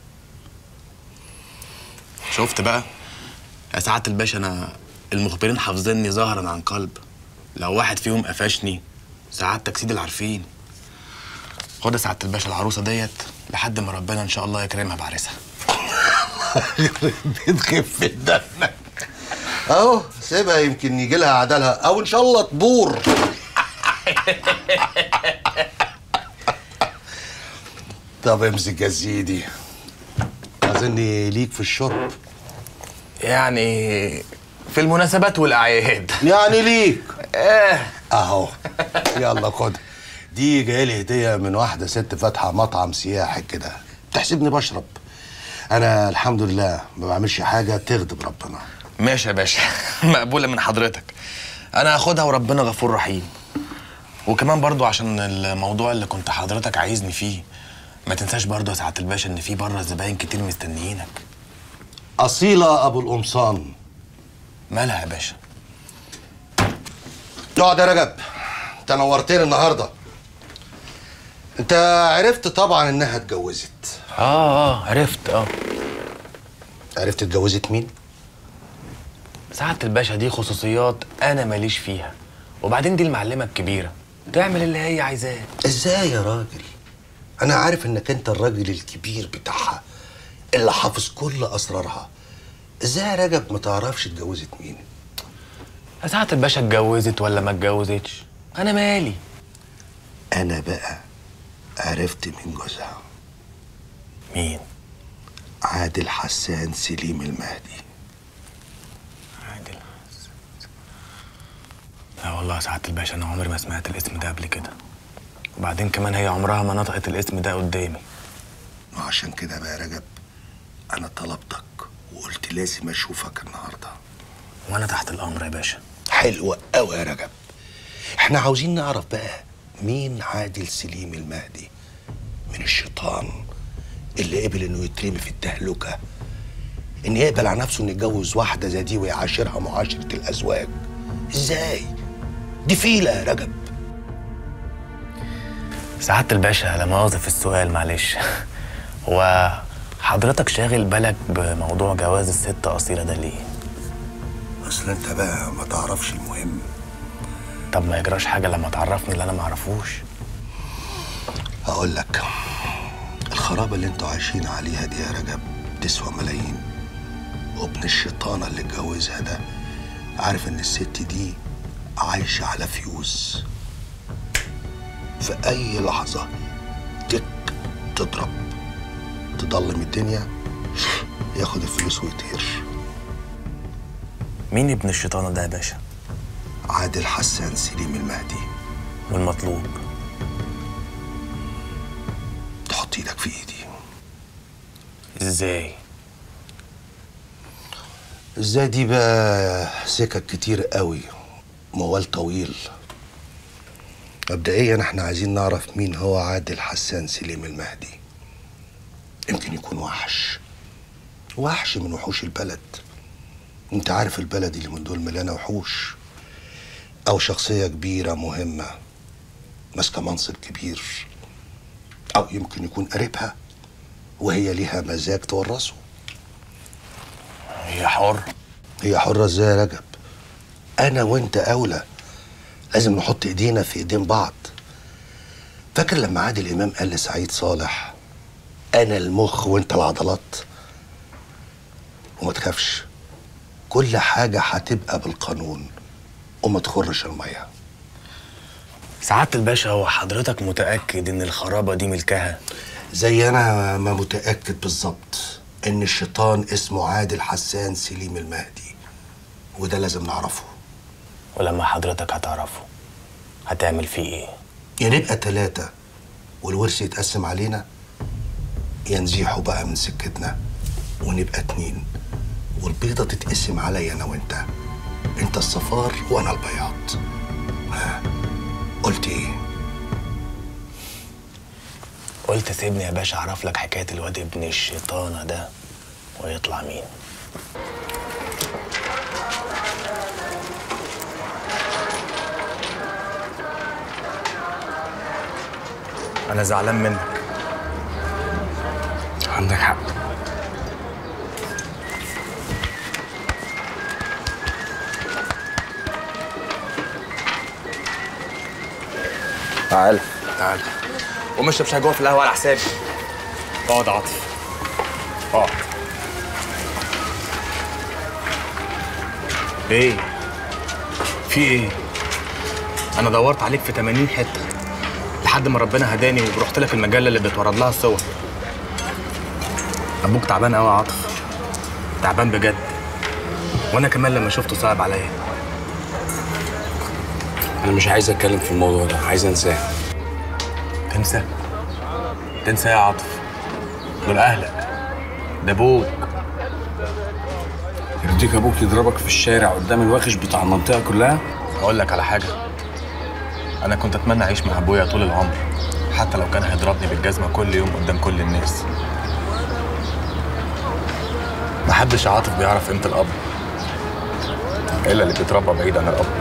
Speaker 7: شفت بقى يا سعادة الباشا أنا المخبرين حافظيني ظهرا عن قلب لو واحد فيهم قفشني سعادتك سيد العارفين خد يا سعادة الباشا العروسة ديت لحد ما ربنا إن شاء الله يكرمها بعريسها
Speaker 11: بتخف دمك اهو سيبها يمكن يجي لها عدلها او ان شاء الله تبور طب امسك يا سيدي اظني ليك في الشرب
Speaker 7: يعني في المناسبات والأعياد
Speaker 11: يعني ليك
Speaker 7: ايه
Speaker 11: اهو يلا خد دي جايه لي هديه من واحده ست فاتحه مطعم سياحي كده تحسبني بشرب انا الحمد لله ما بعملش حاجه تغضب ربنا
Speaker 7: ماشي يا باشا مقبولة من حضرتك أنا هاخدها وربنا غفور رحيم وكمان برضو عشان الموضوع اللي كنت حضرتك عايزني فيه ما تنساش برضو يا سعادة الباشا إن في بره زباين كتير مستنيينك
Speaker 11: اصيله ابو القمصان
Speaker 7: مالها يا باشا
Speaker 11: اقعد يا رجب انت نورتني النهارده انت عرفت طبعا انها اتجوزت
Speaker 7: اه اه عرفت اه
Speaker 11: عرفت اتجوزت مين
Speaker 7: سعادة الباشا دي خصوصيات أنا ماليش فيها وبعدين دي المعلمة الكبيرة تعمل اللي هي عايزاه
Speaker 11: ازاي يا راجل انا عارف انك انت الراجل الكبير بتاعها اللي حافظ كل اسرارها ازاي يا رجب ما تعرفش اتجوزت مين
Speaker 7: يا سعادة الباشا اتجوزت ولا ما اتجوزتش أنا مالي
Speaker 11: انا بقى عرفت من جوزها
Speaker 7: مين
Speaker 11: عادل حسان سليم المهدي
Speaker 7: عادل لا والله يا سعادة الباشا أنا عمري ما سمعت الاسم ده قبل كده وبعدين كمان هي عمرها ما نطقت الاسم ده قدامي
Speaker 11: وعشان كده بقى يا رجب انا طلبتك وقلت لازم اشوفك النهارده
Speaker 7: وأنا تحت الأمر يا باشا
Speaker 11: حلوة قوي يا رجب احنا عاوزين نعرف بقى مين عادل سليم المهدي من الشيطان اللي قبل انه يترمي في التهلكة ان يقبل على نفسه انه يتجوز واحدة زي دي ويعاشرها معاشرة الازواج ازاي دي فيله يا رجب
Speaker 7: سعادة الباشا لا مؤاخذة في السؤال معلش هو حضرتك شاغل بالك بموضوع جواز الست أصيلة ده ليه؟
Speaker 11: اصل انت بقى ما تعرفش المهم
Speaker 7: طب ما يجراش حاجة لما تعرفني اللي أنا معرفوش
Speaker 11: هقول لك الخرابه اللي انتوا عايشين عليها دي يا رجب تسوى ملايين وابن الشيطانه اللي اتجوزها ده عارف ان الست دي عايشه على فيوز في اي لحظه تك تضرب تضلم الدنيا ياخد الفلوس ويطير
Speaker 7: مين ابن الشيطانة ده يا باشا؟
Speaker 11: عادل حسان سليم المهدي
Speaker 7: والمطلوب
Speaker 11: تحط ايدك في ايدي
Speaker 7: ازاي؟
Speaker 11: ازاي دي بقى سكك كتير قوي موال طويل مبدئيا احنا عايزين نعرف مين هو عادل حسان سليم المهدي يمكن يكون وحش وحش من وحوش البلد انت عارف البلد اللي من دول مليانه وحوش او شخصيه كبيره مهمه ماسكه منصب كبير او يمكن يكون قريبها وهي ليها مزاج تورثه
Speaker 7: هي حر
Speaker 11: هي حرة ازاي يا رجب انا وانت اولى لازم نحط ايدينا في ايدين بعض فاكر لما عادل امام قال لسعيد صالح انا المخ وانت العضلات وما تخافش كل حاجة هتبقى بالقانون وما تخرش المية
Speaker 7: سعادة الباشا هو حضرتك متأكد إن الخرابة دي ملكها؟
Speaker 11: زي انا ما متأكد بالظبط ان الشيطان اسمه عادل حسان سليم المهدي وده لازم نعرفه
Speaker 7: ولما حضرتك هتعرفه هتعمل فيه إيه؟
Speaker 11: يا نبقى تلاتة والورث يتقسم علينا يا نزيحه بقى من سكتنا ونبقى اتنين والبيضة تتقسم عليا أنا وأنت أنت الصفار وأنا البياض ها قلت إيه؟
Speaker 7: قلت سيبني يا باشا أعرف لك حكاية الواد ابن الشيطانة ده ويطلع مين أنا زعلان منك عندك حق تعال تعال قوم اشرب شاي جوه في القهوه على حسابي اقعد يا عاطف اقعد ايه في ايه انا دورت عليك في 80 حته لحد ما ربنا هداني ورحت لك المجله اللي بتورد لها الصور ابوك تعبان قوي يا عاطف تعبان بجد وانا كمان لما شفته صعب عليا
Speaker 20: انا مش عايز اتكلم في الموضوع ده عايز انساه
Speaker 7: تنسى تنسى يا عاطف دول اهلك ده ابوك
Speaker 20: يرضيك ابوك يضربك في الشارع قدام الوحش بتاع المنطقه كلها
Speaker 7: اقول لك على حاجه انا كنت اتمنى اعيش مع ابويا طول العمر حتى لو كان هيضربني بالجزمه كل يوم قدام كل الناس محدش يا عاطف بيعرف قيمه الاب الا اللي بيتربى بعيد عن الاب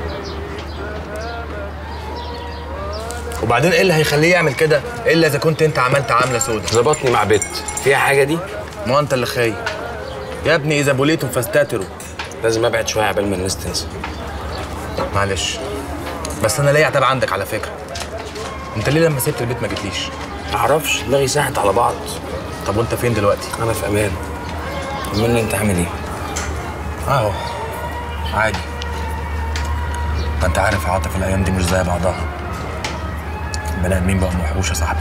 Speaker 7: وبعدين ايه اللي هيخليه يعمل كده الا اذا كنت انت عملت عامله سودا
Speaker 20: ظبطني مع بنت فيها حاجه دي
Speaker 7: ما انت اللي خايف يا ابني اذا بوليتم فاستتروا
Speaker 20: لازم ابعد شويه قبل ما الناس تنسى
Speaker 7: معلش بس انا ليا عتاب عندك على فكره انت ليه لما سبت البيت ما جيتليش
Speaker 20: معرفش دماغي ساحت على بعض
Speaker 7: طب وانت فين دلوقتي
Speaker 20: انا في امان طمني انت عامل ايه
Speaker 7: اهو عادي ما انت عارف يا عاطف الايام دي مش زي بعضها البني ادمين بقوا محروش يا صاحبي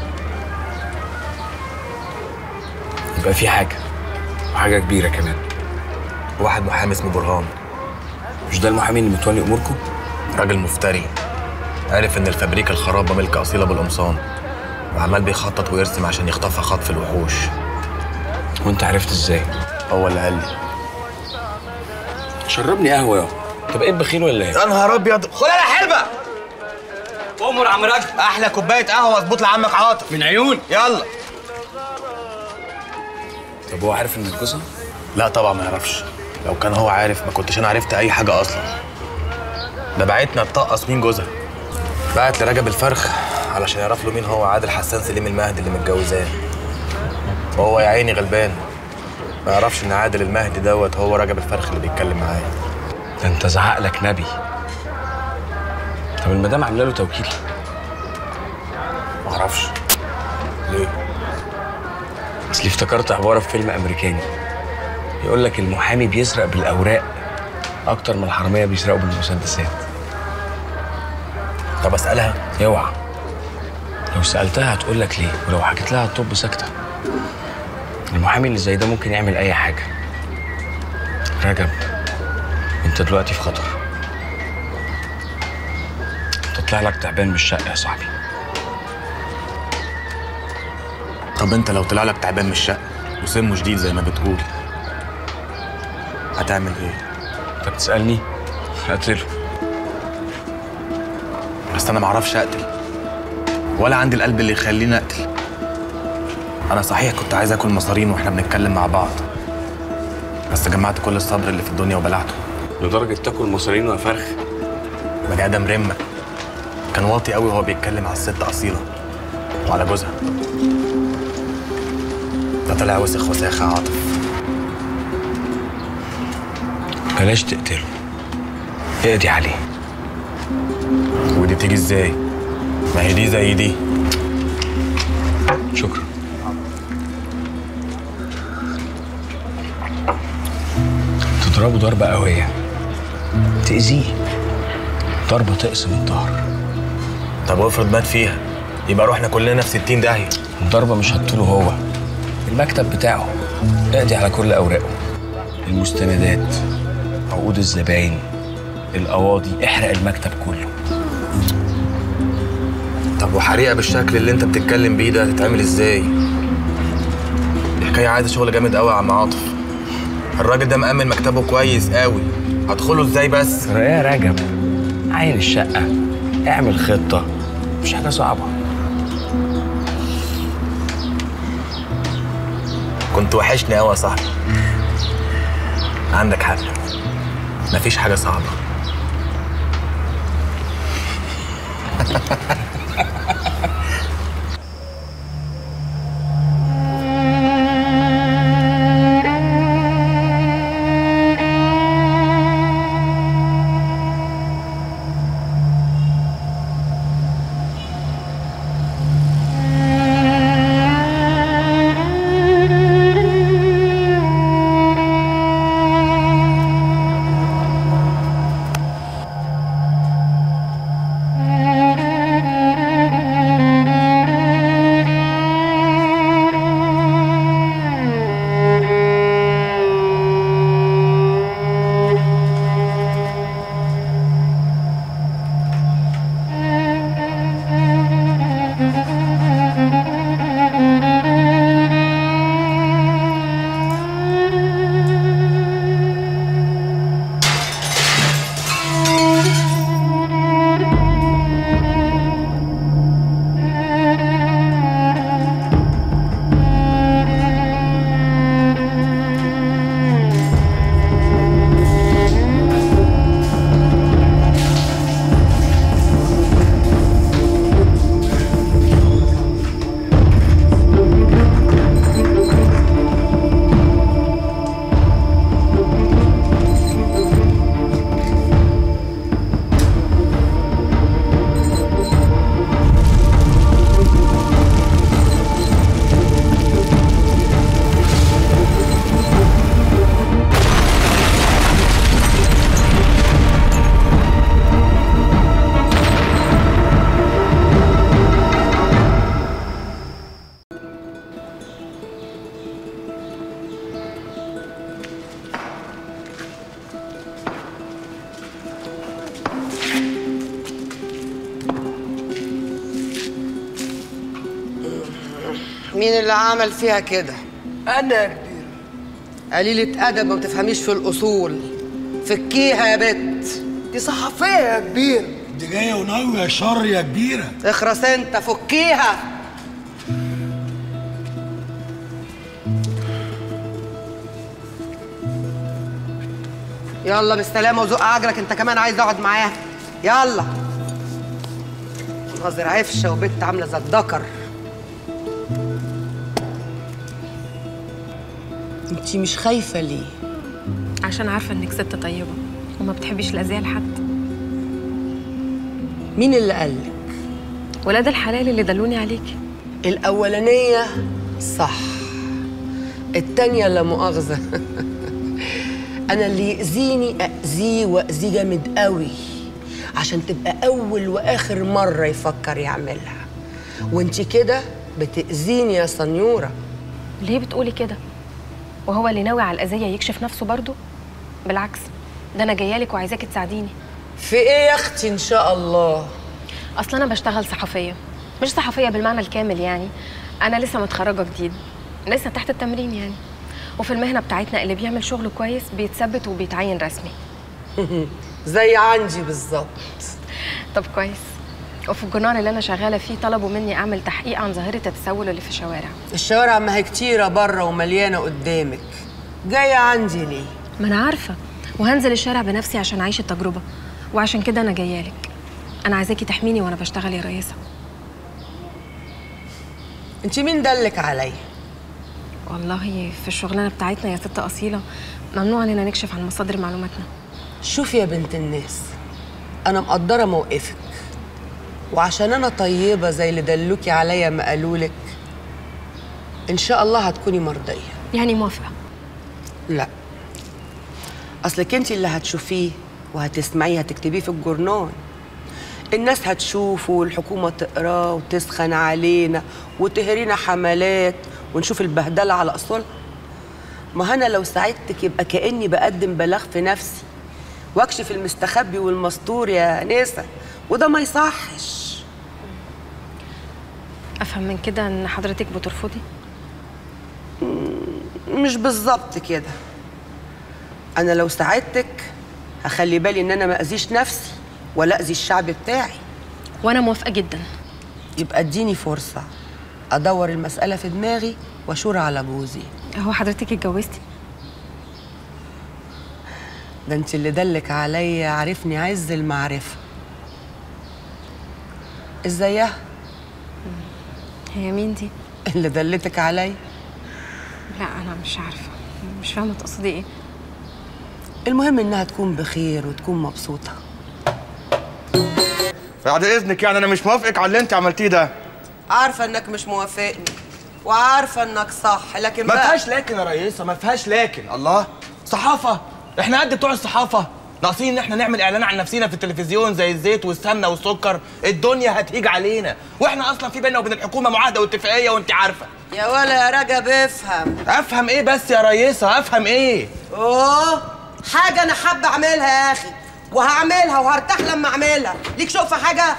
Speaker 20: يبقى في حاجه وحاجه كبيره كمان
Speaker 7: واحد محامي اسمه برهان
Speaker 20: مش ده المحامي اللي متولي اموركم
Speaker 7: راجل مفتري عرف ان الفابريكا الخرابه ملك اصيله بالقمصان وعمال بيخطط ويرسم عشان يخطفها خطف الوحوش
Speaker 20: وانت عرفت ازاي
Speaker 7: هو اللي قال لي
Speaker 20: شربني قهوه يا انت بقيت بخيل ولا ايه
Speaker 7: يا نهار ابيض خد انا حلبه
Speaker 20: امر عم راجل
Speaker 7: احلى كوبايه قهوه اظبط لعمك عاطف
Speaker 20: من عيون
Speaker 7: يلا
Speaker 20: طب هو عارف ان الجوزة
Speaker 7: لا طبعا ما يعرفش لو كان هو عارف ما كنتش انا عرفت اي حاجه اصلا ده بعتنا تطقص مين جوزها بعت لرجب الفرخ علشان يعرف له مين هو عادل حسان سليم المهدي اللي متجوزاه وهو يا عيني غلبان ما يعرفش ان عادل المهدي دوت هو رجب الفرخ اللي بيتكلم معاه
Speaker 18: ده انت زعق لك نبي طب المدام عامله له توكيل
Speaker 7: معرفش ليه
Speaker 18: اصلي افتكرت عباره في فيلم امريكاني يقول لك المحامي بيسرق بالاوراق اكتر من الحراميه بيسرقوا بالمسدسات
Speaker 7: طب اسالها
Speaker 18: اوعى لو سالتها هتقول لك ليه ولو حكيت لها هتطب ساكته المحامي اللي زي ده ممكن يعمل اي حاجه رجب انت دلوقتي في خطر تطلع لك تعبان من الشقه يا صاحبي
Speaker 7: طب انت لو طلع لك تعبان من الشقه وسمه شديد زي ما بتقول هتعمل ايه؟
Speaker 18: انت بتسالني هقتله
Speaker 7: بس انا معرفش اقتل ولا عندي القلب اللي يخليني اقتل انا صحيح كنت عايز اكل مصارين واحنا بنتكلم مع بعض بس جمعت كل الصبر اللي في الدنيا وبلعته
Speaker 18: لدرجه تاكل مصارين وفرخ
Speaker 7: بني ادم رمه كان واطي قوي وهو بيتكلم على الست اصيله وعلى جوزها ده طلع وسخ وساخه عاطف
Speaker 18: بلاش تقتله اقضي عليه
Speaker 7: ودي تيجي ازاي؟ ما هي دي زي دي
Speaker 18: شكرا تضربه ضربة قوية تأذيه ضربة تقسم الظهر
Speaker 7: طب وافرض مات فيها يبقى روحنا كلنا في 60 داهيه
Speaker 18: الضربة مش هتطوله هو المكتب بتاعه اقضي على كل أوراقه المستندات عقود الزباين القواضي احرق المكتب كله
Speaker 7: طب وحريقه بالشكل اللي انت بتتكلم بيه ده هتتعمل ازاي؟ دي حكايه عايزه شغل جامد قوي يا عم عاطف الراجل ده مأمن مكتبه كويس قوي هدخله ازاي بس؟
Speaker 18: يا رجب عين الشقة اعمل خطة مش حاجة صعبة
Speaker 7: كنت وحشني قوي يا صاحبي عندك حق مفيش حاجه صعبه
Speaker 2: مين اللي عمل فيها كده؟
Speaker 9: انا يا كبير
Speaker 2: قليلة أدب ما بتفهميش في الأصول فكيها يا بت
Speaker 9: دي صحفيه يا كبير
Speaker 4: دي جايه وناويه شر يا كبيره
Speaker 2: اخرس انت فكيها يلا بالسلامة وزق عجلك انت كمان عايز اقعد معاها يلا ناظر عفشه وبنت عامله زي الدكر انتي مش خايفه ليه
Speaker 12: عشان عارفه انك ست طيبه وما بتحبيش الاذيه لحد
Speaker 2: مين اللي قالك
Speaker 12: ولاد الحلال اللي دلوني عليكي
Speaker 2: الاولانيه صح التانيه لا مؤاخذه انا اللي يأذيني اذيه واذيه جامد قوي عشان تبقى اول واخر مره يفكر يعملها وانتي كده بتأذيني يا سنيوره
Speaker 12: ليه بتقولي كده وهو اللي ناوي على الاذيه يكشف نفسه برضه بالعكس ده انا جايالك وعايزاكي تساعديني
Speaker 2: في ايه يا اختي ان شاء الله
Speaker 12: اصل انا بشتغل صحفيه مش صحفيه بالمعنى الكامل يعني انا لسه متخرجه جديد لسه تحت التمرين يعني وفي المهنه بتاعتنا اللي بيعمل شغل كويس بيتثبت وبيتعين رسمي
Speaker 2: زي عندي بالظبط
Speaker 12: طب كويس وفي الجورنال اللي انا شغاله فيه طلبوا مني اعمل تحقيق عن ظاهره التسول اللي في الشوارع
Speaker 2: الشوارع ما هي كتيره بره ومليانه قدامك جايه عندي ليه
Speaker 12: ما انا عارفه وهنزل الشارع بنفسي عشان اعيش التجربه وعشان كده انا جايالك انا عايزاكي تحميني وانا بشتغل يا رئيسه
Speaker 2: انت مين دلك عليا
Speaker 12: والله في الشغلانه بتاعتنا يا ست اصيله ممنوع علينا نكشف عن مصادر معلوماتنا
Speaker 2: شوفي يا بنت الناس انا مقدره موقفك وعشان انا طيبه زي اللي دلوكي عليا ما قالولك ان شاء الله هتكوني مرضيه
Speaker 12: يعني موافقه
Speaker 2: لا اصلك انت اللي هتشوفيه وهتسمعيه هتكتبيه في الجورنال الناس هتشوفه والحكومه تقراه وتسخن علينا وتهرينا حملات ونشوف البهدله على اصولها ما انا لو ساعدتك يبقى كاني بقدم بلاغ في نفسي واكشف المستخبي والمستور يا نسا وده ما يصحش
Speaker 12: افهم من كده ان حضرتك بترفضي
Speaker 2: مش بالظبط كده انا لو ساعدتك هخلي بالي ان انا ما اذيش نفسي ولا اذي الشعب بتاعي
Speaker 12: وانا موافقه جدا
Speaker 2: يبقى اديني فرصه ادور المساله في دماغي واشور على جوزي
Speaker 12: هو حضرتك اتجوزتي
Speaker 2: ده انت اللي دلك عليا عارفني عز المعرفه ازيها
Speaker 12: هي مين دي
Speaker 2: اللي دلتك عليا
Speaker 12: لا انا مش عارفه مش فاهمه تقصدي ايه
Speaker 2: المهم انها تكون بخير وتكون مبسوطه
Speaker 7: بعد اذنك يعني انا مش موافقك على اللي انت عملتيه ده
Speaker 2: عارفه انك مش موافقني وعارفه انك صح لكن
Speaker 7: ما
Speaker 2: بقى
Speaker 7: فيهاش لكن يا رئيسه ما فيهاش لكن الله صحافه احنا قد بتوع الصحافه ناقصين ان احنا نعمل اعلان عن نفسنا في التلفزيون زي الزيت والسمنه والسكر الدنيا هتيجي علينا واحنا اصلا في بيننا وبين الحكومه معاهده واتفاقيه وانت عارفه
Speaker 2: يا ولا يا رجب افهم
Speaker 7: افهم ايه بس يا رئيسه افهم ايه
Speaker 2: اوه حاجه انا حابه اعملها يا اخي وهعملها وهرتاح لما اعملها ليك شوق في حاجه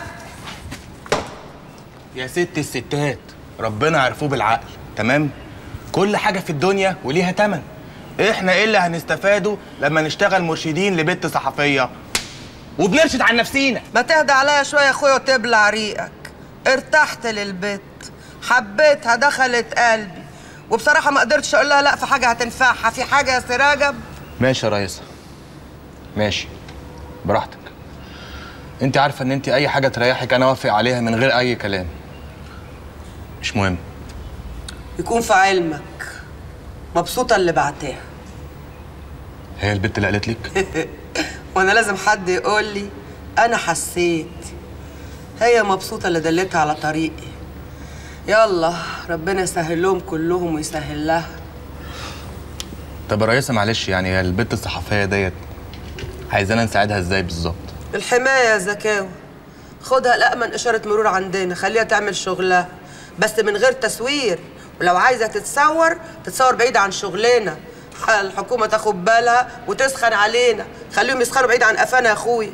Speaker 7: يا ست الستات ربنا عرفوه بالعقل تمام كل حاجه في الدنيا وليها تمن احنا ايه اللي هنستفاده لما نشتغل مرشدين لبنت صحفيه وبنرشد عن نفسينا
Speaker 2: ما تهدى عليا شويه يا اخويا وتبلع ريقك ارتحت للبت حبيتها دخلت قلبي وبصراحه ما قدرتش اقول لها لا في حاجه هتنفعها في حاجه يا سي رجب
Speaker 7: ماشي يا ريسه ماشي براحتك انت عارفه ان انت اي حاجه تريحك انا اوافق عليها من غير اي كلام مش مهم
Speaker 2: يكون في علمك مبسوطه اللي بعتها
Speaker 7: هي البت اللي قالت لك
Speaker 2: وانا لازم حد يقول لي انا حسيت هي مبسوطه اللي دلتها على طريقي يلا ربنا يسهل لهم كلهم ويسهل لها
Speaker 7: طب يا ريسه معلش يعني هي البت الصحفيه ديت عايزانا نساعدها ازاي بالظبط
Speaker 2: الحمايه يا زكاوي خدها لأمن إشارة مرور عندنا خليها تعمل شغلها بس من غير تصوير ولو عايزة تتصور تتصور بعيد عن شغلنا الحكومة تاخد بالها وتسخن علينا خليهم يسخنوا بعيد عن قفانا يا أخويا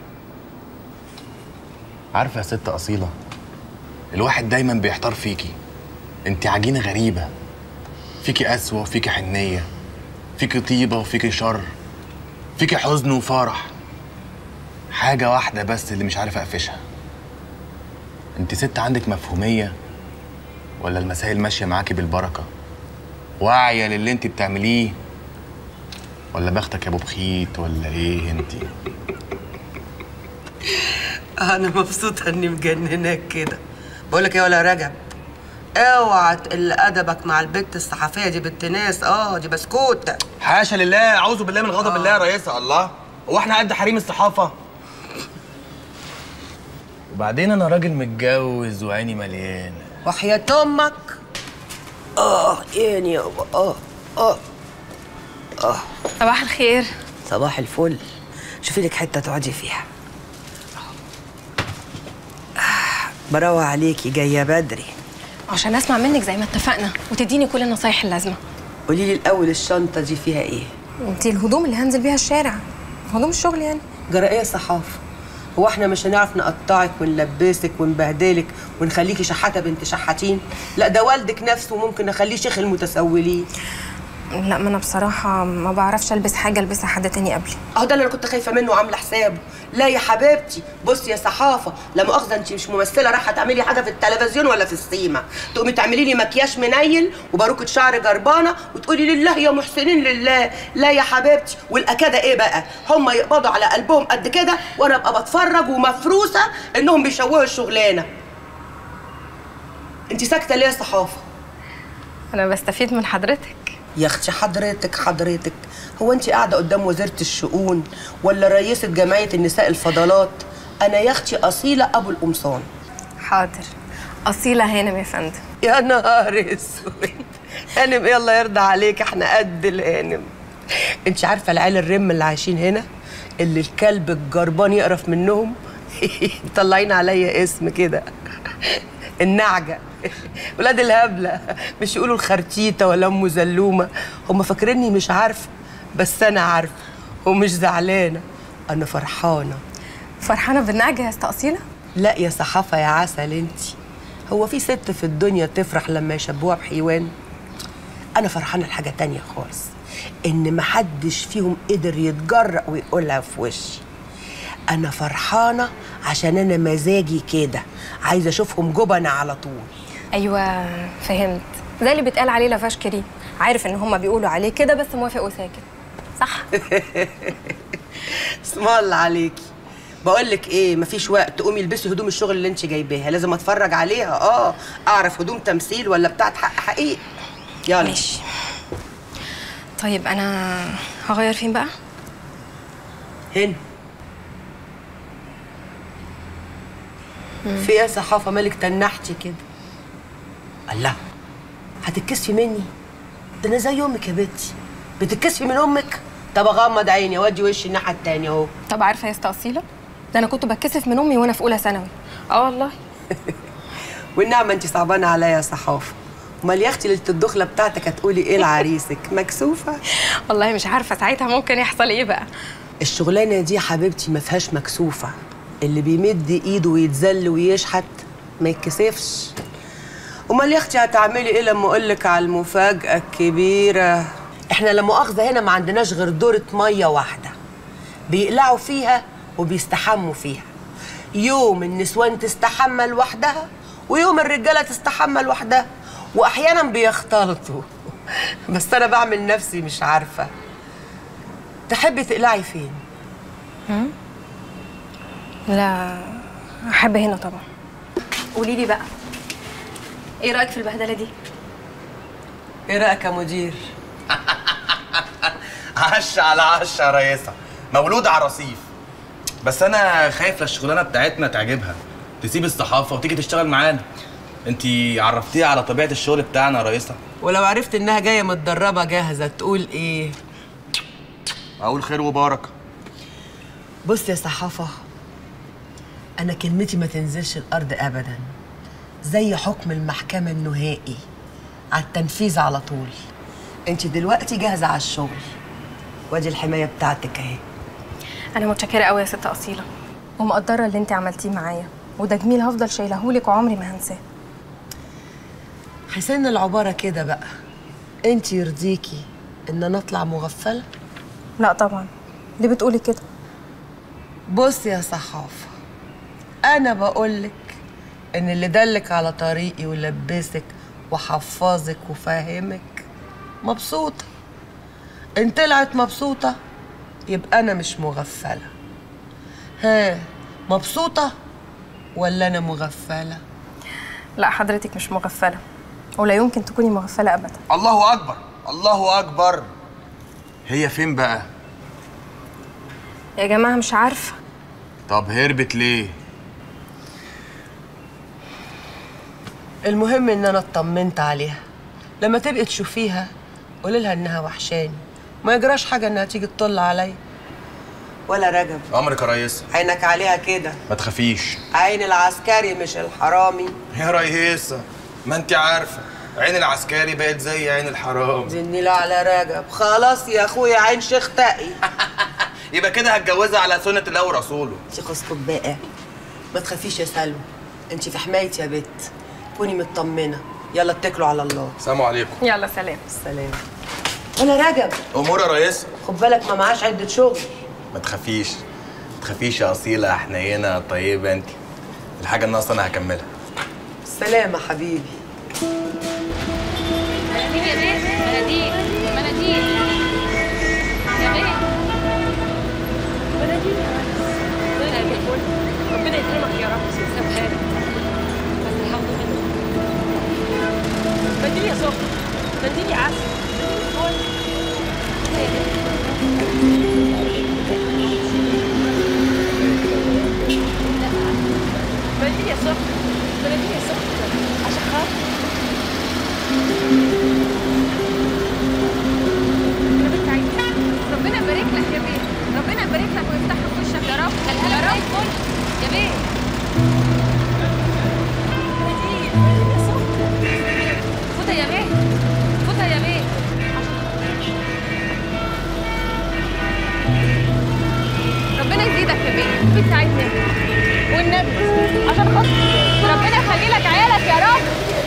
Speaker 7: عارفه يا ست اصيله الواحد دايما بيحتار فيكي انت عجينه غريبه فيكي قسوه وفيكي حنيه فيكي طيبه وفيكي شر فيكي حزن وفرح حاجه واحده بس اللي مش عارف اقفشها انت ست عندك مفهوميه ولا المسائل ماشيه معاكي بالبركه واعيه للي انت بتعمليه ولا بختك يا ابو بخيت ولا ايه انت
Speaker 2: انا مبسوطه اني مجنناك كده بقول لك ايه ولا رجب اوعى تقل ادبك مع البت الصحفيه دي بنت ناس اه دي بسكوته
Speaker 1: حاشا لله اعوذ بالله من غضب الله يا رئيسة الله هو احنا قد حريم الصحافه وبعدين انا راجل متجوز وعيني مليانه
Speaker 2: وحياة امك اه يعني يابا اه اه اه
Speaker 12: صباح الخير
Speaker 2: صباح الفل شوفي لك حته تقعدي فيها آه، براوة عليكي جايه بدري
Speaker 12: عشان اسمع منك زي ما اتفقنا وتديني كل النصايح اللازمه
Speaker 2: قولي لي الاول الشنطه دي فيها ايه
Speaker 12: انتي الهدوم اللي هنزل بيها الشارع هدوم الشغل يعني
Speaker 2: جرائيه صحافه هو احنا مش هنعرف نقطعك ونلبسك ونبهدلك ونخليكي شحاته بنت شحاتين لا ده والدك نفسه ممكن نخليه شيخ المتسولين
Speaker 12: لا ما انا بصراحه ما بعرفش البس حاجه البسها حد تاني قبلي
Speaker 2: اهو ده اللي انا كنت خايفه منه وعامله حسابه لا يا حبيبتي بصي يا صحافه لا مؤاخذه انت مش ممثله رايحه تعملي حاجه في التلفزيون ولا في السيما تقومي تعملي لي مكياج منيل وباروكه شعر جربانه وتقولي لله يا محسنين لله لا يا حبيبتي والاكاده ايه بقى هم يقبضوا على قلبهم قد كده وانا ابقى بتفرج ومفروسه انهم بيشوهوا الشغلانه انت ساكته ليه يا صحافه
Speaker 12: انا بستفيد من حضرتك
Speaker 2: يا اختي حضرتك حضرتك هو انت قاعده قدام وزيره الشؤون ولا رئيسه جمعيه النساء الفضلات انا يا اختي اصيله ابو القمصان
Speaker 12: حاضر اصيله هانم يا فندم
Speaker 2: يا نهار اسود هانم يلا يرضى عليك احنا قد الهانم انت عارفه العيال الرم اللي عايشين هنا اللي الكلب الجربان يقرف منهم مطلعين عليا اسم كده النعجه ولاد الهبله مش يقولوا الخرتيته ولا ام زلومه هم فاكريني مش عارفه بس انا عارفه ومش زعلانه انا فرحانه
Speaker 12: فرحانه بالنعجه يا استأصيله
Speaker 2: لا يا صحافه يا عسل انت هو في ست في الدنيا تفرح لما يشبهوها بحيوان انا فرحانه لحاجه تانية خالص ان محدش فيهم قدر يتجرأ ويقولها في وشي انا فرحانه عشان انا مزاجي كده عايزه اشوفهم جبنة على طول
Speaker 12: ايوه فهمت زي اللي بيتقال عليه لافاش كريم عارف ان هما بيقولوا عليه كده بس موافق وساكت صح
Speaker 2: اسم الله عليكي بقول لك ايه مفيش وقت قومي البسي هدوم الشغل اللي انت جايباها لازم اتفرج عليها اه اعرف هدوم تمثيل ولا بتاعت حق حقيقي يلا
Speaker 12: ماشي طيب انا هغير فين بقى
Speaker 2: هنا في ايه يا صحافه مالك تنحتي كده الله هتتكسفي مني ده انا زي امك يا بنتي بتتكسفي من امك طب اغمض عيني وادي وشي الناحيه التانيه اهو
Speaker 12: طب عارفه يا استأصيله ده انا كنت بتكسف من امي وانا في اولى ثانوي اه والله
Speaker 2: والنعمه انت صعبانه عليا يا صحافه امال يا اختي ليله الدخله بتاعتك هتقولي ايه لعريسك مكسوفه
Speaker 12: والله مش عارفه ساعتها ممكن يحصل ايه بقى
Speaker 2: الشغلانه دي يا حبيبتي ما فيهاش مكسوفه اللي بيمد ايده ويتذل ويشحت ما يتكسفش امال يا اختي هتعملي ايه لما اقول لك على المفاجاه الكبيره احنا لا مؤاخذه هنا ما عندناش غير دوره ميه واحده بيقلعوا فيها وبيستحموا فيها يوم النسوان تستحمى لوحدها ويوم الرجاله تستحمى لوحدها واحيانا بيختلطوا بس انا بعمل نفسي مش عارفه تحبي تقلعي فين
Speaker 12: هم؟ لا احب هنا طبعا قولي لي بقى ايه رايك في البهدله دي
Speaker 2: ايه رايك يا مدير
Speaker 1: عش على عش يا ريسة مولودة على الرصيف بس انا خايف الشغلانه بتاعتنا تعجبها تسيب الصحافه وتيجي تشتغل معانا انت عرفتيها على طبيعه الشغل بتاعنا يا ريسة
Speaker 2: ولو عرفت انها جايه متدربه جاهزه تقول ايه
Speaker 1: اقول خير وبركه
Speaker 2: بص يا صحافه انا كلمتي ما تنزلش الارض ابدا زي حكم المحكمه النهائي على التنفيذ على طول انت دلوقتي جاهزه على الشغل وادي الحمايه بتاعتك اهي
Speaker 12: انا متشكره قوي يا ست اصيله ومقدره اللي انت عملتيه معايا وده جميل هفضل شايلهولك وعمري ما هنساه
Speaker 2: حسين العباره كده بقى انت يرضيكي ان انا اطلع مغفله
Speaker 12: لا طبعا ليه بتقولي كده
Speaker 2: بص يا صحافه انا بقولك ان اللي دلك على طريقي ولبسك وحفظك وفهمك مبسوطه ان طلعت مبسوطه يبقى انا مش مغفله ها مبسوطة ولا أنا مغفلة؟
Speaker 12: لا حضرتك مش مغفله ولا يمكن تكوني مغفله ابدا
Speaker 7: الله اكبر الله اكبر هي فين بقى
Speaker 12: يا جماعه مش عارفه
Speaker 7: طب هربت ليه
Speaker 2: المهم إن أنا اطمنت عليها لما تبقي تشوفيها قولي لها إنها وحشاني ما يجراش حاجة إنها تيجي تطل عليا ولا رجب
Speaker 7: امرك يا ريس
Speaker 2: عينك عليها كده
Speaker 7: ما تخافيش
Speaker 2: عين العسكري مش الحرامي
Speaker 7: يا ريسة ما انت عارفه عين العسكري بقت زي عين الحرام
Speaker 2: دي النيلة على رجب خلاص يا أخويا عين شيخ تقي
Speaker 7: يبقى كده هتجوزها على سنة الله ورسوله
Speaker 2: شيخ اسكت بقى ما تخافيش يا سلوى انت في حمايتي يا بت كوني مطمنة يلا اتكلوا على الله
Speaker 7: السلام عليكم
Speaker 12: يلا سلام
Speaker 2: سلام ولا رجب
Speaker 7: امور يا ريس
Speaker 2: خد بالك ما معاش عدة شغل
Speaker 7: ما تخافيش ما تخافيش يا اصيله حنينه طيبه انت الحاجه الناقصه انا هكملها
Speaker 2: سلام يا حبيبي
Speaker 19: مناديل يا بيه مناديل مناديل يا بيه مناديل يا بيه ربنا يكرمك يا رب سيبها لك بس الحمد لله منديل يا سكر منديل يا عسل منديل يا سكر منديل يا سكر عشان خاطر ربنا يبارك لك يا بيه ربنا يبارك لك ويفتح لك وشك يا رب يا رب يا بيه فوتها يا بيه فوتها يا بيه ربنا يزيدك يا بيه بتساعدني والنبي عشان خاطر ربنا يخلي لك عيالك يا رب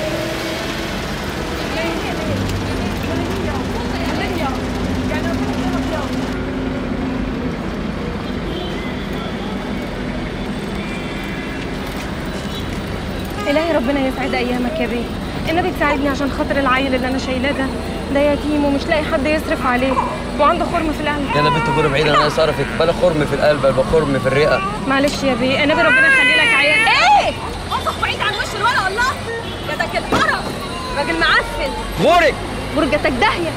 Speaker 12: إلهي ربنا يسعد أيامك يا بيه النبي تساعدني عشان خاطر العيل اللي أنا شايلاه ده ده يتيم ومش لاقي حد يصرف عليه وعنده خرم في القلب
Speaker 22: يا بنت كوره بعيد انا صرفك بلا خرم في القلب بلا خرم في الرئه
Speaker 12: معلش يا بيه النبي ربنا يخلي لك عيال
Speaker 19: ايه انفخ بعيد عن وش الولد الله جاتك القرف راجل معفن
Speaker 22: غورك
Speaker 19: برجتك داهيه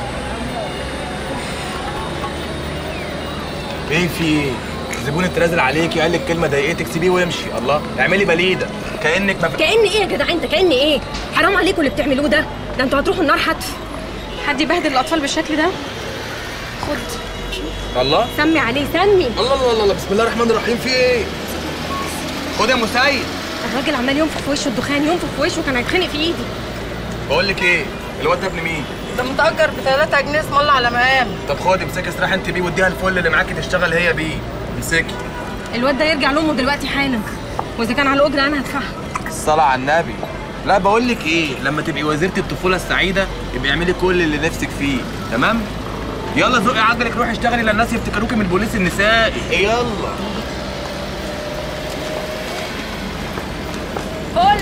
Speaker 7: ايه في ايه زبون اتنازل عليكي وقال لك كلمه ضايقتك سيبيه وامشي الله اعملي بليده كانك ما
Speaker 19: كأن ايه يا جدع انت كأن ايه حرام عليكم اللي بتعملوه ده ده انتوا هتروحوا النار حتف
Speaker 12: حد يبهدل الأطفال بالشكل ده خد
Speaker 7: الله
Speaker 19: سمي عليه سمي
Speaker 7: الله الله الله, الله بسم الله الرحمن الرحيم في ايه خد يا مسيد
Speaker 12: الراجل عمال ينفخ في وشه الدخان ينفخ في وشه كان هيتخنق في ايدي
Speaker 7: بقول لك ايه الواد ده ابن مين
Speaker 2: ده متأجر ب 3 جنيه اسم الله على مقام
Speaker 7: طب خدي امسكي استراحي انت بيه واديها الفل اللي معاكي تشتغل هي بيه امسكي
Speaker 12: الواد ده يرجع لأمه دلوقتي حالا وإذا كان على الأجرة أنا هدفعها
Speaker 7: الصلاة على النبي لا بقول لك ايه لما تبقي وزيرة الطفولة السعيدة يبقى اعملي كل اللي نفسك فيه تمام يلا زقي عجلك روحي اشتغلي لان الناس يفتكروكي من البوليس النسائي يلا
Speaker 19: فل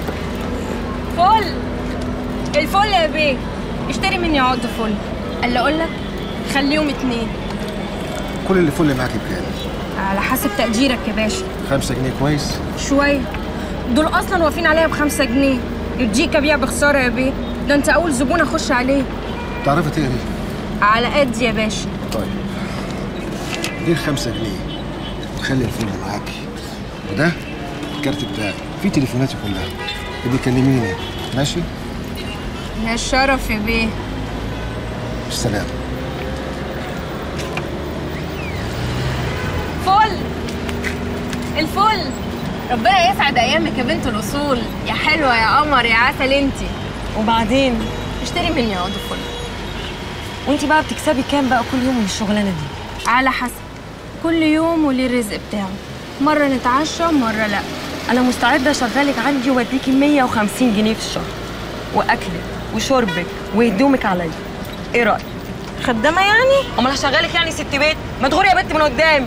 Speaker 19: فل الفل يا بيه اشتري مني عقد فل قال اقول لك خليهم اتنين
Speaker 23: كل اللي فل معاك بكام؟
Speaker 12: على حسب تقديرك يا باشا
Speaker 23: خمسة جنيه كويس؟
Speaker 12: شوية دول أصلا واقفين عليا بخمسة جنيه يديك أبيع بخسارة يا بيه ده أنت أول زبون أخش عليه
Speaker 23: تعرفي تقري؟
Speaker 12: على قد يا باشا
Speaker 23: طيب دي الخمسة جنيه وخلي الفل معاكي وده الكارت بتاعي فيه تليفوناتي كلها اللي كلميني ماشي؟
Speaker 12: يا الشرف يا بيه
Speaker 23: بالسلامة
Speaker 19: فل الفل ربنا يسعد ايامك يا بنت الاصول يا حلوه يا قمر يا عسل انتي وبعدين اشتري مني عقد فل
Speaker 12: وانت بقى بتكسبي كام بقى كل يوم من الشغلانة دي؟
Speaker 19: على حسب كل يوم وليه الرزق بتاعه مره نتعشى مره لا
Speaker 12: أنا مستعدة أشغلك عندي وأديكي 150 جنيه في الشهر وأكلك وشربك وهدومك عليا إيه رأيك؟ خدامة يعني؟ أمال هشغلك يعني ست بيت؟ ما تغوري يا بنت من قدامي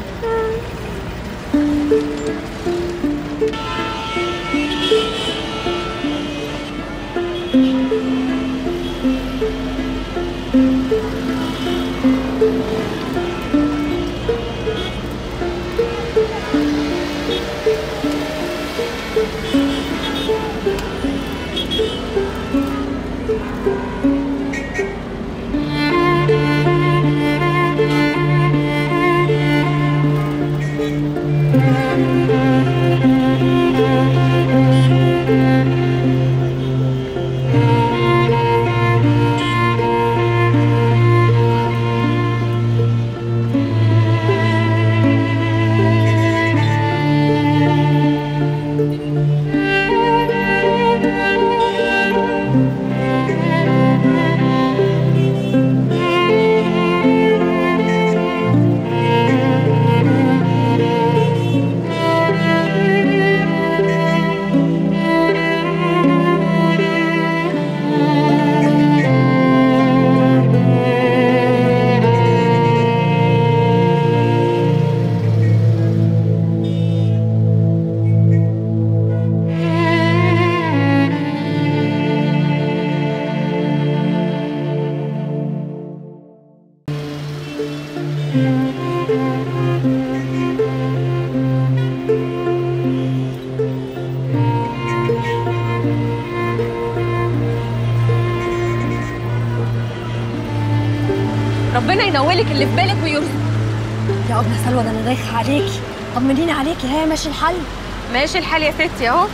Speaker 12: ربنا ينولك اللي في بالك ويرزق
Speaker 6: يا ابله سلوى ده انا دايخه عليكي طمنيني عليكي ها ماشي الحل
Speaker 12: ماشي الحال يا ستي اهو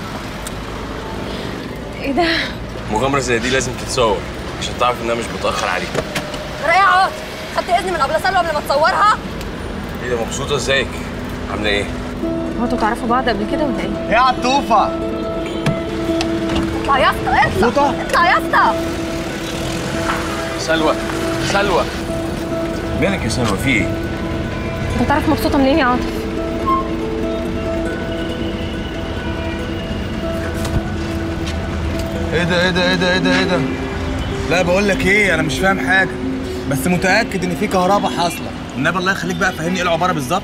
Speaker 12: ايه ده
Speaker 18: مغامره زي دي لازم تتصور عشان تعرف انها مش بتاخر عليك
Speaker 6: رائع عاطف خدت اذن من ابله سلوى قبل ما تصورها
Speaker 18: ايه ده مبسوطه ازيك عامله ايه
Speaker 12: هو انتوا تعرفوا بعض قبل كده ولا ايه؟
Speaker 7: ايه يا عطوفه
Speaker 6: اطلع يا اسطى اطلع اطلع يا اسطى
Speaker 18: سلوى سلوى مالك يا سلوى في ايه
Speaker 12: انت تعرف مبسوطه منين يا عاطف؟
Speaker 7: ايه ده ايه ده ايه ده ايه ده ايه ده لا بقول لك ايه انا مش فاهم حاجه بس متاكد ان في كهرباء حاصله النبي الله يخليك بقى فهمني ايه العباره بالظبط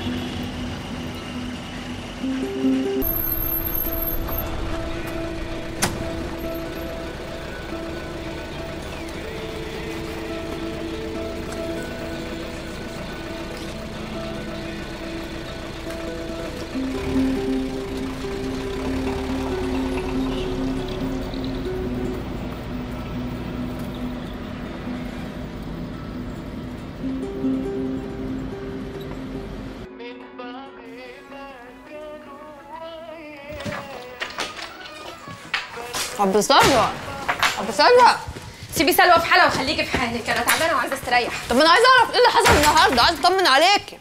Speaker 19: ابو سلوى ابو سلوى
Speaker 12: سيبي سلوى في حالها وخليكي في حالك انا تعبانه وعايزه استريح
Speaker 19: طب انا عايزه اعرف ايه اللي حصل النهارده عايزه اطمن عليكي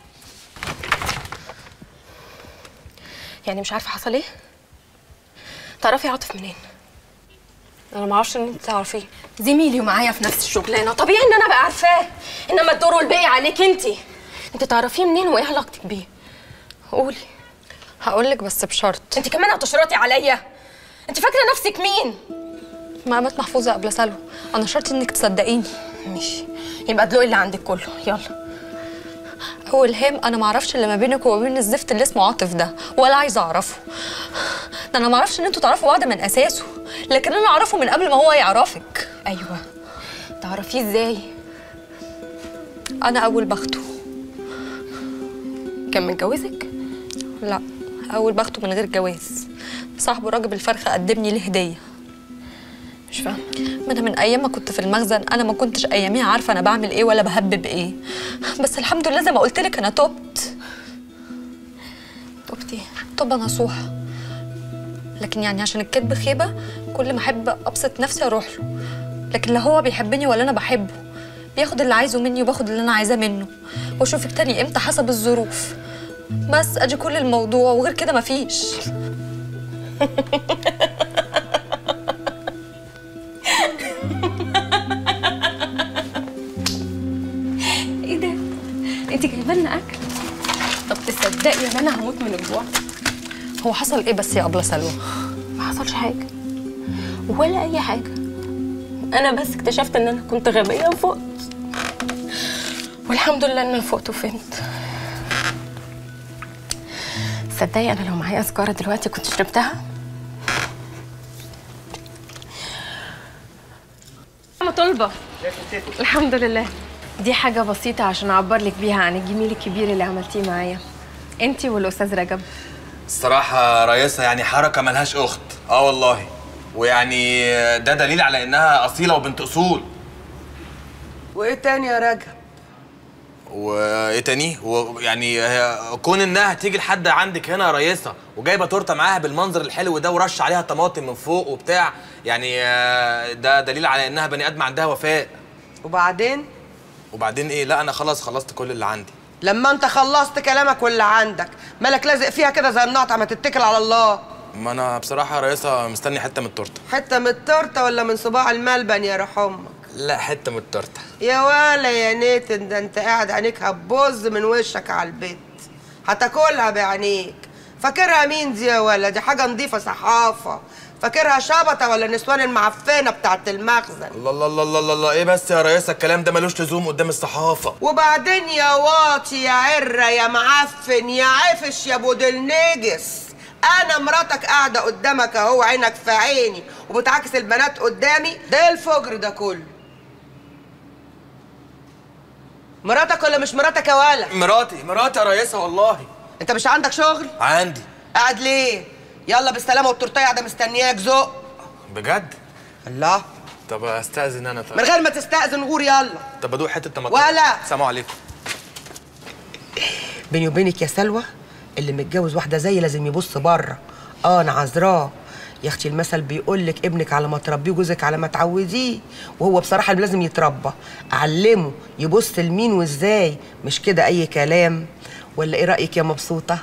Speaker 12: يعني مش عارفه حصل ايه؟ تعرفي عاطف منين؟
Speaker 19: انا ما اعرفش ان انت تعرفيه
Speaker 12: زميلي ومعايا في نفس الشغلانه طبيعي ان انا ابقى عارفاه انما الدور والباقي عليك انت انت تعرفيه منين وايه علاقتك بيه؟ قولي
Speaker 19: هقول لك بس بشرط
Speaker 12: انت كمان هتشرطي عليا انت فاكره نفسك مين؟
Speaker 19: مقامات محفوظه قبل سلوى انا شرط انك تصدقيني
Speaker 12: ماشي يبقى ادلقي اللي عندك كله يلا
Speaker 19: هو الهام انا ما اعرفش اللي ما بينك وما بين الزفت اللي اسمه عاطف ده ولا عايزه اعرفه ده انا ما اعرفش ان انتوا تعرفوا بعض من اساسه لكن انا اعرفه من قبل ما هو يعرفك
Speaker 12: ايوه تعرفيه ازاي
Speaker 19: انا اول بخته
Speaker 12: كان متجوزك
Speaker 19: لا اول بخته من غير جواز صاحبه راجل الفرخه قدمني ليه هديه
Speaker 12: مش فاهمه
Speaker 19: ما انا من ايام ما كنت في المخزن انا ما كنتش اياميها عارفه انا بعمل ايه ولا بهبب ايه بس الحمد لله زي ما قلت لك انا تبت
Speaker 12: تبتي
Speaker 19: توبه نصوحه لكن يعني عشان الكذب خيبه كل ما احب ابسط نفسي اروح له لكن لا هو بيحبني ولا انا بحبه بياخد اللي عايزه مني وباخد اللي انا عايزاه منه واشوفك تاني امتى حسب الظروف بس ادي كل الموضوع وغير كده مفيش
Speaker 12: ايه ده انت جايبه لنا اكل طب تصدقي ان انا هموت من الجوع
Speaker 19: هو حصل ايه بس يا ابله سلوى
Speaker 12: ما حصلش حاجه ولا اي حاجه انا بس اكتشفت ان انا كنت غبيه وفقت والحمد لله ان انا فقت وفهمت تصدقي انا لو معايا سجاره دلوقتي كنت شربتها انا طالبه الحمد لله دي حاجة بسيطة عشان أعبر لك بيها عن الجميل الكبير اللي عملتيه معايا انتي والأستاذ رجب
Speaker 7: الصراحة رئيسة يعني حركة ملهاش أخت اه والله ويعني ده دليل على إنها أصيلة وبنت أصول
Speaker 2: وايه تاني يا رجب
Speaker 7: وايه تاني ويعني هي- كون انها تيجي لحد عندك هنا يا ريسه وجايبه تورته معاها بالمنظر الحلو ده ورش عليها طماطم من فوق وبتاع يعني آه، ده دليل على انها بني ادم عندها وفاء
Speaker 2: وبعدين
Speaker 7: وبعدين ايه لا انا خلاص خلصت كل اللي عندي
Speaker 2: لما انت خلصت كلامك واللي عندك مالك لازق فيها كده زي النقطة ما تتكل على الله
Speaker 7: ما انا بصراحه يا ريسه مستني حته من التورته
Speaker 2: حتة من التورتة ولا من صباع الملبن يا روح امك
Speaker 7: لا حته من التورته
Speaker 2: يا ولا يا نيتن ده انت قاعد عينيك هتبوظ من وشك على البيت هتاكلها بعينيك فاكرها مين دي يا ولا دي حاجة نظيفة صحافة فاكرها شبطة ولا نسوان المعفنة بتاعت المخزن
Speaker 7: الله الله الله الله الله, الله. ايه بس يا ريسه الكلام ده ملوش لزوم قدام الصحافه
Speaker 2: وبعدين يا واطي يا عرة يا معفن يا عفش يا بودل نجس انا مراتك قاعدة قدامك اهو عينك في عيني وبتعكس البنات قدامي ده ايه الفجر ده كله مراتك ولا مش مراتك يا ولا
Speaker 7: مراتي مراتي يا ريسه والله
Speaker 2: انت مش عندك شغل
Speaker 7: عندي
Speaker 2: قاعد ليه يلا بالسلامه والتورتيه قاعده مستنياك ذوق
Speaker 7: بجد
Speaker 2: الله
Speaker 7: طب استاذن انا طيب
Speaker 2: من غير ما تستأذن غور يلا
Speaker 7: طب ادوق حته طماطم
Speaker 2: ولا.
Speaker 7: سلام عليكم
Speaker 2: بيني وبينك يا سلوى اللي متجوز واحده زي لازم يبص بره اه انا عذراه يا اختي المثل بيقول لك ابنك على ما تربيه جوزك على ما تعوديه وهو بصراحه اللي لازم يتربى علمه يبص لمين وازاي مش كده اي كلام ولا ايه رايك يا مبسوطه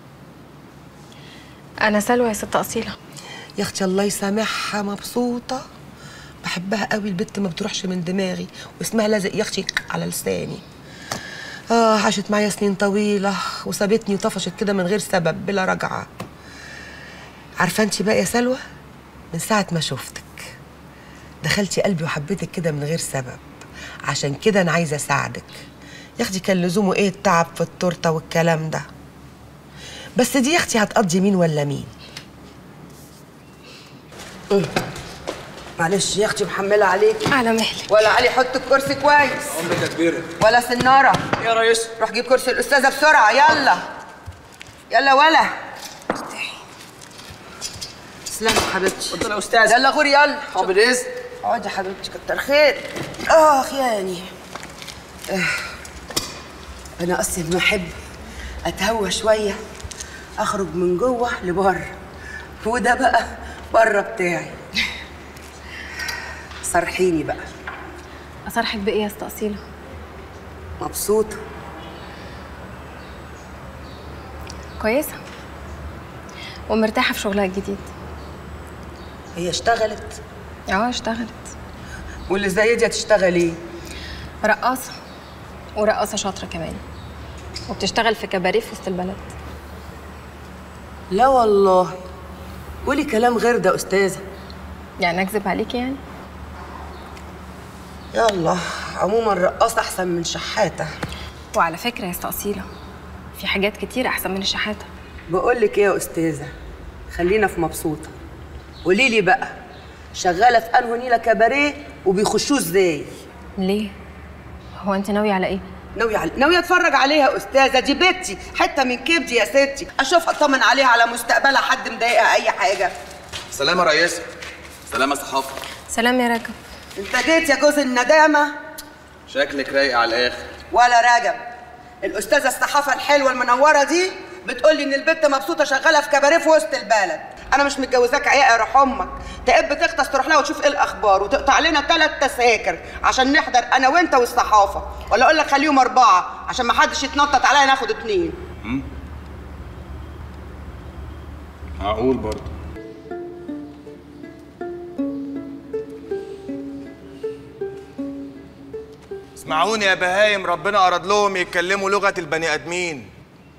Speaker 12: انا سلوى يا ست اصيله
Speaker 2: يا اختي الله يسامحها مبسوطه بحبها قوي البت ما بتروحش من دماغي واسمها لازق يا اختي على لساني اه عاشت معايا سنين طويله وسابتني وطفشت كده من غير سبب بلا رجعه عارفه انت بقى يا سلوى من ساعه ما شفتك دخلتي قلبي وحبيتك كده من غير سبب عشان كده انا عايزه اساعدك يا اختي كان لزومه ايه التعب في التورته والكلام ده بس دي يا اختي هتقضي مين ولا مين معلش يا اختي محمله عليك
Speaker 12: على مهلك
Speaker 2: ولا علي حط الكرسي كويس
Speaker 23: عمرك يا كبيره
Speaker 2: ولا سناره
Speaker 23: يا ريس
Speaker 2: روح جيب كرسي الاستاذه بسرعه يلا يلا ولا تسلمي يا حبيبتي
Speaker 21: اتفضل يا استاذ
Speaker 2: يلا غوري يلا
Speaker 21: حاضر اذن
Speaker 2: اقعدي يا حبيبتي كتر خير اخ يعني آه. انا اصلي ما احب اتهوى شويه اخرج من جوه لبره وده بقى بره بتاعي صرحيني بقى
Speaker 12: اصرحك بايه يا ست اصيله
Speaker 2: مبسوطه
Speaker 12: كويسه ومرتاحه في شغلها الجديد
Speaker 2: هي اشتغلت
Speaker 12: اه اشتغلت
Speaker 2: واللي زي دي هتشتغل ايه
Speaker 12: رقاصه ورقاصه شاطره كمان وبتشتغل في كباريه في وسط البلد
Speaker 2: لا والله قولي كلام غير ده استاذه
Speaker 12: يعني اكذب عليكي يعني
Speaker 2: يلا عموما رقاصه احسن من شحاته
Speaker 12: وعلى فكره يا ست اصيله في حاجات كتير احسن من الشحاته
Speaker 2: بقول لك ايه يا استاذه خلينا في مبسوطه قولي لي بقى شغاله في انهو نيله كباريه وبيخشوه ازاي
Speaker 12: ليه هو انت ناويه على ايه
Speaker 2: ناوية على... ناوية اتفرج عليها يا استاذة دي بنتي حتة من كبدي يا ستي اشوفها اطمن عليها على مستقبلها حد مضايقها اي حاجة
Speaker 7: سلام يا ريسه سلام يا صحافه
Speaker 12: سلام يا رجب
Speaker 2: انت جيت يا جوز الندامة
Speaker 7: شكلك رايق على الاخر
Speaker 2: ولا رجب الاستاذة الصحافة الحلوة المنورة دي بتقول لي ان البنت مبسوطة شغالة في كباريه في وسط البلد انا مش متجوزاك عياء يا روح امك تقب تغطس تروح لها وتشوف ايه الاخبار وتقطع لنا ثلاث تذاكر عشان نحضر انا وانت والصحافة ولا اقول لك خليهم اربعة عشان ما حدش يتنطط عليا ناخد اتنين
Speaker 5: معقول برضه
Speaker 7: اسمعوني يا بهايم ربنا أراد لهم يتكلموا لغة البني آدمين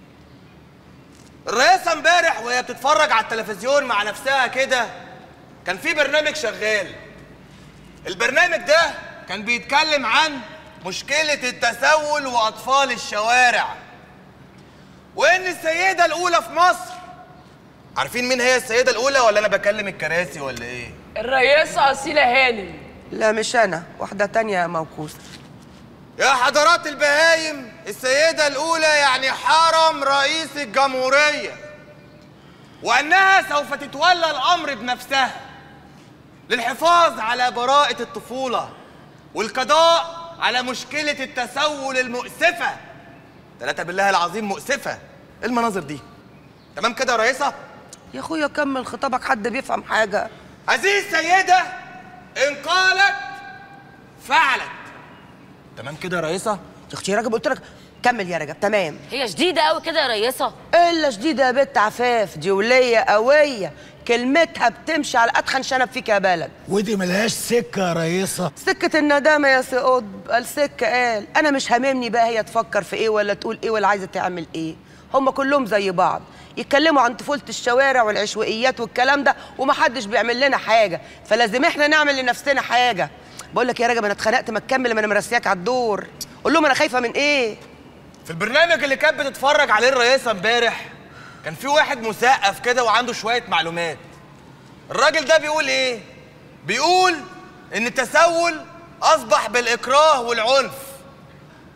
Speaker 7: الرئيسة امبارح وهي بتتفرج على التلفزيون مع نفسها كده كان في برنامج شغال البرنامج ده كان بيتكلم عن مشكلة التسول وأطفال الشوارع وإن السيدة الأولى في مصر عارفين مين هي السيدة الأولى ولا أنا بكلم الكراسي ولا إيه؟
Speaker 9: الرئيسة أصيلة هانم
Speaker 2: لا مش انا واحدة تانية موكوسة
Speaker 7: يا حضرات البهايم السيدة الأولى يعني حرم رئيس الجمهورية وأنها سوف تتولى الأمر بنفسها للحفاظ على براءة الطفولة والقضاء على مشكلة التسول المؤسفة ثلاثة بالله العظيم مؤسفة إيه المناظر دي تمام كده يا رئيسة
Speaker 2: يا اخويا كمل خطابك حد بيفهم حاجة
Speaker 7: هذه السيدة إن قالت فعلت تمام كده يا رئيسة
Speaker 2: يا اختي يا رجب قلت لك كمل يا رجب تمام
Speaker 17: هي شديدة قوي كده يا ريسة
Speaker 2: الا شديدة يا بنت عفاف دي ولية قوية كلمتها بتمشي على اتخن شنب فيك يا بلد
Speaker 4: ودي ملهاش سكة يا ريسة
Speaker 2: سكة الندامة يا سي قطب قال سكة قال أنا مش هاممني بقى هي تفكر في إيه ولا تقول إيه ولا عايزة تعمل إيه هم كلهم زي بعض يتكلموا عن طفولة الشوارع والعشوائيات والكلام ده ومحدش بيعمل لنا حاجة فلازم إحنا نعمل لنفسنا حاجة بقول لك يا راجل أنا اتخنقت ما تكمل ما أنا مرسياك على الدور قول لهم أنا خايفة من إيه
Speaker 7: في البرنامج اللي كانت بتتفرج عليه الرئيسة امبارح كان في واحد مثقف كده وعنده شوية معلومات الراجل ده بيقول ايه؟ بيقول ان التسول اصبح بالاكراه والعنف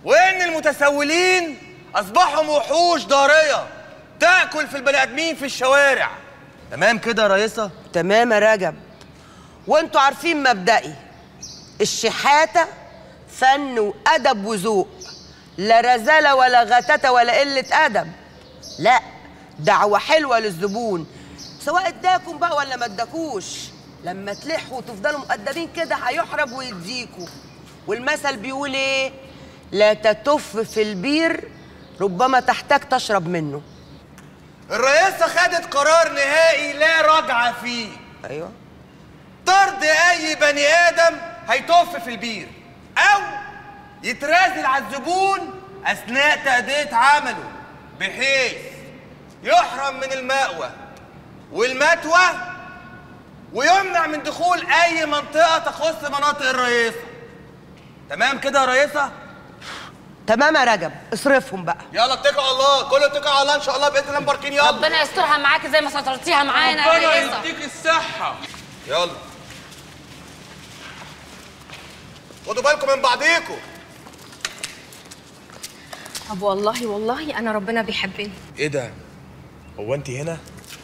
Speaker 7: وان المتسولين اصبحوا وحوش ضاريه تاكل في البني ادمين في الشوارع تمام كده يا رئيسه
Speaker 2: تمام يا رجب وانتوا عارفين مبدئي الشحاتة فن وأدب وذوق لا رزالة ولا غتاتة ولا قلة أدب لا دعوة حلوة للزبون سواء اداكم بقى ولا ما اداكوش لما تلحوا وتفضلوا مقدمين كده هيحرج ويديكوا والمثل بيقول ايه لا تتف في البير ربما تحتاج تشرب منه
Speaker 7: الرئاسه خدت قرار نهائي لا رجعه فيه
Speaker 2: ايوه
Speaker 7: طرد اي بني ادم هيطف في البير او يترازل على الزبون اثناء تاديه عمله بحيث يحرم من المأوى والمتوى ويمنع من دخول اي منطقه تخص مناطق الرئيسه تمام كده يا رئيسه
Speaker 2: تمام يا رجب اصرفهم بقى
Speaker 7: يلا اتكل على الله كله اتكل على الله ان شاء الله باذن الله مباركين يلا
Speaker 17: ربنا يسترها معاكي زي ما سترتيها معانا يا رئيسة
Speaker 7: الصحه يلا خدوا بالكم من بعضيكم
Speaker 12: طب والله والله انا ربنا بيحبني
Speaker 7: ايه ده هو انت هنا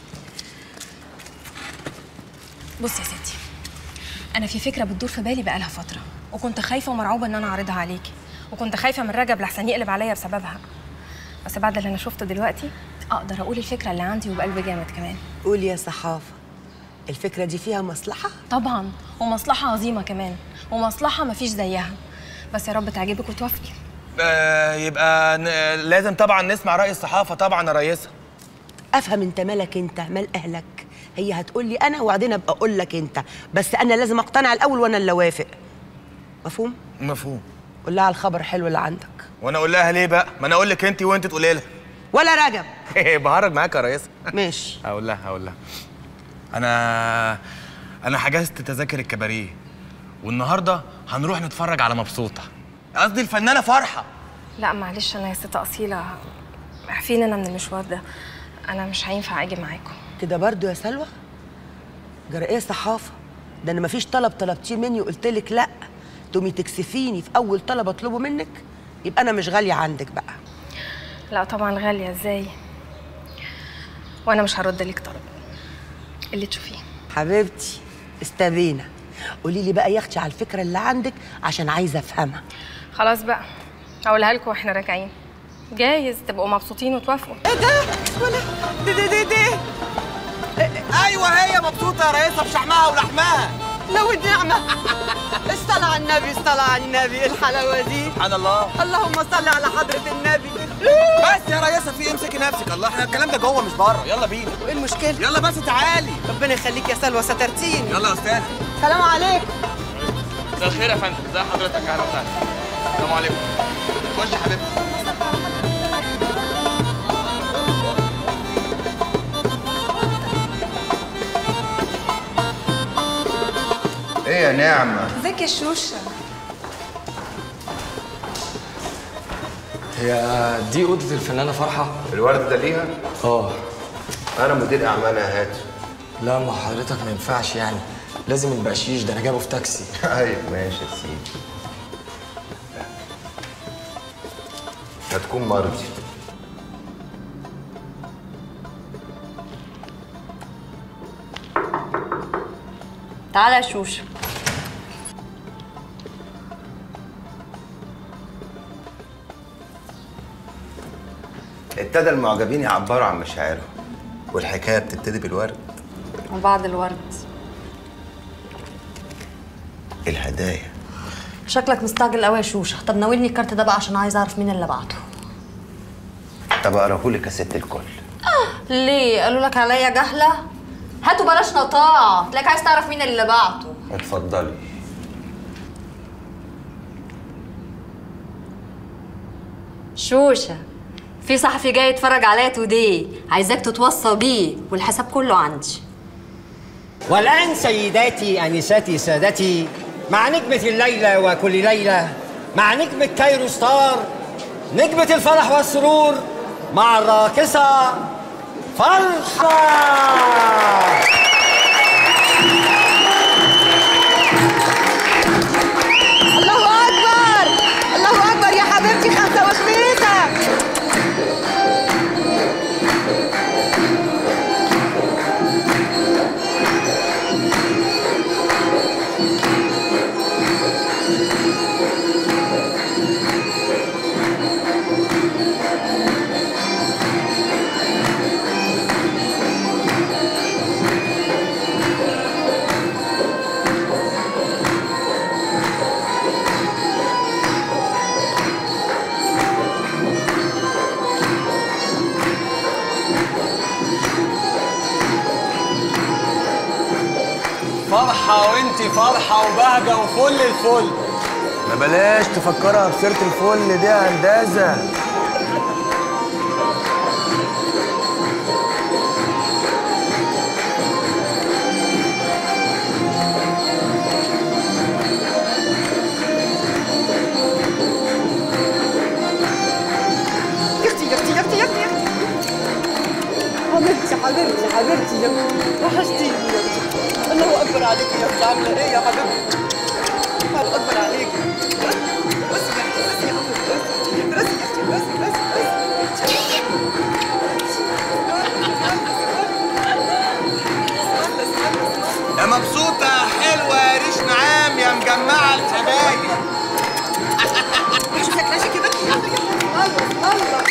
Speaker 12: بص يا ستي انا في فكره بتدور في بالي بقالها فتره وكنت خايفه ومرعوبه ان انا اعرضها عليكي وكنت خايفه من رجب لحسن يقلب عليا بسببها بس بعد اللي انا شفته دلوقتي اقدر اقول الفكره اللي عندي وبقلب جامد كمان
Speaker 2: قول يا صحافة الفكرة دي فيها مصلحة؟
Speaker 12: طبعا ومصلحه عظيمه كمان ومصلحه مفيش زيها بس يا رب تعجبك وتوافقي
Speaker 7: آه يبقى ن... لازم طبعا نسمع راي الصحافه طبعا يا رئيسه
Speaker 2: افهم انت مالك انت مال اهلك هي هتقول لي انا وبعدين ابقى اقول لك انت بس انا لازم اقتنع الاول وانا اللي اوافق مفهوم
Speaker 7: مفهوم
Speaker 2: قول لها على الخبر الحلو اللي عندك
Speaker 7: وانا اقول لها ليه بقى ما انا اقول لك انت وانت تقولي لها
Speaker 2: ولا رجب
Speaker 7: بهرج معاك يا رئيسه
Speaker 2: ماشي
Speaker 7: هقول لها هقول لها انا انا حجزت تذاكر الكباريه والنهارده هنروح نتفرج على مبسوطه قصدي الفنانه فرحه
Speaker 12: لا معلش انا يا ست اصيله عارفين انا من المشوار ده انا مش هينفع اجي معاكم
Speaker 2: كده برضو يا سلوى جرى ايه صحافه ده انا مفيش طلب طلبتيه مني وقلت لك لا تقومي تكسفيني في اول طلب اطلبه منك يبقى انا مش غاليه عندك بقى
Speaker 12: لا طبعا غاليه ازاي وانا مش هرد لك طلب اللي تشوفيه
Speaker 2: حبيبتي استبينا قولي لي بقى يا اختي على الفكره اللي عندك عشان عايزه افهمها
Speaker 12: خلاص بقى هقولها لكم واحنا راجعين جايز تبقوا مبسوطين وتوافقوا
Speaker 2: ايه ده ولا دي دي دي, دي.
Speaker 7: ايوه هي مبسوطه يا رئيسه بشحمها ولحمها
Speaker 2: لو النعمه الصلاة على النبي الصلاة على النبي إيه الحلاوة دي
Speaker 7: سبحان الله
Speaker 2: اللهم صل على حضرة النبي
Speaker 7: بس يا رئيسه في امسكي نفسك الله احنا الكلام ده جوه مش بره يلا بينا
Speaker 2: وايه المشكلة؟
Speaker 7: يلا بس تعالي
Speaker 2: ربنا يخليك يا سلوى سترتيني
Speaker 7: يلا يا استاذ
Speaker 2: سلام عليكم
Speaker 7: مساء الخير يا فندم ازي حضرتك اهلا وسهلا السلام عليكم خش يا حبيبتي
Speaker 3: ايه يا نعمة؟
Speaker 19: ازيك يا شوشة
Speaker 18: هي دي اوضه الفنانه فرحه
Speaker 3: الورد ده ليها؟
Speaker 18: اه
Speaker 3: انا مدير اعمالها هات
Speaker 18: لا ما حضرتك ما ينفعش يعني لازم البقشيش ده انا جايبه في تاكسي
Speaker 3: ايوه ماشي يا سيدي هتكون مرضي
Speaker 19: تعالى يا شوشة
Speaker 3: ابتدى المعجبين يعبروا عن مشاعرهم والحكايه بتبتدي بالورد
Speaker 19: وبعد الورد
Speaker 3: الهدايا
Speaker 19: شكلك مستعجل قوي يا شوشة طب ناولني الكارت ده بقى عشان عايزة أعرف مين اللي بعته
Speaker 3: طب اقراهولك يا ست الكل
Speaker 19: ليه قالوا لك عليا جهلة هاتوا بلاش نطاع تلاقيك عايز تعرف مين اللي بعته
Speaker 3: اتفضلي
Speaker 19: شوشة في صحفي جاي يتفرج عليا تودي عايزاك تتوصى بيه والحساب كله عندي
Speaker 8: والآن سيداتي أنساتي سادتي مع نجمة الليلة وكل ليلة مع نجمة كايرو ستار نجمة الفرح والسرور مع الراقصة فرحة
Speaker 2: الله أكبر الله أكبر يا حبيبتي
Speaker 13: فرحة وانت فرحة وبهجة وفل الفل
Speaker 1: ما بلاش تفكرها بسيرة الفل دي يا هندسة
Speaker 14: يا اختي يا اختي يا اختي يا اختي حبيبتي حبيبتي حبيبتي يا اختي وحشتيني يا اختي الله اكبر عليك يا اختي عامله ايه يا حبيبتي الله اكبر عليك بس يا اختي بس يا اختي بس يا اختي بس بس
Speaker 7: يا مبسوطة يا حلوة يا ريش نعام يا مجمعة الحبايب
Speaker 14: مش شكلها كده الله الله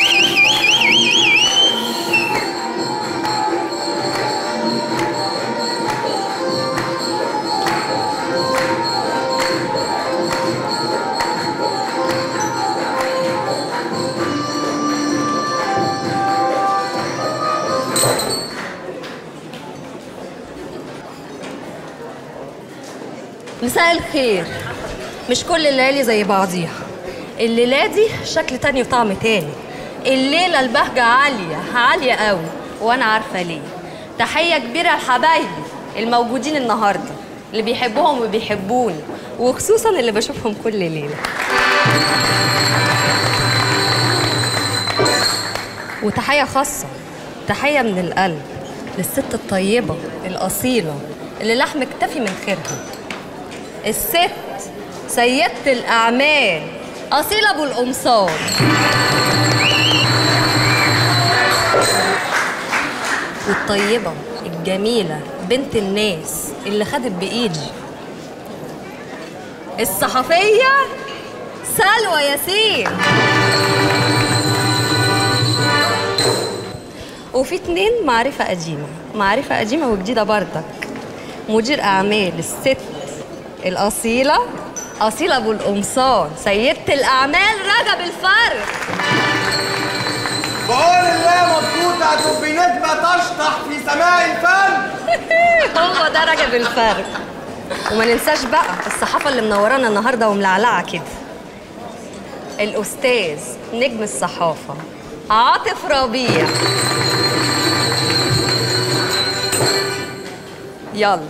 Speaker 19: مساء الخير مش كل الليالي زي بعضيها الليلة دي شكل تاني وطعم تاني الليلة البهجة عالية عالية قوي وأنا عارفة ليه تحية كبيرة لحبايبي الموجودين النهاردة اللي بيحبوهم وبيحبوني وخصوصا اللي بشوفهم كل ليلة وتحية خاصة تحية من القلب للست الطيبة الأصيلة اللي لحم اكتفي من خيرها الست سيدة الأعمال أصيلة أبو القمصان والطيبة الجميلة بنت الناس اللي خدت بإيدي الصحفية سلوى ياسين وفي اتنين معرفة قديمة معرفة قديمة وجديدة بردك مدير أعمال الست الأصيلة أصيلة أبو القمصان سيدة الأعمال رجب الفرق
Speaker 7: بقول الله مبسوطة هتبقي نجمة تشطح في سماء الفن
Speaker 19: هو ده رجب الفرق وما ننساش بقى الصحافة اللي منورانا النهاردة وملعلعة كده الأستاذ نجم الصحافة عاطف ربيع يلا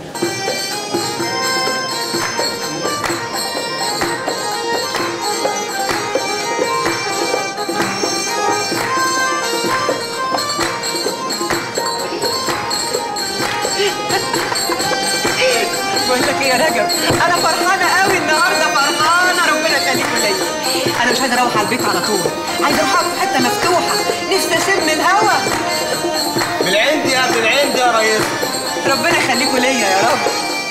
Speaker 14: بقول لك ايه يا رجب انا فرحانه قوي النهارده فرحانه ربنا يخليك ليا انا مش عايزه اروح على البيت على طول عايزه اروح اقعد في حته مفتوحه نفسي اشم الهوا
Speaker 7: بالعند يا بالعند يا ريس
Speaker 14: ربنا يخليكوا ليا يا رب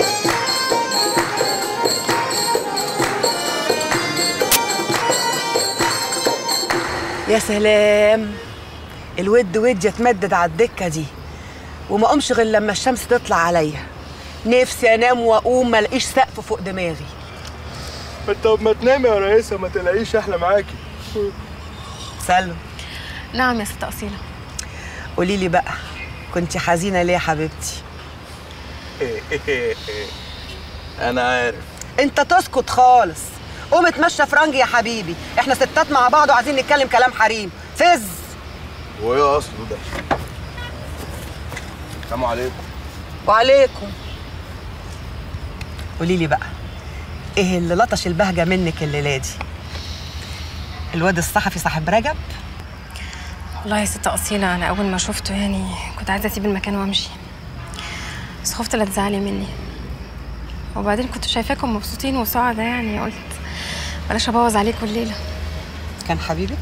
Speaker 14: يا سلام الود ود يتمدد على الدكه دي وما اقومش غير لما الشمس تطلع عليا نفسي انام واقوم ما الاقيش سقف فوق دماغي
Speaker 23: طب ما تنامي يا رئيسة ما تلاقيش احلى معاكي
Speaker 14: سلمى
Speaker 12: نعم يا ست أصيلة
Speaker 14: قولي لي بقى كنت حزينه ليه يا حبيبتي
Speaker 7: انا عارف
Speaker 14: انت تسكت خالص قوم اتمشى فرنج يا حبيبي احنا ستات مع بعض وعايزين نتكلم كلام حريم فز
Speaker 7: وايه اصله ده السلام عليكم
Speaker 14: وعليكم قولي لي بقى ايه اللي لطش البهجه منك الليله دي الواد الصحفي صاحب رجب
Speaker 12: والله يا ست أصيلة أنا أول ما شفته يعني كنت عايزة أسيب المكان وأمشي بس خفت لا تزعلي مني وبعدين كنت شايفاكم مبسوطين وسعداء يعني قلت بلاش أبوظ عليكم الليلة
Speaker 14: كان حبيبك؟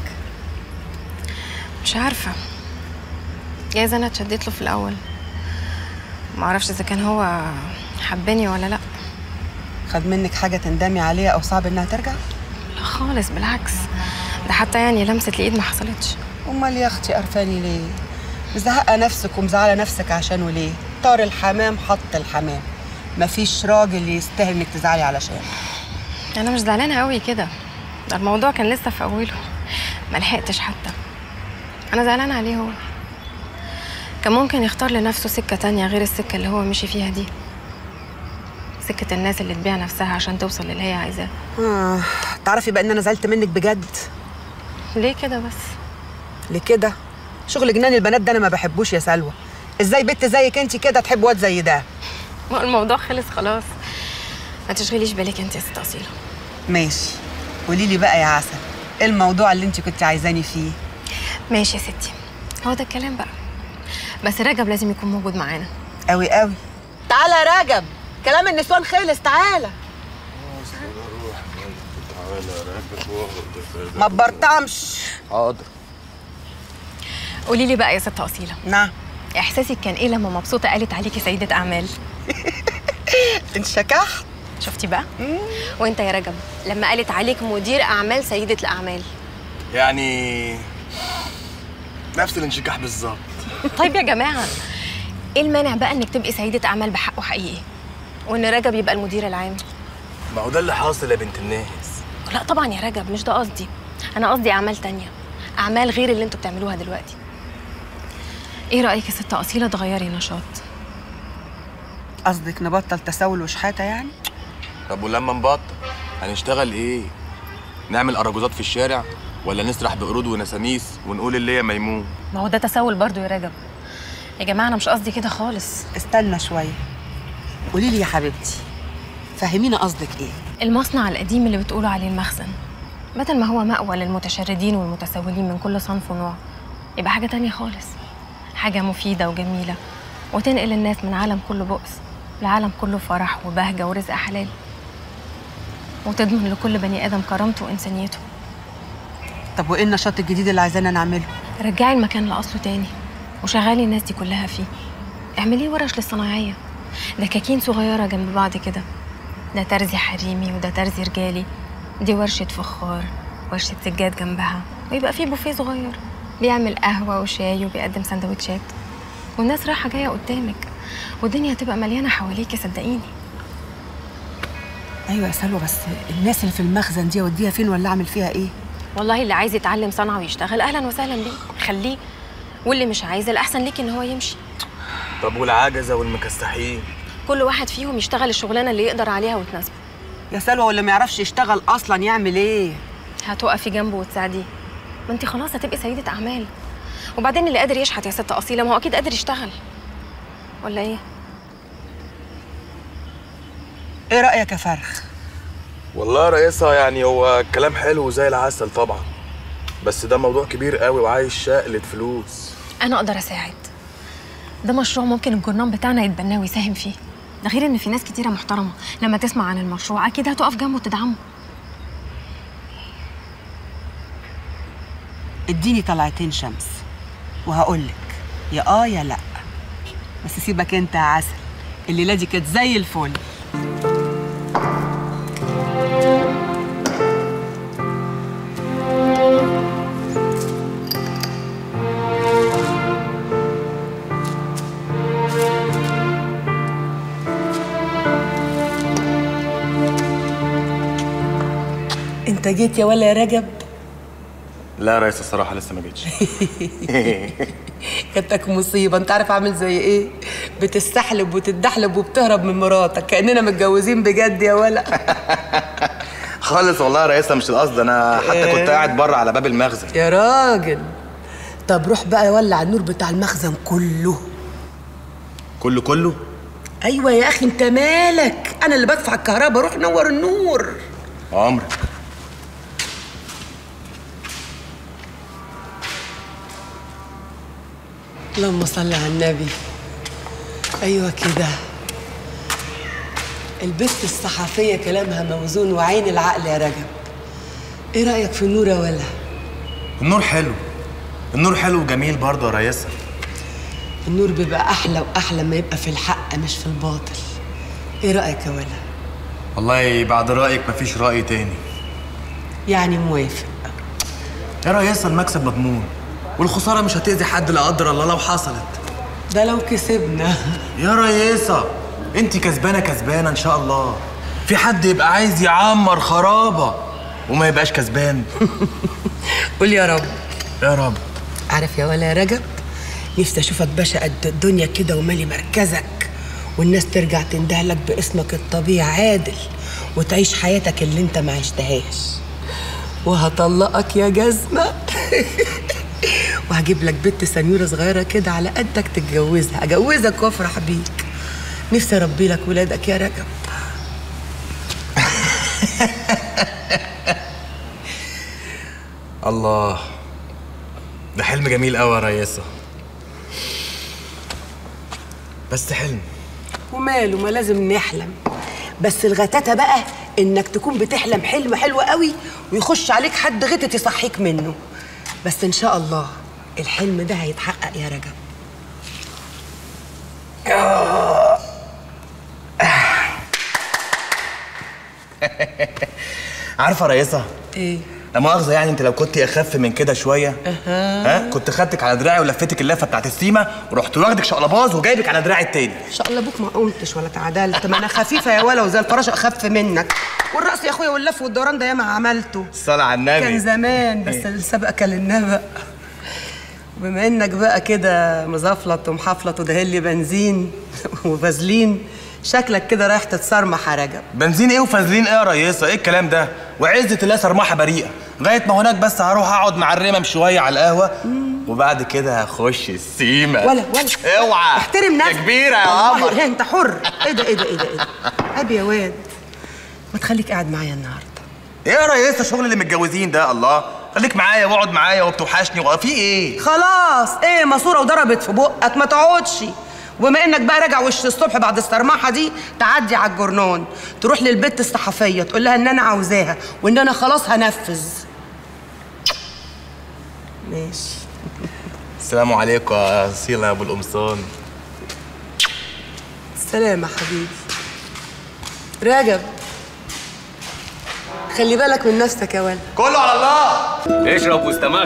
Speaker 12: مش عارفة جايز أنا اتشديت له في الأول معرفش إذا كان هو حبني ولا لأ
Speaker 14: خد منك حاجه تندمي عليها او صعب انها ترجع
Speaker 12: لا خالص بالعكس ده حتى يعني لمسة الإيد ما حصلتش
Speaker 14: امال يا اختي قرفاني ليه مزهقه نفسك ومزعله نفسك عشانه ليه طار الحمام حط الحمام مفيش راجل يستاهل انك تزعلي علشانه
Speaker 12: أنا مش زعلانة قوي كده ده الموضوع كان لسه في أوله ما لحقتش حتى أنا زعلانة عليه هو كان ممكن يختار لنفسه سكة تانية غير السكة اللي هو مشي فيها دي سكه الناس اللي تبيع نفسها عشان توصل للي هي عايزاه
Speaker 14: آه. تعرفي بقى ان انا زعلت منك بجد
Speaker 12: ليه كده بس
Speaker 14: ليه كده شغل جنان البنات ده انا ما بحبوش يا سلوى ازاي بنت زيك انت كده تحب واد زي ده
Speaker 12: ما هو الموضوع خلص خلاص ما تشغليش بالك انت يا ست اصيله
Speaker 14: ماشي قولي لي بقى يا عسل ايه الموضوع اللي انت كنت عايزاني فيه
Speaker 12: ماشي يا ستي هو ده الكلام بقى بس رجب لازم يكون موجود معانا
Speaker 14: قوي قوي تعالى يا رجب كلام النسوان خلص تعالى ما تبرطمش
Speaker 1: حاضر
Speaker 12: قولي لي بقى يا ست اصيله
Speaker 14: نعم
Speaker 12: احساسك كان ايه لما مبسوطه قالت عليكي سيده اعمال
Speaker 14: انشكحت
Speaker 12: شفتي بقى وانت يا رجب لما قالت عليك مدير اعمال سيده الاعمال
Speaker 1: يعني نفس الانشكاح بالظبط
Speaker 12: طيب يا جماعه ايه المانع بقى انك تبقي سيده اعمال بحقه حقيقي وان رجب يبقى المدير العام
Speaker 1: ما هو ده اللي حاصل يا بنت الناس
Speaker 12: لا طبعا يا رجب مش ده قصدي انا قصدي اعمال تانية اعمال غير اللي انتوا بتعملوها دلوقتي ايه رايك يا ست اصيله تغيري نشاط
Speaker 14: قصدك نبطل تسول وشحاته يعني
Speaker 1: طب ولما نبطل هنشتغل ايه نعمل اراجوزات في الشارع ولا نسرح بقرود ونساميس ونقول اللي هي ميمون
Speaker 12: ما هو ده تسول برضو يا رجب يا جماعه انا مش قصدي كده خالص
Speaker 14: استنى شويه قولي لي يا حبيبتي فهمينا قصدك ايه
Speaker 12: المصنع القديم اللي بتقولوا عليه المخزن بدل ما هو مأوى للمتشردين والمتسولين من كل صنف ونوع يبقى حاجة تانية خالص حاجة مفيدة وجميلة وتنقل الناس من عالم كله بؤس لعالم كله فرح وبهجة ورزق حلال وتضمن لكل بني آدم كرامته وإنسانيته
Speaker 14: طب وايه النشاط الجديد اللي عايزانا نعمله
Speaker 12: رجعي المكان لأصله تاني وشغلي الناس دي كلها فيه اعمليه ورش للصنايعية دكاكين صغيرة جنب بعض كده ده ترزي حريمي وده ترزي رجالي دي ورشة فخار ورشة سجاد جنبها ويبقى فيه بوفيه صغير بيعمل قهوة وشاي وبيقدم سندوتشات والناس رايحة جاية قدامك والدنيا هتبقى مليانة حواليكي صدقيني
Speaker 14: ايوه يا سلوى بس الناس اللي في المخزن دي اوديها فين ولا اعمل فيها ايه
Speaker 12: والله اللي عايز يتعلم صنعة ويشتغل أهلا وسهلا بيه خليه واللي مش عايز الأحسن ليكي إن هو يمشي
Speaker 1: طب والعجزه والمكسحين
Speaker 12: كل واحد فيهم يشتغل الشغلانة اللي يقدر عليها وتناسبه
Speaker 14: يا سلوى واللي ما يعرفش يشتغل اصلا يعمل ايه
Speaker 12: هتقفي جنبه وتساعديه ما انت خلاص هتبقي سيدة أعمال وبعدين اللي قادر يشحت يا ست أصيلة ما هو أكيد قادر يشتغل ولا إيه؟
Speaker 14: ايه رايك يا فرخ
Speaker 1: والله يا رئيسة يعني هو كلام حلو زي العسل طبعا بس ده موضوع كبير قوي وعايز شقلة فلوس
Speaker 12: أنا أقدر أساعد ده مشروع ممكن الجرنان بتاعنا يتبناه ويساهم فيه ده غير إن في ناس كتيرة محترمة لما تسمع عن المشروع أكيد هتقف جنبه وتدعمه
Speaker 14: اديني طلعتين شمس وهقول لك يا اه يا لا بس سيبك انت يا عسل الليله دي كانت زي الفل انت جيت يا ولا يا رجب
Speaker 1: لا يا رئيس الصراحة لسه ما جيتش
Speaker 14: جاتك مصيبه انت عارف عامل زي ايه بتستحلب وتتدحلب وبتهرب من مراتك كاننا متجوزين بجد يا ولا
Speaker 1: خالص والله يا رئيسة مش القصد انا حتى كنت قاعد بره على باب المخزن
Speaker 14: يا راجل طب روح بقى ولع النور بتاع المخزن كله
Speaker 1: كله كله
Speaker 14: ايوه يا اخي انت مالك انا اللي بدفع الكهرباء روح نور النور
Speaker 1: عمرك
Speaker 14: اللهم صل على النبي ايوه كده البت الصحفيه كلامها موزون وعين العقل يا رجب ايه رايك في النور يا ولا
Speaker 1: النور حلو النور حلو وجميل برضه يا رئيسة
Speaker 14: النور بيبقى احلى واحلى ما يبقى في الحق مش في الباطل ايه رايك يا ولا
Speaker 1: والله بعد رأيك مفيش رأي تاني
Speaker 14: يعني موافق
Speaker 1: يا رئيسة المكسب مضمون والخسارة مش هتأذي حد لا قدر الله لو حصلت
Speaker 14: ده لو كسبنا
Speaker 1: يا رئيسة انت كسبانة كسبانة ان شاء الله في حد يبقى عايز يعمر خرابة وما يبقاش كسبان
Speaker 14: قول يا رب
Speaker 1: يا رب
Speaker 14: عارف يا ولا يا رجب نفسي اشوفك باشا قد الدنيا كده ومالي مركزك
Speaker 2: والناس ترجع تندهلك باسمك الطبيعي عادل وتعيش حياتك اللي انت ما عشتهاش وهطلقك يا جزمة وهجيب لك بنت سنيورة صغيرة كده على قدك تتجوزها أجوزك وأفرح بيك نفسي أربي لك ولادك يا رجب
Speaker 1: الله ده حلم جميل قوي يا ريسة بس حلم
Speaker 2: وماله ما لازم نحلم بس الغتاتة بقى انك تكون بتحلم حلم حلو قوي ويخش عليك حد غتت يصحيك منه بس ان شاء الله الحلم ده هيتحقق يا رجب
Speaker 1: عارفة يا ريسة
Speaker 2: ايه
Speaker 1: لا مؤاخذة يعني انت لو كنت اخف من كده شوية ها كنت خدتك على دراعي ولفتك اللفة بتاعت السيمة ورحت واخدك شقلباز وجايبك على دراعي التاني
Speaker 2: ان شاء الله ابوك ما قمتش ولا تعدلت ما انا خفيفه يا ولا وزي الفراشه اخف منك والرقص يا اخويا واللف والدوران ده ياما عملته
Speaker 1: الصلاة على النبي
Speaker 2: كان زمان بس
Speaker 1: إيه.
Speaker 2: السابقه كان النبأ بما انك بقى كده مزفلط ومحفلط ودهن لي بنزين وفازلين شكلك كده رايح تتصرمح يا رجب
Speaker 1: بنزين ايه وفازلين ايه يا ريسة ايه الكلام ده وعزة الله صرمحة بريئة لغاية ما هناك بس هروح اقعد مع الرمم شوية على القهوة وبعد كده هخش السيمة
Speaker 2: ولا ولا
Speaker 1: اوعى
Speaker 2: احترم نفسك
Speaker 1: يا كبيرة يا
Speaker 2: والله
Speaker 1: قمر
Speaker 2: انت حر ايه ده ايه ده ايه ده ايه ده عيب يا واد ما تخليك قاعد معايا النهارده
Speaker 1: ايه يا ريسة الشغل اللي متجوزين ده الله خليك معايا واقعد معايا وبتوحشني وفي ايه
Speaker 2: خلاص ايه ماسوره وضربت في بقك ما تقعدش وبما انك بقى راجع وش الصبح بعد الصرمحه دي تعدي على الجرنان تروح للبت الصحفيه تقول لها ان انا عاوزاها وان انا خلاص هنفذ ماشي
Speaker 1: السلام عليكم يا اصيلة يا ابو القمصان
Speaker 2: سلام يا حبيبي رجب خلي بالك من نفسك يا ولد
Speaker 1: كله على الله
Speaker 18: اشرب واستمخ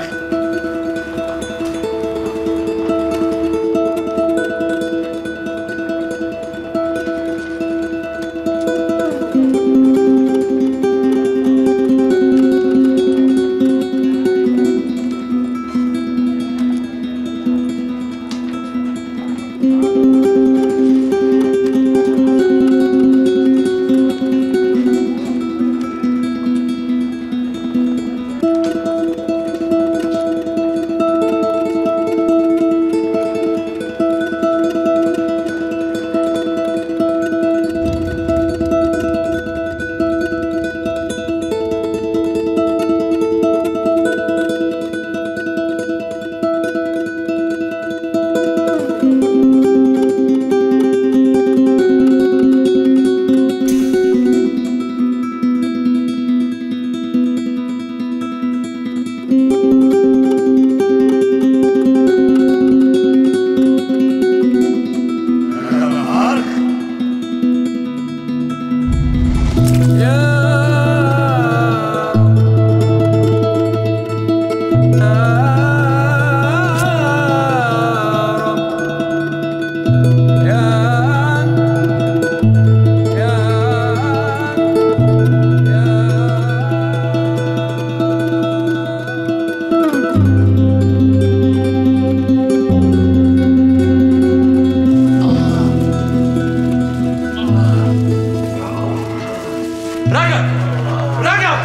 Speaker 1: رجب رجب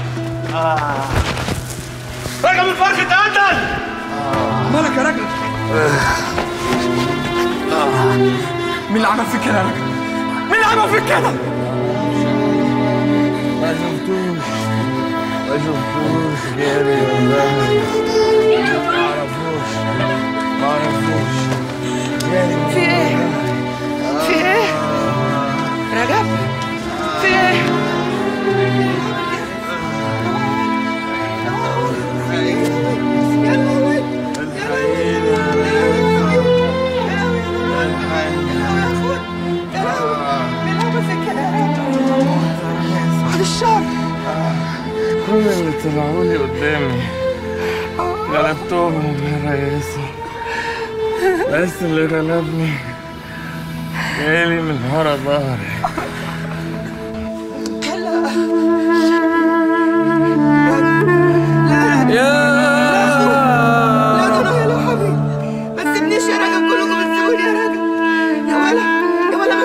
Speaker 1: رجب الفرخ اتقتل
Speaker 21: مالك يا رجل مين اللي عمل فيك كده يا رجل مين اللي عمل فيك كده
Speaker 10: ما شفتوش ما شفتوش غيري والله ما اعرفوش ما اعرفوش غيري
Speaker 2: في ايه؟ في ايه؟ رجب؟ في ايه؟ بعد الشر
Speaker 10: كل اللي طلعوا لي قدامي غلبتهم يا ريسة بس اللي غلبني جايلي من ورا ظهري
Speaker 2: ما تسيبنيش يا رجب كلكم بتسيبوني يا رجب يا ولا يا ولا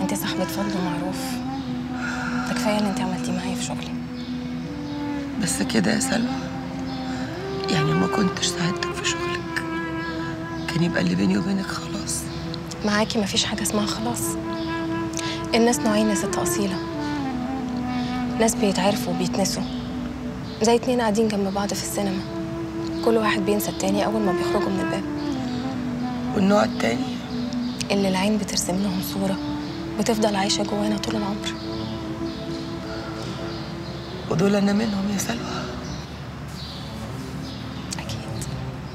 Speaker 12: انت صاحبة فضل ومعروف ده كفاية اللي انت عملتيه معايا في شغلي
Speaker 2: بس كده يا سلوى يعني ما كنتش ساعدتك في شغلك كان يبقى اللي بيني وبينك خلاص
Speaker 12: معاكي مفيش حاجة اسمها خلاص الناس نوعين يا ست أصيلة ناس بيتعرفوا وبيتنسوا زي اتنين قاعدين جنب بعض في السينما كل واحد بينسى التاني أول ما بيخرجوا من الباب
Speaker 2: والنوع التاني
Speaker 12: اللي العين بترسم لهم صورة بتفضل عايشة جوانا طول العمر
Speaker 2: ودول انا منهم يا سلوى
Speaker 12: أكيد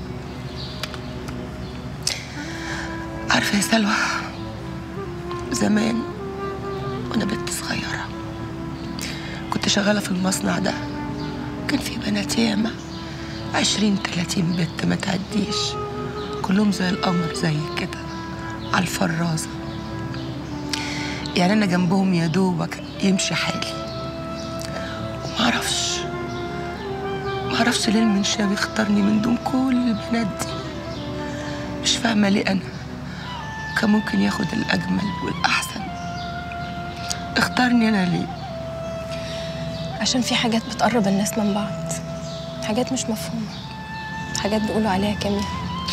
Speaker 2: عارفه يا سلوى زمان وانا بنت صغيره كنت شغاله في المصنع ده كان في بنات ياما عشرين تلاتين بنت ما تعديش كلهم زي القمر زي كده على الفرازه يعني انا جنبهم يا دوبك يمشي حالي ومعرفش معرفش ليه المنشاوي اختارني من دون كل البنات دي مش فاهمه ليه انا كان ممكن ياخد الاجمل والاحسن اختارني انا ليه
Speaker 12: عشان في حاجات بتقرب الناس من بعض حاجات مش مفهومة حاجات بيقولوا عليها كيمياء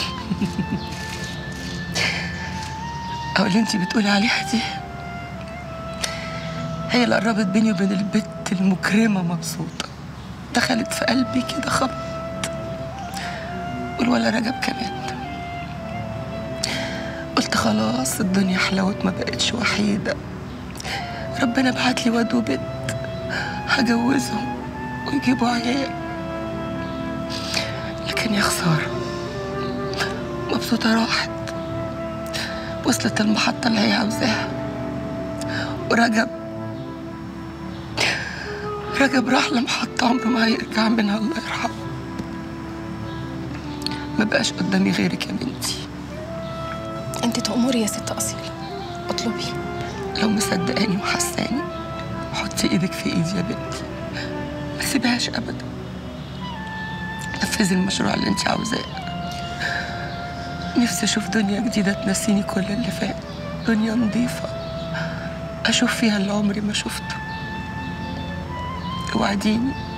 Speaker 2: او اللي انتي بتقولي عليها دي هي اللي قربت بيني وبين البت المكرمه مبسوطه دخلت في قلبي كده خبط والولا رجب كمان قلت خلاص الدنيا حلوت ما بقتش وحيده ربنا بعت لي واد وبنت هجوزهم ويجيبوا عيال لكن يا خساره مبسوطه راحت وصلت المحطة اللي هي عاوزاها ورجب رجب راح لمحطة عمره ما هيرجع منها الله يرحمه ما بقاش قدامي غيرك يا بنتي
Speaker 12: انت تأمري يا ست أصيلة اطلبي
Speaker 2: لو مصدقاني وحساني حطي ايدك في ايدي يا بنتي ما تسيبهاش ابدا نفذي المشروع اللي انت عاوزاه نفسي اشوف دنيا جديده تنسيني كل اللي فات دنيا نظيفه اشوف فيها اللي عمري ما شفته اوعديني